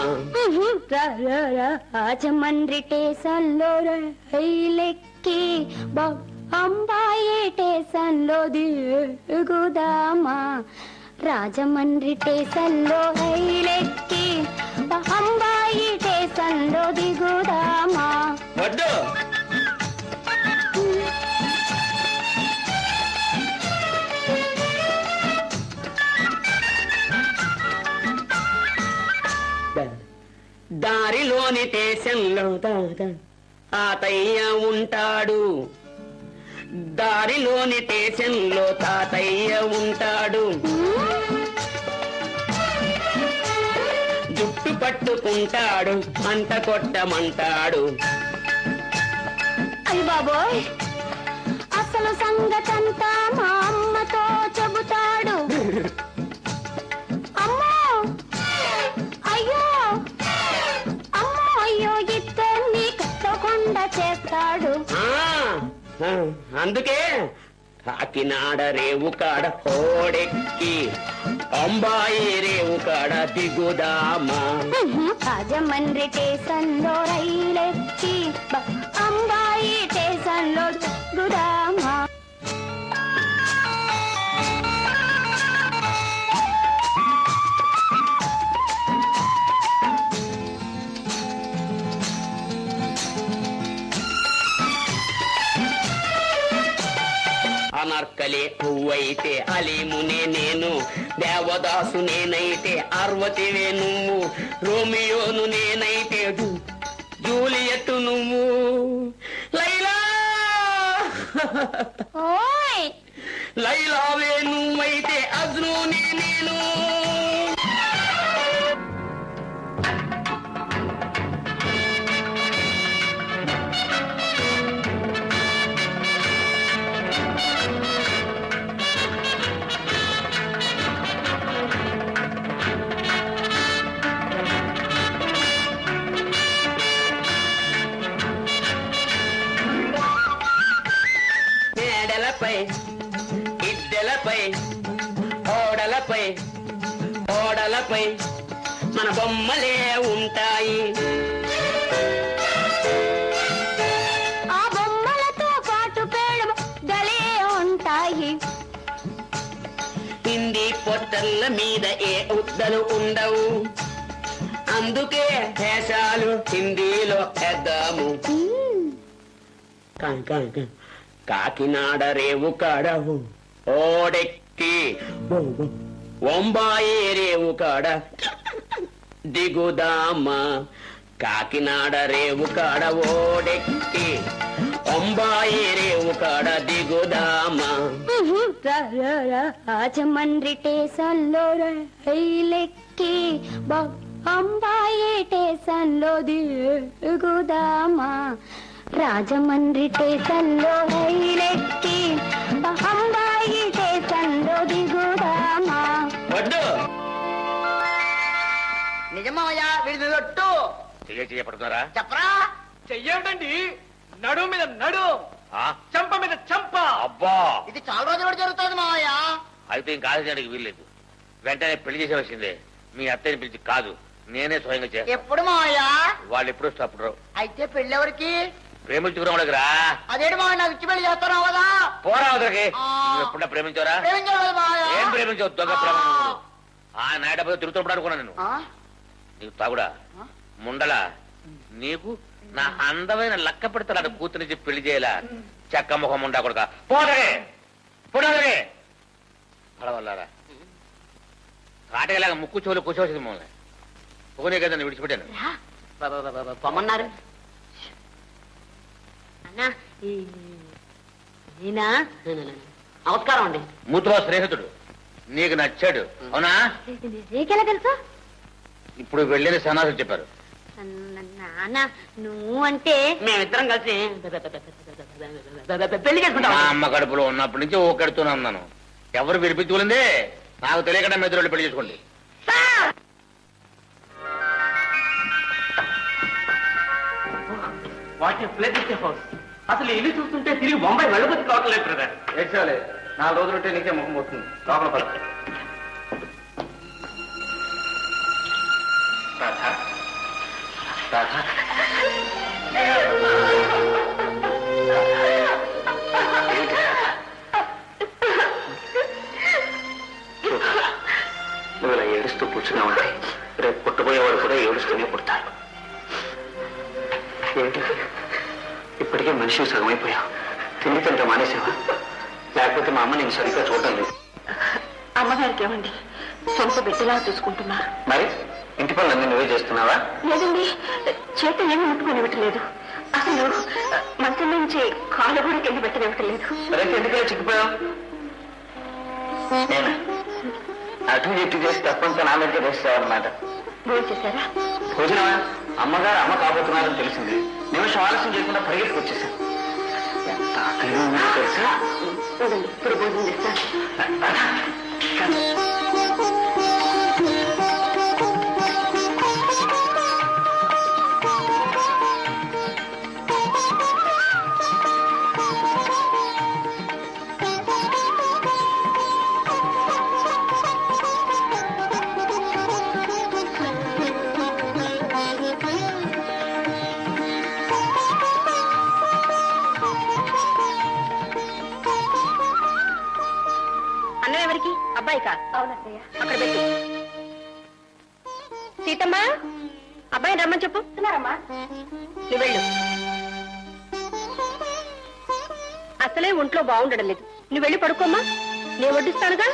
రాజమండ్రి టేసన్లో రైలెక్కి అంబాయి టేసన్లో దిగుదామా రాజమండ్రి టేసన్లో రైలెక్కి అంబాయి టేసన్లో దిగుదామా వద్దు దారిలోని దేశంలో తాతయ్య ఉంటాడు దారిలోని దేశంలో తాతయ్య ఉంటాడు జుట్టు పట్టుకుంటాడు అంట కొట్టమంటాడు అయ్య బాబోయ్ అసలు సంగతంతా మా అమ్మతో చెబుతాడు అమ్మో అయ్యో అమ్మో అయ్యో ఇద్దరిని కట్టకుండా చేస్తాడు ఆ, ఆ, అందుకే కాకినాడ రేవు కాడ కోడెక్కి అంబాయి రేవు కాడ దిగుదామా రాజమండ్రి స్టేషన్లో రైలెక్కి బ- అంబాయి స్టేషన్లో దిగుదామా అనర్కలి పువ్వైతే అలీమునే నేను దేవదాసు నేనైతే అర్వతివే నువ్వు రోమియోను నేనైతే జూ- జూలియట్ నువ్వు లైలా ఓయ్ లైలావే నువ్వైతే అజ్నూనే నేను కొండలపై ఓడలపై మన బొమ్మలే ఉంటాయి ఆ బొమ్మలతో పాటు పేడ గలే ఉంటాయి హిందీ పోస్టర్ల మీద ఏ ఉద్దలు ఉండవు అందుకే వేషాలు హిందీలో వేద్దాము కా- కా- కా- కాకినాడ రేవు కాడవు ఓడెక్కి ఒంబాయి రేవు కాడ దిగుదామా కాకినాడ రేవు కాడ ఓడెక్కి ఒంబాయి రేవు కాడ దిగుదామా రాజమండ్రి స్టేషన్లో రైలెక్కి అంబాయి స్టేషన్లో దిగుదామా రాజమండ్రి స్టేషన్లో రైలెక్కి అంబాయి స్టేషన్లో దిగుదామా వడ్డు నిజమాయా వీడి ఒట్టు చెయ్య చెయ్యపడుతున్నారా చెప్పరా చెయ్యండి నడు మీద నడు చంప మీద చంప అబ్బా ఇది చాలా రోజులు కూడా జరుగుతుంది మావయ్య అయితే ఇంకా ఆలోచించడానికి వీల్లేదు వెంటనే పెళ్లి చేసేవలసిందే మీ అత్తయ్యని పిలిచి కాదు నేనే స్వయంగా చేస్తాను ఎప్పుడు మావయ్య వాళ్ళు ఎప్పుడు వస్తే అప్పుడు రావు. అయితే పెళ్ళి ఎవరికి ప్రేమించుకున్న వాళ్ళకి రా అదేంటి మావయ్య నాకు ఇచ్చి పెళ్లి చేస్తున్నావు కదా పోరా అవతలకి ఆ. నువ్వు ఎప్పుడన్నా ప్రేమించారా ప్రేమించావు కదా మావయ్య ఏం ప్రేమించావు దొంగ ఆ. ప్రేమ ఆ నాయడపోతే తిరుగుతున్నప్పుడు అనుకున్నా నేను ఆ? నీకు తాగుడా ముండల నీకు నా అందమైన లక్క పెడతాడు కూతురించి పెళ్లి చేయాల చెక్క ముఖం ఉండా కొడక పోదగే పోదగే పడవల్లారా కాటేలాగా ముక్కు చెవులు కూర్చోవచ్చింది మమ్మల్ని పోనీ కదా నేను విడిచిపెట్టాను పొమ్మన్నారు అన్నా ఈయన నమస్కారం అండి మూతువా స్నేహితుడు నీకు నచ్చాడు అవునా నీకెలా తెలుసు ఇప్పుడు వెళ్ళిన సన్నాసులు చెప్పారు నాన్న నువ్వు అంటే మేమిద్దరం కలిసి పెళ్లి చేసుకుంటాం మా అమ్మ కడుపులో ఉన్నప్పటి నుంచి ఓకెడుతూనే ఉన్నాను ఎవరు వినిపించుకోలేదే నాకు తెలియకుండా మెదడు పెళ్లి చేసుకోండి వాటి ప్లేస్ హౌస్ అసలు ఇల్లు చూస్తుంటే తిరిగి బొంబాయి వెళ్ళబోతు కావట్లేదు బ్రదర్ ఏడ్చాలే నాలుగు రోజులు ఉంటే నీకే ముఖం పోతుంది లోపల పద రాధా రాధా ఏంటి రాధా? చూడు, నువ్వు ఇలా ఏడుస్తూ కూర్చున్నావంటే రేపు పుట్టబోయేవాడు కూడా ఏడుస్తూనే పుడతారు ఏంటి ఇప్పటికే మనిషి సగమైపోయా తిండి తింటే మానేసావా లేకపోతే మా అమ్మ నేను సరిగ్గా చూడటం లేదు అమ్మగారికి ఏమండి సొంత బిడ్డలా చూసుకుంటున్నారు మరి ఇంటి పనులన్నీ నువ్వే చేస్తున్నావా లేదండి చేత ఏమి ముట్టుకునివ్వట్లేదు అసలు మంచం నుంచి కాలు కూడా కింద పెట్టనివ్వట్లేదు రేపు ఎందుకలా చిక్కిపోయావు నేను అటు ఇటు చేసి తప్పంతా నా మీదకే తెస్తావన్నమాట భోజనం చేశారా భోజనమా అమ్మగారు అమ్మ కాబోతున్నారని తెలిసింది నిమిషం ఆలస్యం చేయకుండా పరిగెత్తుకు వచ్చేసాను ఎంత ఆకలిగా ఉందో తెలుసా ఉండండి ఇప్పుడు భోజనం చేస్తాను అన్నం ఎవరికి అబ్బాయికా అవునత్తయ్య అక్కడ పెట్టు సీతమ్మ అబ్బాయిని రమ్మని చెప్పు నువ్వు వెళ్ళు అసలే ఒంట్లో బాగుండడం లేదు నువ్వు వెళ్ళి పడుకోమ్మా నేను వడ్డిస్తానుగా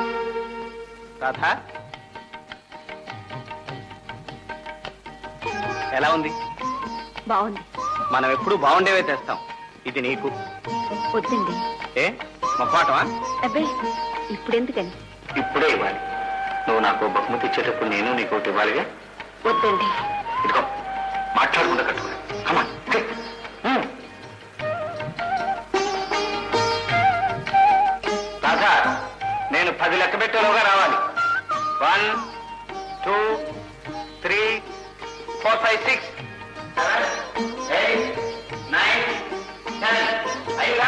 రాధా ఎలా ఉంది బాగుంది మనం ఎప్పుడు బాగుండేవే తెస్తాం ఇది నీకు వద్దండి ఏ మొహమాటమా అబ్బే ఇప్పుడెందుకని ఇప్పుడే ఇవ్వాలి నువ్వు నాకు బహుమతి ఇచ్చేటప్పుడు నేను నీకు ఒకటి ఇవ్వాలిగా వద్దండి ఇదిగో మాట్లాడకుండా కట్టుకో కమా రాజా నేను పది లెక్క పెట్టేలోగా రావాలి one two three four five six seven eight nine ten అయ్యా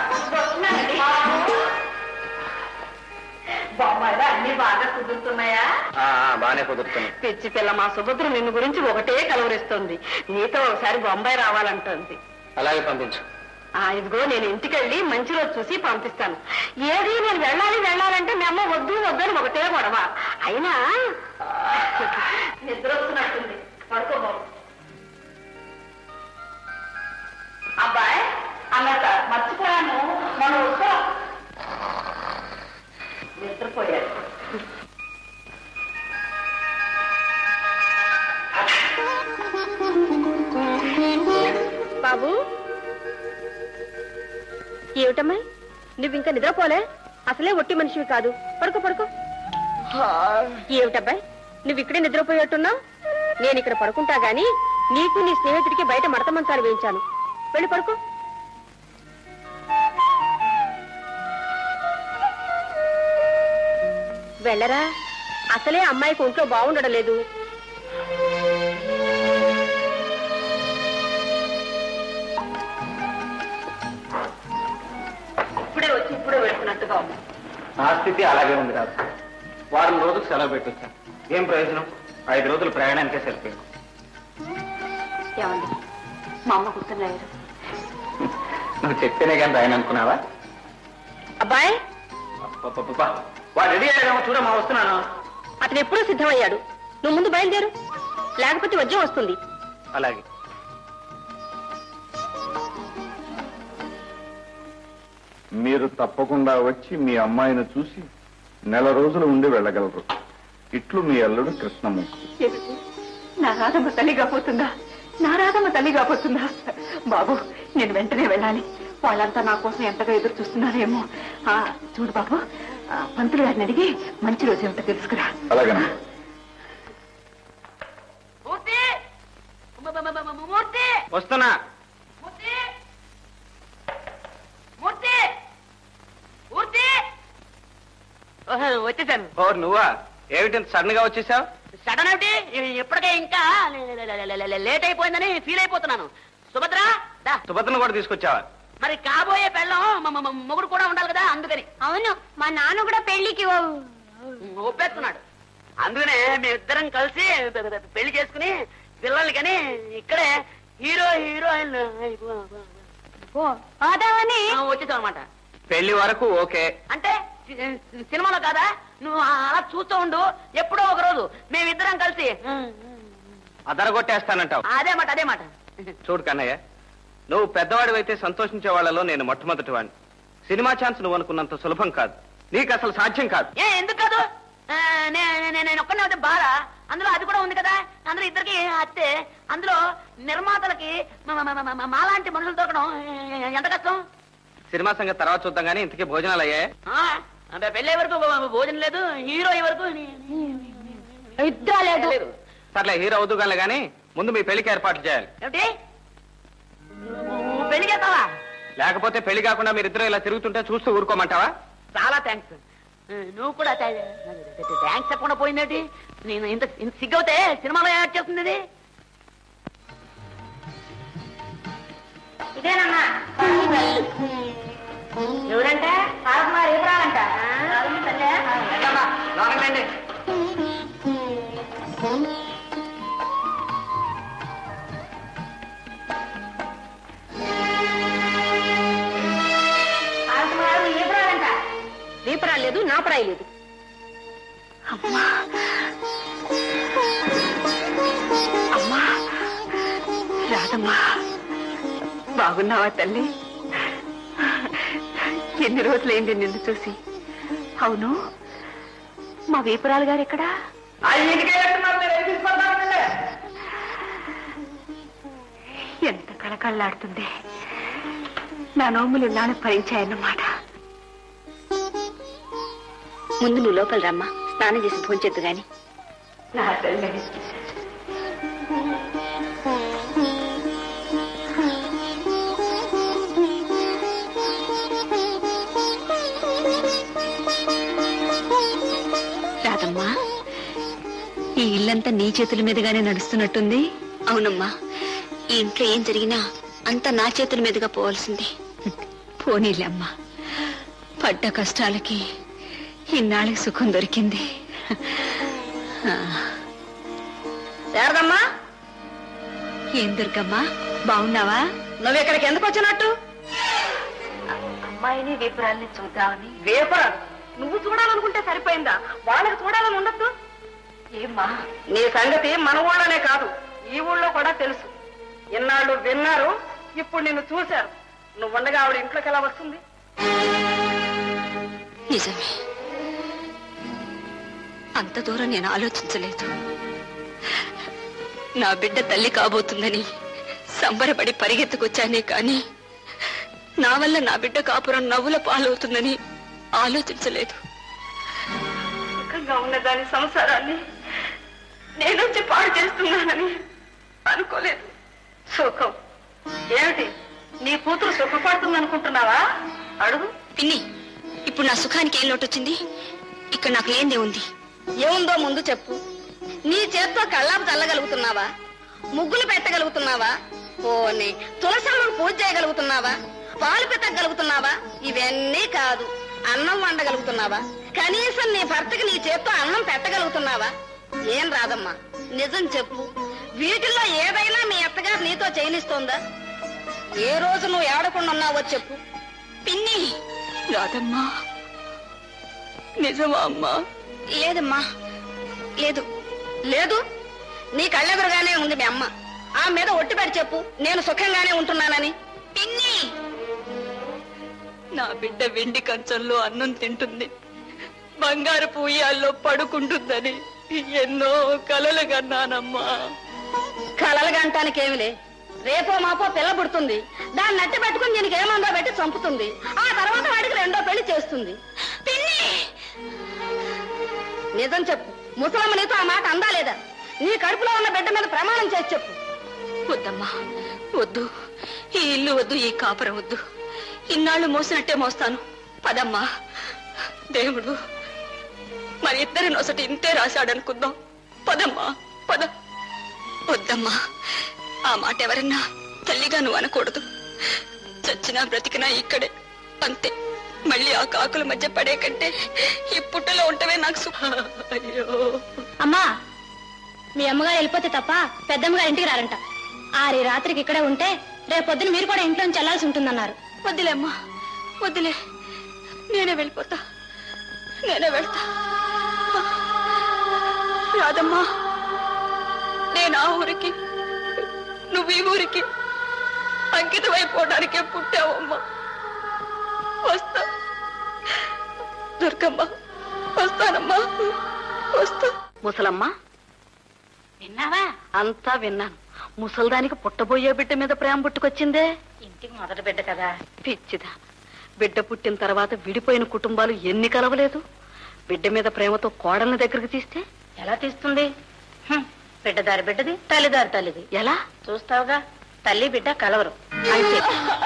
బామ్మాయిలో అన్ని బాగా కుదురుతున్నాయా బాగానే కుదురుతుంది పిచ్చి పిల్ల మా సుభద్ర నిన్ను గురించి ఒకటే కలవరిస్తోంది నీతో ఒకసారి బొంబాయి రావాలంటోంది అలాగే పంపించు ఆ ఇదిగో నేను ఇంటికెళ్ళి మంచి రోజు చూసి పంపిస్తాను ఏది నేను వెళ్ళాలి వెళ్ళాలంటే మీ అమ్మ వద్దు వద్దు అని ఒకటే గొడవ అయినా నిద్ర వస్తున్నట్టుంది పడుకో బాబు అబ్బాయి అన్నట్ట మర్చిపోయాను మనం వస్తా నిద్రపోయాడు బాబు ఏమిటమ్మా నువ్వు ఇంకా నిద్రపోలే అసలే ఒట్టి మనిషివి కాదు పడుకో పడుకో ఏమిటబ్బాయి నువ్వు ఇక్కడే నిద్రపోయేట్టున్నావు నేను ఇక్కడ పడుకుంటా గాని నీకు నీ స్నేహితుడికి బయట మడత మంచాలు వేయించాను వెళ్ళి పడుకో వెళ్ళరా అసలే అమ్మాయికి ఒంట్లో బాగుండడం లేదు ఇప్పుడే వచ్చి ఇప్పుడే వెళ్తున్నట్టుగా ఉంది నా స్థితి అలాగే ఉంది రాదు వారం రోజులు సెలవు పెట్టొచ్చాను ఏం ప్రయోజనం ఐదు రోజులు ప్రయాణానికే సరిపోయింది ఏమండి మా అమ్మ గుర్తులేరు నువ్వు చెప్తేనే కానీ రాయను అనుకున్నావా అబ్బాయి అబ్బబ్బబ్బా. వాడు రెడీ అయ్యాడేమో చూడమ్మా వస్తున్నాను అతను ఎప్పుడూ సిద్ధమయ్యాడు నువ్వు ముందు బయలుదేరు లేకపోతే వజ్రం వస్తుంది అలాగే మీరు తప్పకుండా వచ్చి మీ అమ్మాయిని చూసి నెల రోజులు ఉండి వెళ్ళగలరు ఇట్లు మీ అల్లుడు కృష్ణమూర్తి ఏమిటి? నా రాధమ్మ తల్లి కాపోతుందా నా రాధమ్మ తల్లి కాపోతుందా బాబు నేను వెంటనే వెళ్ళాలి వాళ్ళంతా నా కోసం ఎంతగా ఎదురు చూస్తున్నారేమో ఆ, చూడు బాబు ఆ, పంతులు గారిని అడిగి మంచి రోజు ఏమిటో తెలుసుకురా అలాగేనా మూర్తి మ- మ- మ- మ- మూర్తి వస్తున్నా మూర్తి మూర్తి మూర్తి ఓహో, వచ్చేసాను ఓ నువ్వా ఏమిటి సడన్ గా వచ్చేసావు సడన్ ఒకటి ఇప్పటికే ఇంకా లేట్ అయిపోయిందని ఫీల్ అయిపోతున్నాను సుభద్ర దా సుభద్రను కూడా తీసుకొచ్చావా మరి కాబోయే పెళ్ళం మ- మ- మ- మొగుడు కూడా ఉండాలి కదా అందుకని అవును మా నాన్న కూడా పెళ్లికి ఒప్పేస్తున్నాడు అందుకనే మేమిద్దరం కలిసి పె- పె- పెళ్లి చేసుకుని పిల్లల్ని కానీ ఇక్కడే హీరో హీరోయిన్ అదావని వచ్చేసాం అనమాట పెళ్లి వరకు ఓకే అంటే సి- సినిమాలో కాదా నువ్వు అలా చూస్తూ ఉండు ఎప్పుడో ఒక రోజు మేమిద్దరం కలిసి అదరగొట్టేస్తానంటావు అదే మాట అదే మాట చూడు కన్నయ్య నువ్వు పెద్దవాడివైతే సంతోషించే వాళ్ళలో నేను మొట్టమొదటి వాడిని సినిమా ఛాన్స్ నువ్వు అనుకున్నంత సులభం కాదు నీకు అసలు సాధ్యం కాదు ఏ ఎందుకు కాదు ఆ, నే- నే- నేను ఒక్కనే అయితే బాధ అందులో అది కూడా ఉంది కదా అందులో ఇద్దరికి అత్తే అందులో నిర్మాతలకి మ- మ- మ- మ- మాలాంటి మనుషులు దొరకడం ఎ- ఎంత కష్టం సినిమా సంగతి తర్వాత చూద్దాం కానీ ఇంతకీ భోజనాలు అయ్యాయి ఆ, అంటే పెళ్ళే వరకు భో- భోజనం లేదు హీరో అయ్యే వరకు ఇద్దరా లేదు లేదు సర్లే హీరో అవుతుగానే కానీ ముందు మీ పెళ్లికి ఏర్పాట్లు చేయాలి ఏమిటి నువ్వు పెళ్లి చేస్తావా లేకపోతే పెళ్లి కాకుండా మీరిద్దరు ఇలా తిరుగుతుంటే చూస్తూ ఊరుకోమంటావా చాలా థ్యాంక్స్ నువ్వు కూడా థ్యాంక్స్ చెప్పకుండా పోయిందేంటి నేను ఇంత ఇంత సిగ్గవుతే సినిమాలో యాడ్ చేస్తుంది ఇది ఇదేనమ్మా ఎవరంటే పారమ్మ రేపురాలంట లోనకండి రేపురాలంట దీపరాలు లేదు నాపరాయి లేదు అమ్మా అమ్మా రాదమ్మా బాగున్నావా తల్లి ఎన్ని రోజులైంది నిన్ను చూసి అవును మా వీపురాలు గారు ఎక్కడా ఎంత కళకళలాడుతుంది నా నోములు నాన్న భరించాయన్నమాట ముందు నువ్వు లోపల రమ్మా స్నానం చేసి భోంచెద్దు గాని నా తల్లి రాదమ్మా ఈ ఇల్లంతా నీ చేతుల మీదుగానే నడుస్తున్నట్టుంది అవునమ్మా ఈ ఇంట్లో ఏం జరిగినా అంతా నా చేతుల మీదుగా పోవాల్సింది పోనీలమ్మా పడ్డ కష్టాలకి ఇన్నాళ్ళకి సుఖం దొరికింది శారదమ్మా ఏం దుర్గమ్మా బాగున్నావా నువ్వు ఇక్కడికి ఎందుకు వచ్చినట్టు అమ్మాయిని విపురాల్ని చూద్దామని వేపరా నువ్వు చూడాలనుకుంటే సరిపోయిందా వాళ్ళకి చూడాలని ఉండొద్దు ఏమ్మా నీ సంగతి మన ఊళ్ళోనే కాదు ఈ ఊళ్ళో కూడా తెలుసు ఎన్నాళ్ళు విన్నారు ఇప్పుడు నిన్ను చూశారు నువ్వు ఉండగా ఆవిడ ఇంట్లోకి ఎలా వస్తుంది నిజమే అంత దూరం నేను ఆలోచించలేదు నా బిడ్డ తల్లి కాబోతుందని సంబరపడి పరిగెత్తుకొచ్చానే కానీ నా వల్ల నా బిడ్డ కాపురం నవ్వుల పాలవుతుందని ఆలోచించలేదు సుఖంగా ఉన్న దాని సంసారాన్ని నేనొచ్చి పాడు చేస్తున్నానని అనుకోలేదు సుఖం ఏమిటి నీ కూతురు సుఖపడుతుంది అనుకుంటున్నావా అడుగు పిన్ని ఇప్పుడు నా సుఖానికి ఏం లోటు వచ్చింది ఇక్కడ నాకు లేనిదే ఉంది ఏముందో ముందు చెప్పు నీ చేత్తో కళ్ళాపు చల్లగలుగుతున్నావా ముగ్గులు పెట్టగలుగుతున్నావా పోనీ తులసమ్మను పూజ చేయగలుగుతున్నావా పాలు పెట్టగలుగుతున్నావా ఇవన్నీ కాదు అన్నం వండగలుగుతున్నావా కనీసం నీ భర్తకి నీ చేత్తో అన్నం పెట్టగలుగుతున్నావా ఏం రాదమ్మా నిజం చెప్పు వీటిల్లో ఏదైనా మీ అత్తగారు నీతో చేయనిస్తోందా ఏ రోజు నువ్వు ఏడకుండా ఉన్నావో చెప్పు పిన్ని రాదమ్మా నిజమా అమ్మా లేదమ్మా లేదు లేదు నీ కళ్ళెదురుగానే ఉంది మీ అమ్మ ఆ మీద ఒట్టిపెట్టి చెప్పు నేను సుఖంగానే ఉంటున్నానని పిన్ని నా బిడ్డ వెండి కంచంలో అన్నం తింటుంది బంగారు పూయాల్లో పడుకుంటుందని ఎన్నో కలలు కన్నానమ్మా కలలు గంటానికి ఏమిలే రేపో మాపో పిల్ల పుడుతుంది దాన్ని నట్టి పెట్టుకుని దీనికి ఏమందో పెట్టి చంపుతుంది ఆ తర్వాత వాడికి రెండో పెళ్లి చేస్తుంది పిన్ని నిజం చెప్పు ముసలమ్మ నీతో ఆ మాట అందా లేదా నీ కడుపులో ఉన్న బిడ్డ మీద ప్రమాణం చేసి చెప్పు వద్దమ్మా వద్దు ఈ ఇల్లు వద్దు ఈ కాపురం వద్దు ఇన్నాళ్ళు మోసినట్టే మోస్తాను పదమ్మా దేవుడు మరి ఇద్దరి నొసటి ఇంతే రాశాడనుకుందాం పదమ్మా పద వద్దమ్మా ఆ మాట ఎవరన్నా తల్లిగా నువ్వు అనకూడదు చచ్చినా బ్రతికినా ఇక్కడే అంతే మళ్ళీ ఆ కాకుల మధ్య పడే కంటే ఈ పుట్టలో ఉంటవే నాకు సుఖ అయ్యో అమ్మా మీ అమ్మగారు వెళ్ళిపోతే తప్ప పెద్దమ్మగారు ఇంటికి రారంట ఆరి రాత్రికి ఇక్కడే ఉంటే రేపొద్దున మీరు కూడా ఇంట్లోంచి వెళ్లాల్సి ఉంటుందన్నారు వద్దులే అమ్మా వద్దులే నేనే వెళ్ళిపోతా నేనే వెళ్తా రాదమ్మా నేను ఆ ఊరికి నువ్వు ఈ ఊరికి అంకితమైపోవడానికే పుట్టావమ్మా వస్తా దుర్గమ్మ వస్తానమ్మా వస్తా ముసలమ్మ విన్నావా అంతా విన్నాను ముసల్దానికి పుట్టబోయే బిడ్డ మీద ప్రేమ పుట్టుకొచ్చిందే ఇంటికి మొదటి బిడ్డ కదా పిచ్చిదా బిడ్డ పుట్టిన తర్వాత విడిపోయిన కుటుంబాలు ఎన్ని కలవలేదు బిడ్డ మీద ప్రేమతో కోడల్ని దగ్గరికి తీస్తే ఎలా తీస్తుంది హ్మ్, బిడ్డదారి బిడ్డది తల్లిదారి తల్లిది ఎలా చూస్తావుగా తల్లి బిడ్డ కలవరు అంతే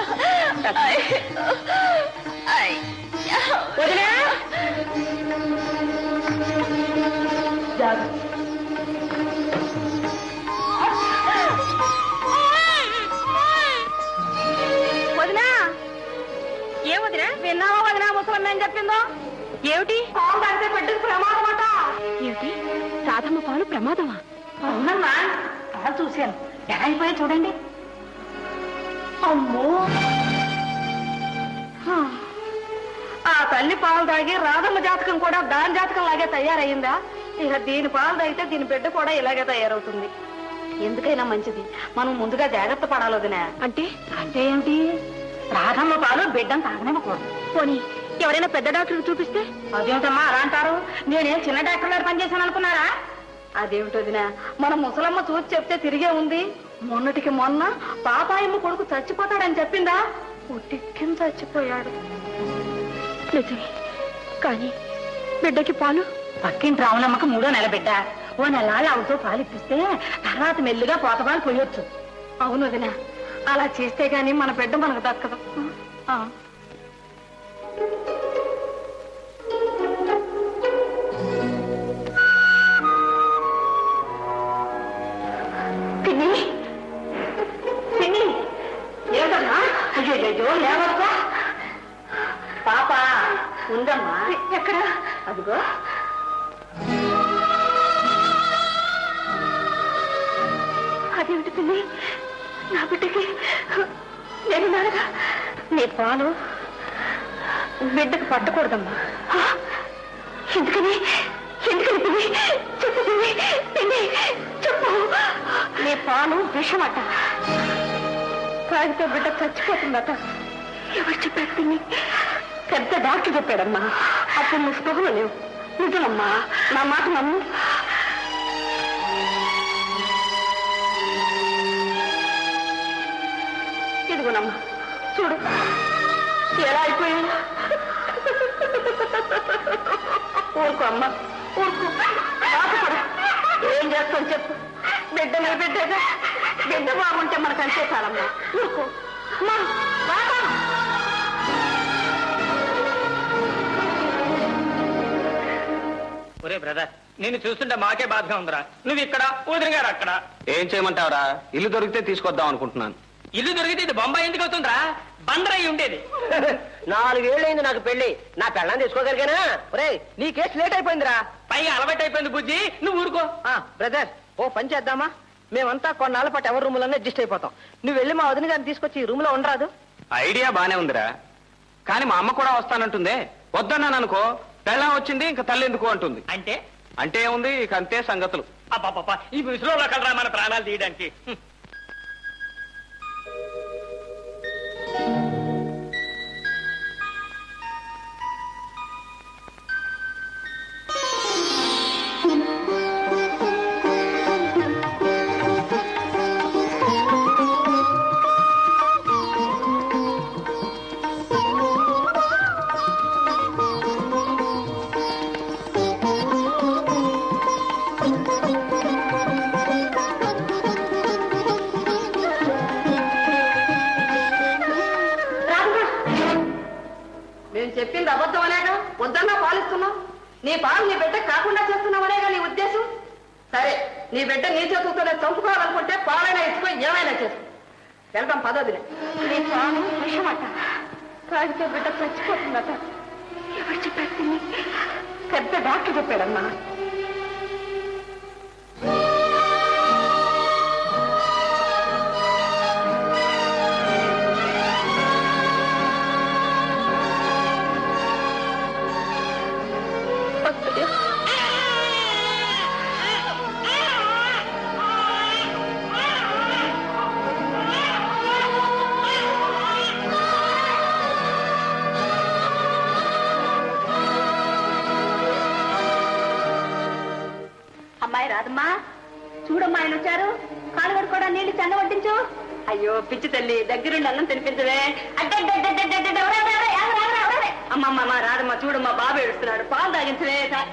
వదినా? వదినా ఏం వదినా విన్నావా వదినా ముసలమ్మ ఏం చెప్పిందో ఏమిటి పాలు తాగితే బిడ్డకు ప్రమాదం అట ఏమిటి రాధమ్మ పాలు ప్రమాదమా అవునమ్మా పాలు చూశాను ఎలా అయిపోయాయి చూడండి అమ్మో హా. ఆ తల్లి పాలు తాగి రాధమ్మ జాతకం కూడా దాని జాతకం లాగే తయారయ్యిందా ఇక దీని పాలు తాగితే దీని బిడ్డ కూడా ఇలాగే తయారవుతుంది ఎందుకైనా మంచిది మనం ముందుగా జాగ్రత్త పడాలి వదినా అంటే అంటే ఏమిటి రాధమ్మ పాలు బిడ్డను తాగనివ్వకూడదు పోనీ ఎవరైనా పెద్ద డాక్టర్ చూపిస్తే అదేమిటమ్మా అలా అంటారు నేనేం చిన్న డాక్టర్ గారు పనిచేశాను అనుకున్నారా అదేమిటో వదినా మన ముసలమ్మ చూసి చెప్తే తిరిగే ఉంది మొన్నటికి మొన్న పాపాయమ్మ కొడుకు చచ్చిపోతాడని చెప్పిందా ఉట్టిక్కిన చచ్చిపోయాడు నిజమే కానీ బిడ్డకి పాలు పక్కింటి రాములమ్మకు మూడో నెల బిడ్డ ఓ నెలాళ్ళు ఆవుతో పాలిప్పిస్తే తర్వాత మెల్లిగా పోతపాలు పోయొచ్చు అవును వదిన అలా చేస్తే గాని మన బిడ్డ మనకు దక్కదు ఆ. పిన్ని పిన్ని ఏమిటమ్మా అయ్యో అయ్యో ఏమక్క పాప ఉందమ్మా ఎక్కడ అదిగో అదేమిటి పిన్ని నా బిడ్డకి నేను నాడగా నీ పాలు బిడ్డకు పట్టకూడదమ్మా ఆ? ఎందుకని ఎందుకని పిన్ని చెప్పు పిన్ని పిన్ని చెప్పు నీ పాలు విషమట తాగితే బిడ్డ చచ్చిపోతుందట ఎవరు చెప్పారు పిన్ని పెద్ద డాక్టర్ చెప్పాడమ్మా అప్పుడు నువ్వు స్పృహలో లేవు నిజమమ్మా నా మాట నమ్ము ఇదిగోనమ్మా చూడు ఎలా అయిపోయాయి ఊరుకో అమ్మా ఊరుకో బాధపడు ఏం చేస్తాం చెప్పు బిడ్డ నీ బిడ్డగా బిడ్డ బాగుంటే మనకు అంతే చాలమ్మా ఊరుకో అమ్మా బాగా ఒరే బ్రదర్ నిన్ను చూస్తుంటే మాకే బాధగా ఉందిరా నువ్వు ఇక్కడ ఊదిరి గారు అక్కడ ఏం చేయమంటావురా ఇల్లు దొరికితే తీసుకొద్దాం అనుకుంటున్నాను ఇల్లు దొరికితే ఇది బొంబాయి ఎందుకు అవుతుందిరా బందరయ్యి ఉండేది నాలుగేళ్ళైంది నాకు పెళ్లి నా పెళ్ళాన్ని తీసుకోగలిగానా ఒరే నీ కేసు లేట్ అయిపోయిందిరా పైగా అలవాటు అయిపోయింది బుజ్జి నువ్వు ఊరుకో బ్రదర్ ఓ పని చేద్దామా మేమంతా కొన్నాళ్ళ పాటు ఎవరి రూములోనే అడ్జస్ట్ అయిపోతాం నువ్వు వెళ్ళి మా వదిన గారిని తీసుకొచ్చి ఈ రూమ్ లో ఉండరాదు ఐడియా బానే ఉందిరా కానీ మా అమ్మ కూడా వస్తానంటుందే వద్దన్నాను అనుకో పెళ్ళం వచ్చింది ఇంకా తల్లి ఎందుకు అంటుంది అంటే అంటే ఏముంది ఇక అంతే సంగతులు అబ్బాబ్బా ఈ ముసలిలో కలరా మన ప్రాణాలు తీయడానికి హ్మ్. మేము చెప్పింది అబద్ధం అనేగా వద్దన్నా పాలిస్తున్నావు నీ పాలు నీ బిడ్డ కాకుండా చేస్తున్నావనేగా నీ ఉద్దేశం సరే నీ బిడ్డ నీ చేతులతోనే చంపుకోవాలనుకుంటే పాలైనా ఇచ్చుకో ఏమైనా చేసుకో వెళ్తాం పదోదిలే నీ పాలు విషమట తాగితే బిడ్డ చచ్చిపోతుందట ఎవరు చెప్పారు పిన్ని? పెద్ద డాక్టర్ చెప్పాడమ్మా అమ్మాయి రాదమ్మా చూడమ్మా ఆయన వచ్చారు కాలు కడుకోవడా నీళ్లు చన్న వడ్డించు అయ్యో పిచ్చి తల్లి దగ్గరుండి అన్నం తినిపించవే అడ్డడ్డడ్డడ్డడ్డడ్డ, ఎవరే, ఎవరే, ఎవరే, ఎవరే, ఎవరే? అమ్మమ్మ రాదమ్మా చూడమ్మా బాబు ఏడుస్తున్నాడు పాలు తాగించవే తా-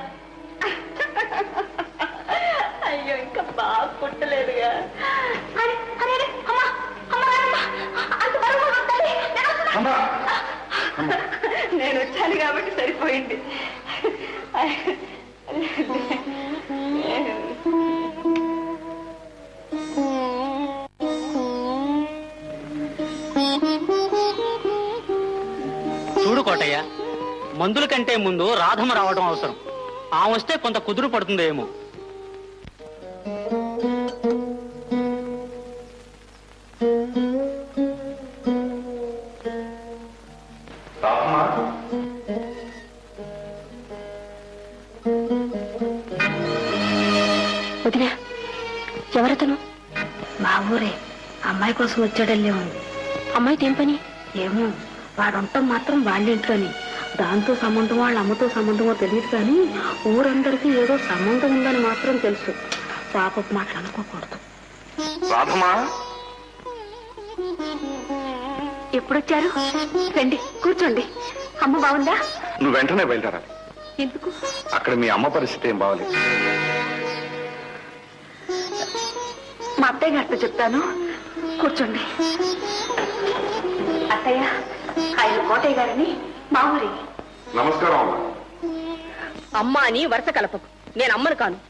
అయ్యో ఇంకా బాగా పుట్టలేదుగా అరే, అరే, అరే, అమ్మా, అమ్మ, రాదమ్మా. అంత బరువు ఉన్న తల్లి, నేను వస్తున్నా. నేను వచ్చాను కాబట్టి సరిపోయింది చూడు కోటయ్య మందుల కంటే ముందు రాధమ రావడం అవసరం ఆమె వస్తే కొంత కుదురు పడుతుందేమో వదినా ఎవరతను మా ఊరే అమ్మాయి కోసం వచ్చాడల్లే ఉంది అమ్మాయికి ఏం పని ఏమో వాడుంటాం మాత్రం వాళ్ళ ఇంట్లోని దాంతో సంబంధం వాళ్ళ అమ్మతో సంబంధమో తెలియదు కానీ ఊరందరికీ ఏదో సంబంధం ఉందని మాత్రం తెలుసు పాపకు మాటలు అనుకోకూడదు రాధమా ఎప్పుడొచ్చారు రండి కూర్చోండి అమ్మ బాగుందా నువ్వు వెంటనే బయలుదేరాలి ఎందుకు అక్కడ మీ అమ్మ పరిస్థితి ఏం బాగలేదు మా అత్తయ్య గారితో చెప్తాను కూర్చోండి అత్తయ్య ఆయన కోటయ్య గారిని మా ఊరి నమస్కారం అమ్మా అమ్మ అని వరుస కలపకు నేను అమ్మను కాను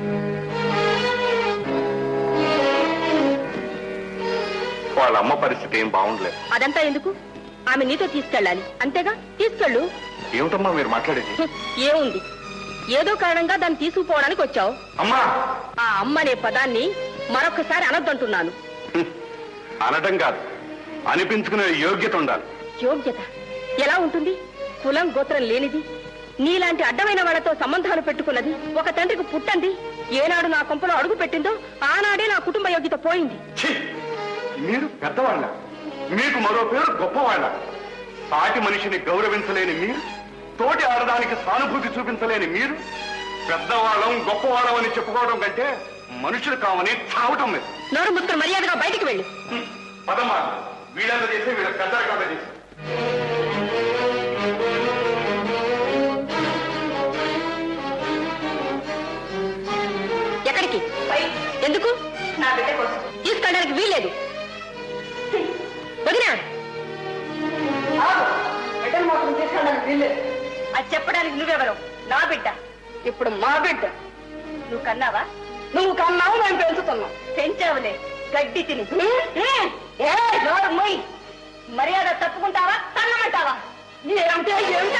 వాళ్ళ అమ్మ పరిస్థితి ఏం బాగుండలేదు అదంతా ఎందుకు ఆమె నీతో తీసుకెళ్ళాలి అంతేగా తీసుకెళ్ళు ఏమిటమ్మా మీరు మాట్లాడేది హ్మ్, ఏముంది ఏదో కారణంగా దాన్ని తీసుకుపోవడానికి వచ్చావు అమ్మా ఆ అమ్మ అనే పదాన్ని మరొకసారి అనొద్దంటున్నాను అనటం కాదు అనిపించుకునే యోగ్యత ఉండాలి యోగ్యత ఎలా ఉంటుంది కులం గోత్రం లేనిది నీలాంటి అడ్డమైన వాళ్ళతో సంబంధాలు పెట్టుకున్నది ఒక తండ్రికి పుట్టంది ఏనాడు నా కొంపలో అడుగు పెట్టిందో ఆనాడే నా కుటుంబ యోగ్యత పోయింది ఛీ! మీరు పెద్దవాళ్ళ మీకు మరో పేరు గొప్పవాళ్ళ సాటి మనిషిని గౌరవించలేని మీరు తోటి ఆడదానికి సానుభూతి చూపించలేని మీరు పెద్దవాళ్ళం గొప్పవాళ్ళం అని చెప్పుకోవడం కంటే మనుషులు కావని చావటం లేదు నోరు ముసుకుని మర్యాదగా బయటికి వెళ్ళు పదమ్మా వీళ్ళంతా చేసి వీళ్ళ పెద్దగా చేసి ఎక్కడికి ఎందుకు నా బిడ్డ కోసం తీసుకెళ్ళడానికి వీల్లేదు వదినా బిడ్డను మాత్రం తీసుకెళ్ళడానికి వీల్లేదు అది చెప్పడానికి నువ్వెవరు నా బిడ్డ ఇప్పుడు మా బిడ్డ నువ్వు కన్నావా నువ్వు కన్నావు మేము పెంచుతున్నాం పెంచావులే గడ్డి తిని ఏ నోరు మొయ్ మర్యాద తప్పుకుంటావా తన్నమంటావా ఏమిటే ఏమిటే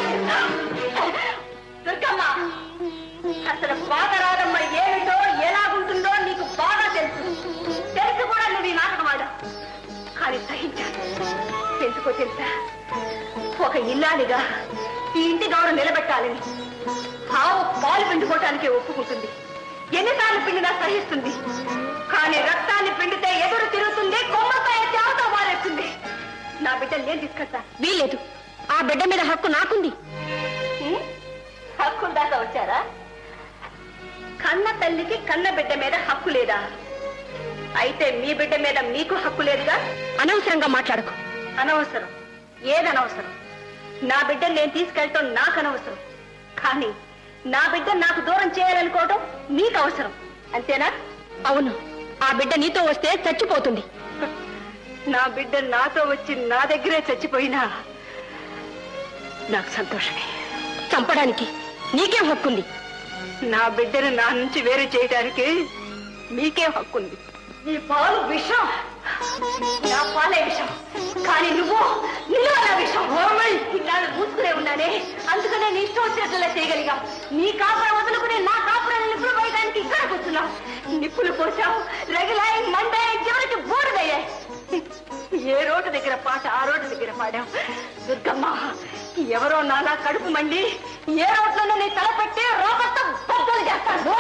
దుర్గమ్మ అసలు పాదరాదమ్మ ఏమిటో ఎలాగుంటుందో నీకు బాగా తెలుసు తెలిసి కూడా నువ్వు ఈ నాటకం ఆడా కానీ సహించాను ఎందుకో తెలుసా ఒక ఇల్లాలిగా ఈ ఇంటి గౌరవం నిలబెట్టాలని ఆవు పాలు పిండుకోవటానికి ఒప్పుకుంటుంది ఎన్నిసార్లు పిండినా సహిస్తుంది కానీ రక్తాన్ని పిండితే ఎదురు తిరుగుతుంది కొమ్మకాయ చావుతో మారేస్తుంది నా బిడ్డ నేను తీసుకెళ్తా వీల్లేదు ఆ బిడ్డ మీద హక్కు నాకుంది హక్కు దాకా వచ్చారా కన్న తల్లికి కన్న బిడ్డ మీద హక్కు లేదా అయితే మీ బిడ్డ మీద మీకు హక్కు లేదుగా అనవసరంగా మాట్లాడకు అనవసరం ఏదనవసరం నా బిడ్డ నేను తీసుకెళ్ళటం నాకు అనవసరం కానీ నా బిడ్డ నాకు దూరం చేయాలనుకోవటం మీకు అవసరం అంతేనా అవును ఆ బిడ్డ నీతో వస్తే చచ్చిపోతుంది నా బిడ్డ నాతో వచ్చి నా దగ్గరే చచ్చిపోయినా నాకు సంతోషమే చంపడానికి నీకేం హక్కుంది నా బిడ్డను నా నుంచి వేరు చేయడానికి మీకే హక్కుంది నీ పాలు విషం నా పాలే విషం కానీ నువ్వు నిలువన విషం ఇన్నాళ్ళు మూసుకునే ఉన్నానే అందుకనే నీ ఇష్టం వచ్చినట్లుగా చేయగలిగాం నీ కాపురం వదులుకుని నా కాపురం నిప్పులు వేయడానికి ఇక్కడ కూర్చున్నావు నిప్పులు పోసావు రగిలాయి మండాయి చివరికి బూడిదయ్యాయి ఏ రోడ్డు దగ్గర పాట ఆ రోడ్డు దగ్గర పాడాం దుర్గమ్మ ఎవరో నాలా కడుపు మండి ఏ రోడ్లోనూ నీ తల పెట్టి రోగంతో బద్దలు చేస్తాను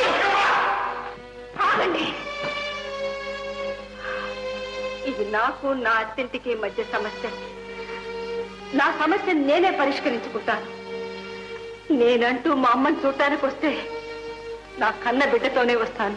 ఆగండి ఇది నాకు నా అత్తింటికి మధ్య సమస్య నా సమస్య నేనే పరిష్కరించుకుంటాను నేనంటూ మా అమ్మని చూడటానికి వస్తే నా కన్న బిడ్డతోనే వస్తాను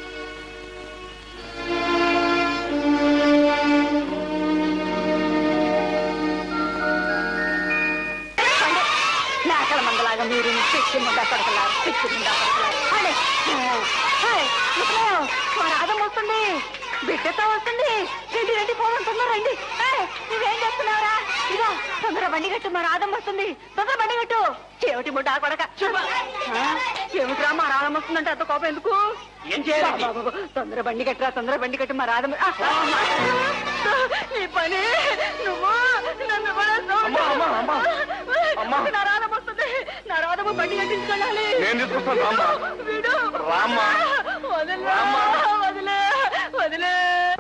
మేకల మందలాగా మీరు పిచ్చి ముండా పడకలారు పిచ్చి ముండా పడకలారు అడే. హాయ్, ముసలాయో, మా రాధం వస్తుంది బిడ్డతో వస్తుంది రండి రండి పోదాం తొందర రండి ఏయ్, నువ్వేం చేస్తున్నావురా ఇదో తొందర బండి కట్టు మా రాధం వస్తుంది తొందర బండి కట్టు చెవిటి ముడ్డా కొడక ఆ, ఏమిట్రా మా రాధం వస్తుందంటే అంత కోపం ఎందుకు ఏం చేయాలి? బాబా, బాబా, తొందర బండి కట్టురా తొందర బండి కట్టు మా రాధం ఆ, నీ పని నువ్వు నన్ను కూడా అమ్మా, అమ్మా, అమ్మా. అమ్మా. నా రాధం వస్తుంది నా రాధము బండి కట్టించుకోవాలి నేను తీసుకొస్తాను, రామ్మా. వీడు రామ్మా. వదిలే రామ్మా. వదిలే వదిలే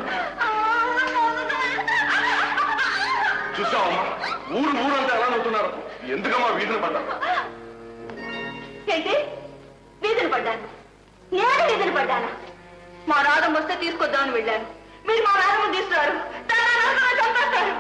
చూసావమ్మా ఊరు ఊరంతా ఎలా నవ్వుతున్నారు ఎందుకమ్మా వీధిని పడ్డారు ఏంటి వీధులు పడ్డాను నేను వీధులు పడ్డానా మా రాధం వస్తే తీసుకొద్దామని వెళ్ళాను మీరు మా రాధము తీసుకున్నారు దాన్ని నా నరకంలో చంపేస్తారు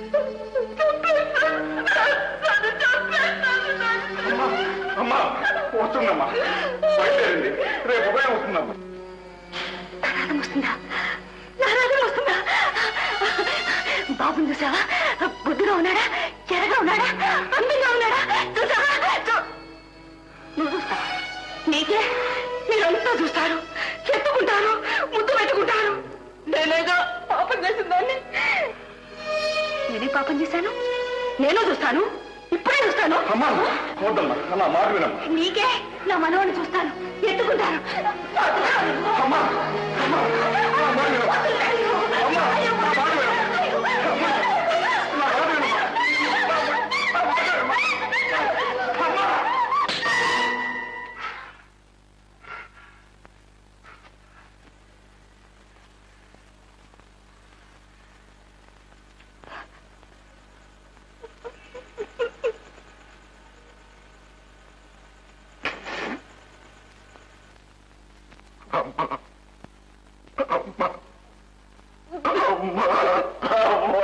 అమ్మా వస్తుందమ్మా బయలుదేరింది రేపు ఉదయం వస్తుందమ్మా నారాధం వస్తుందా నారాధం వస్తుందా బాబుని చూసావా బుద్ధిగా ఉన్నాడా ఎరగా ఉన్నాడా అందంగా ఉన్నాడా చూసావా చూ- నువ్వు చూస్తావా నీకే మీరంతా చూస్తారు ఎత్తుకుంటారు ముద్దు పెట్టుకుంటారు నేనేగా పాపం చేసిందాన్ని నేనే పాపం చేశాను నేను చూస్తాను ఇప్పుడే చూస్తాను అమ్మా వద్దమ్మా అమ్మా మాట వినమ్మా నీకే నా మనవాడిని చూస్తాను ఎత్తుకుంటాను అమ్మా అమ్మా నా మాట వినమ్మా అమ్మా నా మాట వినమ్మా నా మాట వినమ్మా అమ్మా అమ్మా అమ్మా అమ్మా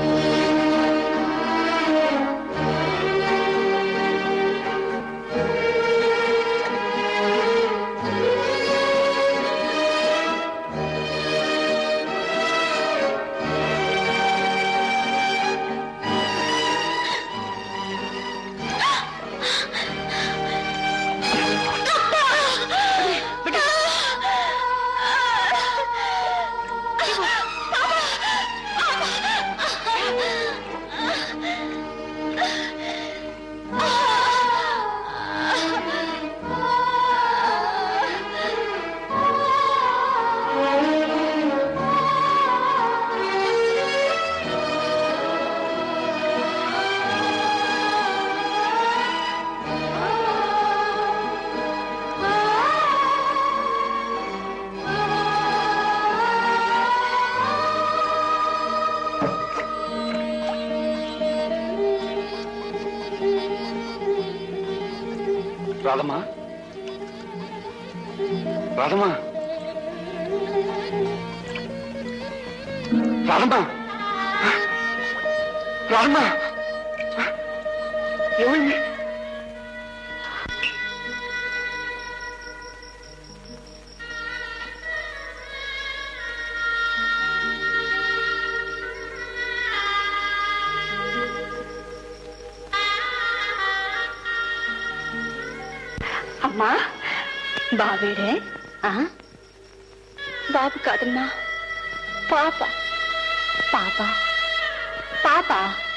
రాధమ్మా రాధమ్మా రాధమ్మా రాధమ్మా ఏమైంది అమ్మా బావేడే బాబు కాదమ్మా పాప పాప పాప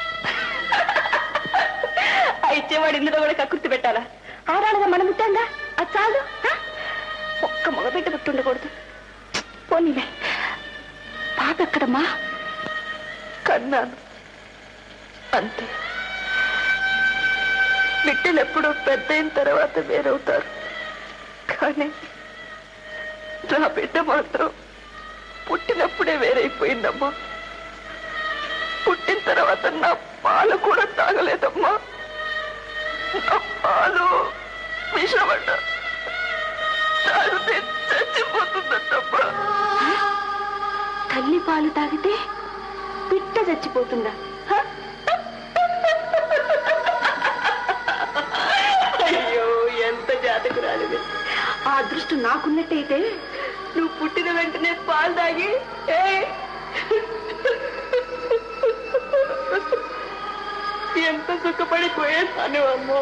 అయితే వాడు ఇందులో కూడా కక్కుర్తి పెట్టాలా ఆడాడగా మనం ముట్టాంగా అది చాలు ఆ? ఒక్క మగబిడ్డ పుట్టి ఉండకూడదు పోనీలే పాప ఎక్కడమ్మా కన్నాను అంతే బిడ్డలు ఎప్పుడూ పెద్ద అయిన తర్వాత వేరవుతారు కానీ నా బిడ్డ మాత్రం పుట్టినప్పుడే వేరైపోయిందమ్మా పుట్టిన తర్వాత నా పాలు కూడా తాగలేదమ్మా నా పాలు విషమడ్డ తాగితే చచ్చిపోతుందమ్మా తల్లి పాలు తాగితే బిడ్డ చచ్చిపోతుందా హ? అయ్యో ఎంత జాతకురాలివి ఆ అదృష్టం నాకున్నట్టయితే నువ్వు పుట్టిన వెంటనే పాలు తాగి ఏ ఎంత సుఖపడిపోయేదాను అమ్మో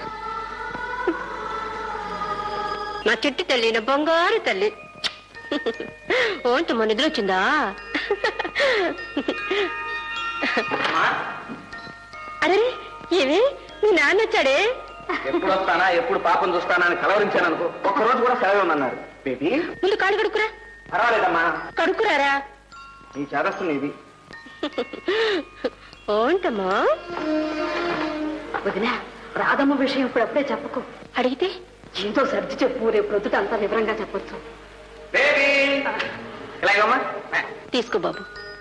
నా చిట్టి తల్లి నా బంగారు తల్లి ఓంటి మన నిద్ర వచ్చిందా అరే ఏమి మీ నాన్న వచ్చాడే ఎప్పుడు వస్తానా ఎప్పుడు పాపం చూస్తానా అని కలవరించాను అనుకో ఒక్కరోజు కూడా సెలవు ఉందన్నారు బేబీ ముందు కాడు కడుక్కురా పర్వాలేదమ్మా కడుక్కురారా నీ చేదస్తు నీది ఓంటమ్మా వదినా రాధమ్మ విషయం ఇప్పుడప్పుడే చెప్పకు అడిగితే ఏదో సర్ది చెప్పు రేపు ప్రొద్దుట అంతా వివరంగా చెప్పొచ్చు బేబీ ఇలాగమ్మా తీసుకో బాబు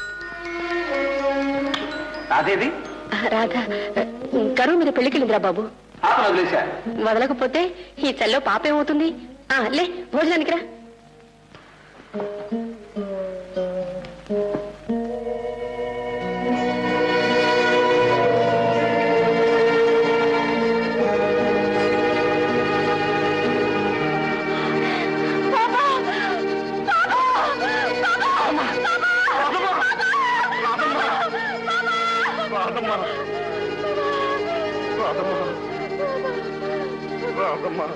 అదేది రాధా కరువు మీద పెళ్లికెళ్ళిందిరా బాబు పాపను వదిలేశా వదలకపోతే ఈ చల్లో పాప ఏమవుతుంది ఆ, లే భోజనానికి రా రాదమ్మా రాదమ్మా రాదమ్మా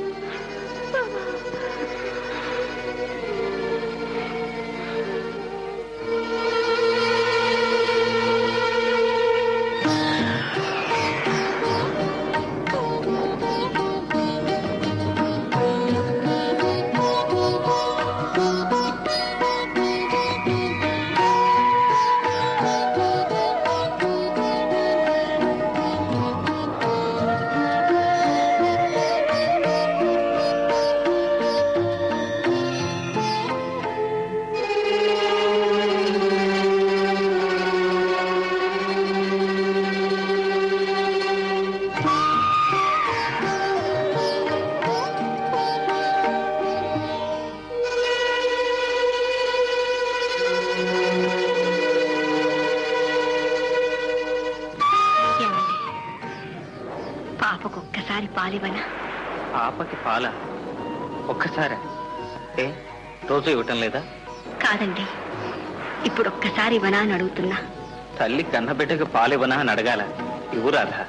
ఏమండి పాపకు ఒక్కసారి పాలివనా పాపకి పాల ఒక్కసారి ఏ రోజు ఇవ్వటం లేదా కాదండి ఇప్పుడు ఒక్కసారి ఇవ్వనా అని అడుగుతున్నా తల్లి కన్నబిడ్డకు పాలివ్వనా అని అడగాల ఇవ్వు రాధా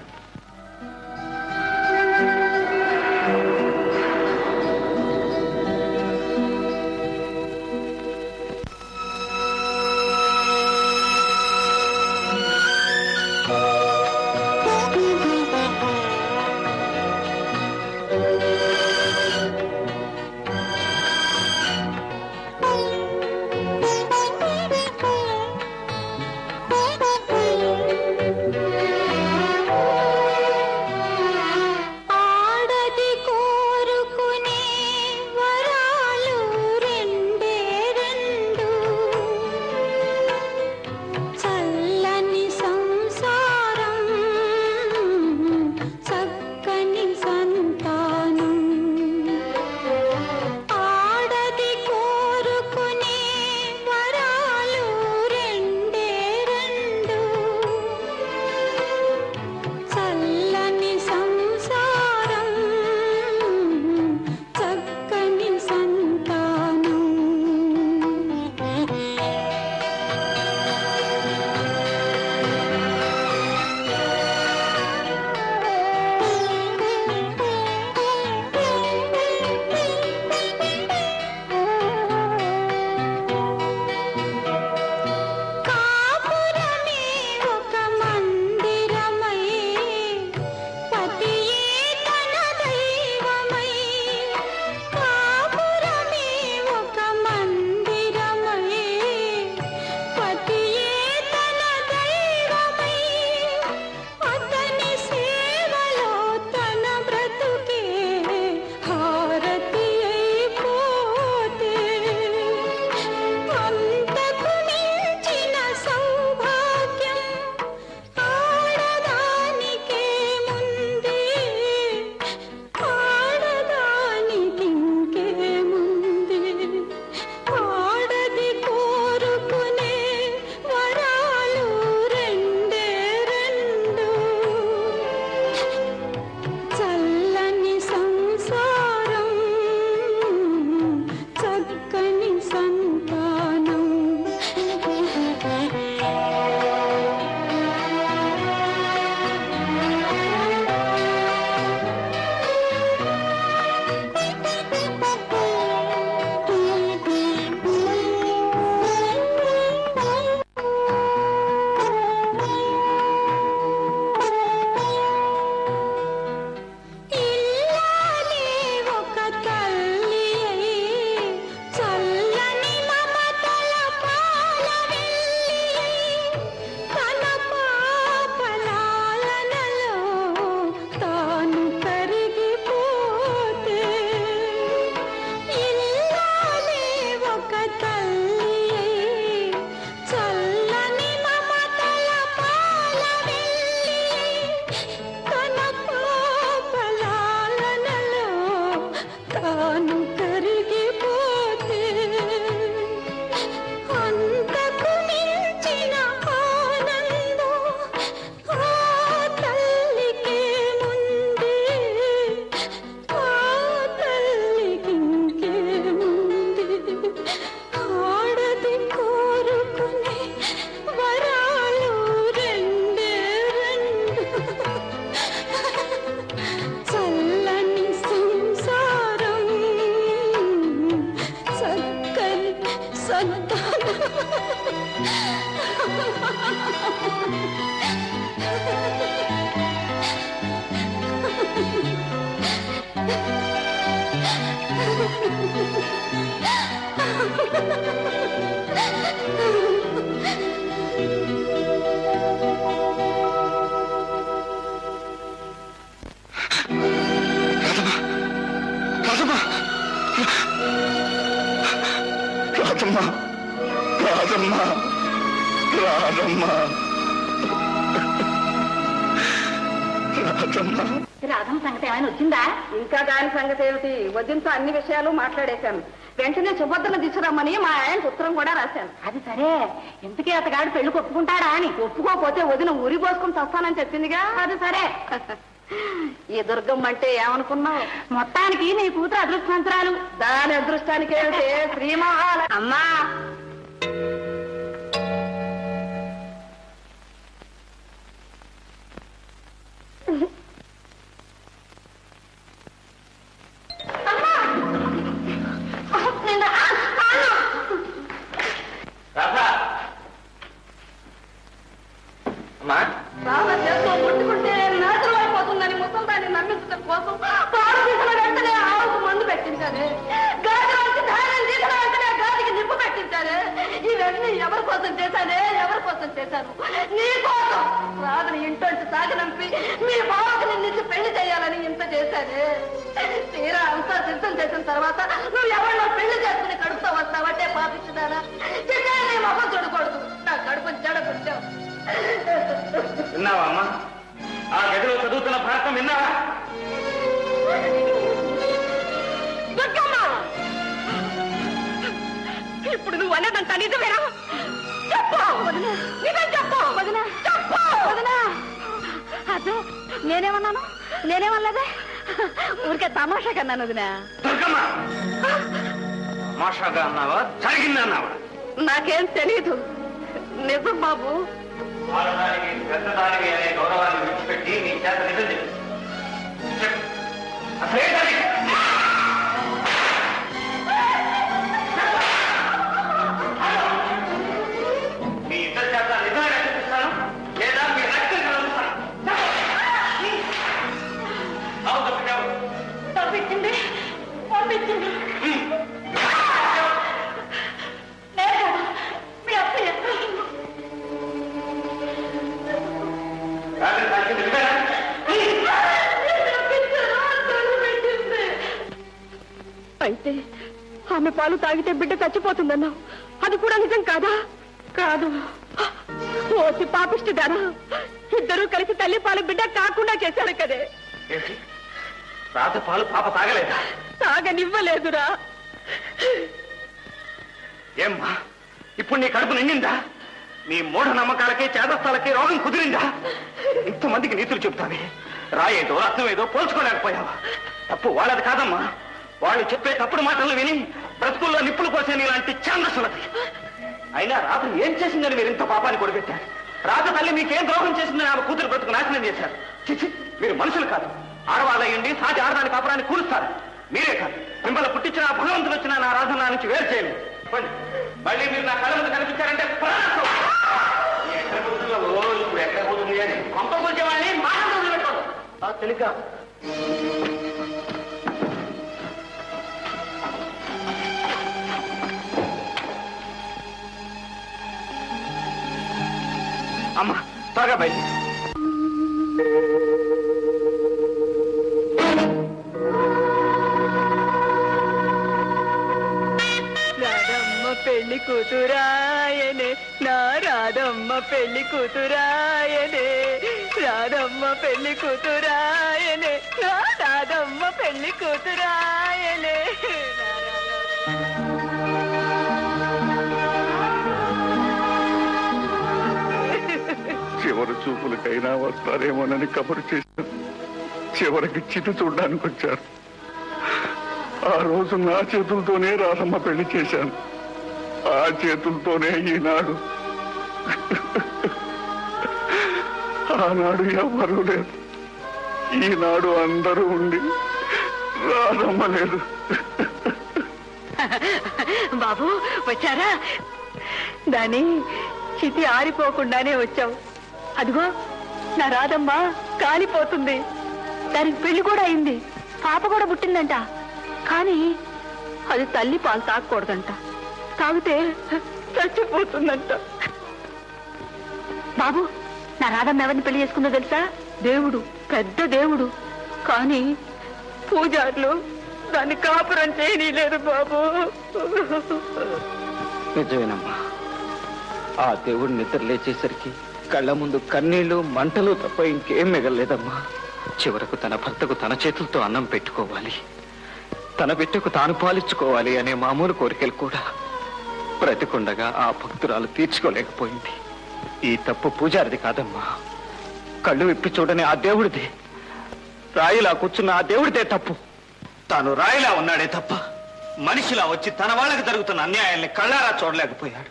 Thank you. రాజమ్మ రాజమ్మ రాజమ్మ రాజమ్మ రాజమ్మ రాధం సంగతి ఏమైనా వచ్చిందా ఇంకా దాని సంగతి ఏమిటి వదినతో అన్ని విషయాలు మాట్లాడేశాను వెంటనే సుభద్రను తీసుకురమ్మని మా ఆయనకు ఉత్తరం కూడా రాశాను అది సరే ఇంతకీ అతగాడు పెళ్లికి ఒప్పుకుంటాడా అని ఒప్పుకోకపోతే వదిన ఊరి పోసుకుని చస్తానని చెప్పిందిగా అది సరే ఈ దుర్గమ్మ అంటే ఏమనుకున్నావు మొత్తానికి నీ కూతురు అదృష్టవంతురాలు దాని అదృష్టానికి ఏమిటి శ్రీమహాల అమ్మా రాధా అమ్మా రామ చేత్తో ముట్టుకుంటే నాశనం అయిపోతుందని ముసల్దాన్ని నమ్మించడం కోసం పాలు తీసిన వెంటనే ఆవుకు మందు పెట్టించారు గాది వచ్చి ధాన్యం తీసిన వెంటనే గాదికి నిప్పు పెట్టించారు ఇవన్నీ ఎవరి కోసం చేశానే ఎవరి కోసం చేశాను నీ కోసం రాదని ఇంటొంచి సాగనంపి మీ బావకు నిన్నిచ్చి పెళ్లి చేయాలని ఇంత చేశానే తీరా అంతా సిద్ధం చేసిన తర్వాత నువ్వు ఎవరినో పెళ్లి చేసుకుని కడుపుతో వస్తావంటే పాపించుదానా చిన్న నీ మొహం చూడకూడదు నా కడుపు జడగొట్టావు విన్నావా అమ్మా ఆ గదిలో చదువుతున్న భారతం విన్నావా దుర్గమ్మ ఇప్పుడు నువ్వు అన్నదంతా నిజమేనా చెప్పు నిజం చెప్పు వదిన చెప్పు వదిన అదే నేనేమన్నాను నేనేమన్నదే ఊరికే తమాషా కన్నాను వదిన దుర్గమ్మ మాషాగా అన్నావా జరిగింది అన్నావా నాకేం తెలీదు నిజం బాబు ఆడదానికి పెద్దదానికి అనే గౌరవాన్ని విడిచిపెట్టి నీ చేత నిజం చెప్పు. చెప్పు. అసలే జరిగింది? మీ ఇద్దరి చేత నిజంగా చూపిస్తాను లేదా మీ రక్తం కలుగుతాను అవును తప్పించావు పంపించింది పంపించింది లేదు మీ అత్తయ్య రాత్రి తాకింది నిజమేనా? అయితే ఆమె పాలు తాగితే బిడ్డ చచ్చిపోతుందన్నావు అది కూడా నిజం కాదా కాదు ఓసి పాపిష్టిదానా ఇద్దరూ కలిసి తల్లి పాలు బిడ్డ కాకుండా చేశారు కదే ఏంటి రాత పాలు పాప తాగలేదా తాగనివ్వలేదురా ఏమ్మా ఇప్పుడు నీ కడుపు నిండిందా నీ మూఢ నమ్మకాలకి చేదస్తాలకి రోగం కుదిరిందా ఇంతమందికి నీతులు చెప్తావే రాయేదో రత్నం ఏదో పోల్చుకోలేకపోయావా తప్పు వాళ్ళది కాదమ్మా వాళ్ళు చెప్పే తప్పుడు మాటలు విని బ్రతుకుల్లో నిప్పులు పోసే నీలాంటి ఛాందసులది అయినా రాత్రి ఏం చేసిందని మీరు ఇంత పాపాన్ని కొడిపెట్టారు రాత తల్లి మీకేం ద్రోహం చేసిందని ఆమె కూతురు బ్రతుకు నాశనం చేశారు చిచి మీరు మనుషులు కాదు ఆడవాళ్ళయ్యండి సాటి ఆడదాని కాపురాన్ని కూలుస్తారు మీరే కాదు మిమ్మల్ని పుట్టించిన ఆ భగవంతుడు వచ్చిన నా రాధన నా నుంచి వేరు చేయలేదు పోండి. మళ్ళీ మీరు నా కళ్ళ ముందు కనిపించారంటే ప్రాణం ఎక్కడ పోతుందో ఇప్పుడు ఎక్కడ పోతుంది అని కొంప కూర్చే వాళ్ళని మాట వదిలిపెట్టాలి తెలియక అమ్మా త్వరగా బయట రాధమ్మ పెళ్లి కూతురాయనే నా రాధమ్మ పెళ్లి కూతురాయనే రాధమ్మ పెళ్లి కూతురాయనే నా రాధమ్మ పెళ్లి కూతురాయనే చివరి చూపులకైనా వస్తారేమోనని కబురు చేశాను చివరికి చితి చూడడానికి వచ్చారు ఆ రోజు నా చేతులతోనే రాధమ్మ పెళ్లి చేశాను ఆ చేతులతోనే ఈనాడు ఆనాడు ఎవ్వరూ లేదు ఈనాడు అందరూ ఉండి రాధమ్మ లేదు బాబు వచ్చారా దాని చితి ఆరిపోకుండానే వచ్చావు అదిగో నా రాధమ్మ కాలిపోతుంది దానికి పెళ్లి కూడా అయింది పాప కూడా పుట్టిందంట కానీ అది తల్లి పాలు తాగకూడదంట తాగితే చచ్చిపోతుందంట బాబు నా రాధమ్మ ఎవరిని పెళ్లి చేసుకుందో తెలుసా దేవుడు పెద్ద దేవుడు కానీ పూజారులు దాన్ని కాపురం చేయనీలేదు బాబు నిజమేనమ్మా ఆ దేవుడు నిద్ర లేచేసరికి కళ్ళ ముందు కన్నీళ్లు మంటలు తప్ప ఇంకేం మిగలలేదమ్మా చివరకు తన భర్తకు తన చేతులతో అన్నం పెట్టుకోవాలి తన బిడ్డకు తాను పాలించుకోవాలి అనే మామూలు కోరికలు కూడా బ్రతికుండగా ఆ భక్తురాలు తీర్చుకోలేకపోయింది ఈ తప్పు పూజారిది కాదమ్మా కళ్ళు విప్పి చూడని ఆ దేవుడిదే రాయిలా కూర్చున్న ఆ దేవుడిదే తప్పు తాను రాయిలా ఉన్నాడే తప్ప మనిషిలా వచ్చి తన వాళ్ళకి జరుగుతున్న అన్యాయాల్ని కళ్ళారా చూడలేకపోయాడు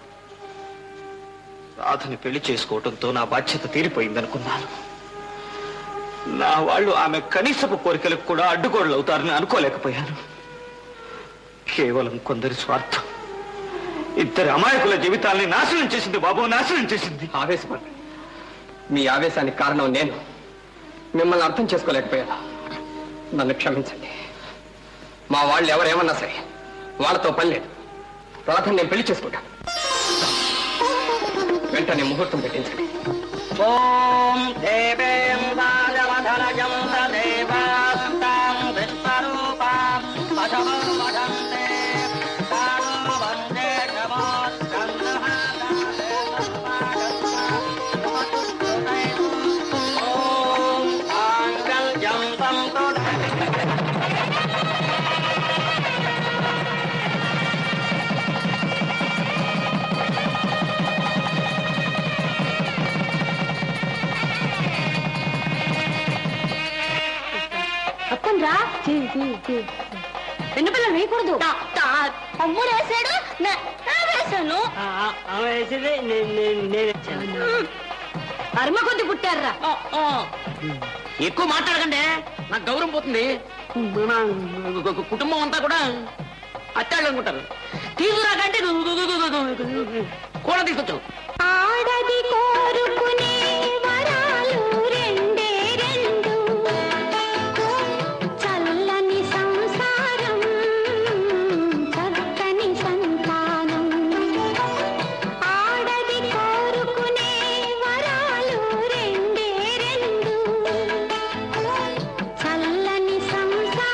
రాధని పెళ్లి చేసుకోవడంతో నా బాధ్యత తీరిపోయిందనుకున్నాను నా వాళ్ళు ఆమె కనీసపు కోరికలకు కూడా అడ్డుగోడలు అవుతారని అనుకోలేకపోయాను కేవలం కొందరి స్వార్థం ఇద్దరు అమాయకుల జీవితాల్ని నాశనం చేసింది బాబు నాశనం చేసింది ఆవేశపడి మీ ఆవేశానికి కారణం నేను మిమ్మల్ని అర్థం చేసుకోలేకపోయాను నన్ను క్షమించండి మా వాళ్ళు ఎవరేమన్నా సరే వాళ్ళతో పని లేదు రాధని నేను పెళ్లి చేసుకుంటాను వెంటనే ముహూర్తం పెట్టించండి ఓం దేవేంద్రాయవధనజం దేవాస్తాం విశ్వరూపాం పశవం వదంతే తాను వందే ఓం మాంగళ్యం తంతు వస్తుందిరా రెండు పిల్లలు వేయకూడదు తమ్ముడు వేసాడు నే- నేను వేసాను అర్మ కొద్ది పుట్టారా ఎక్కువ మాట్లాడకండి నాకు గౌరవం పోతుంది మన కుటుంబం అంతా కూడా అత్తాళ్ళు అనుకుంటారు తీసుకురాకంటే కూడా తీసుకొచ్చావు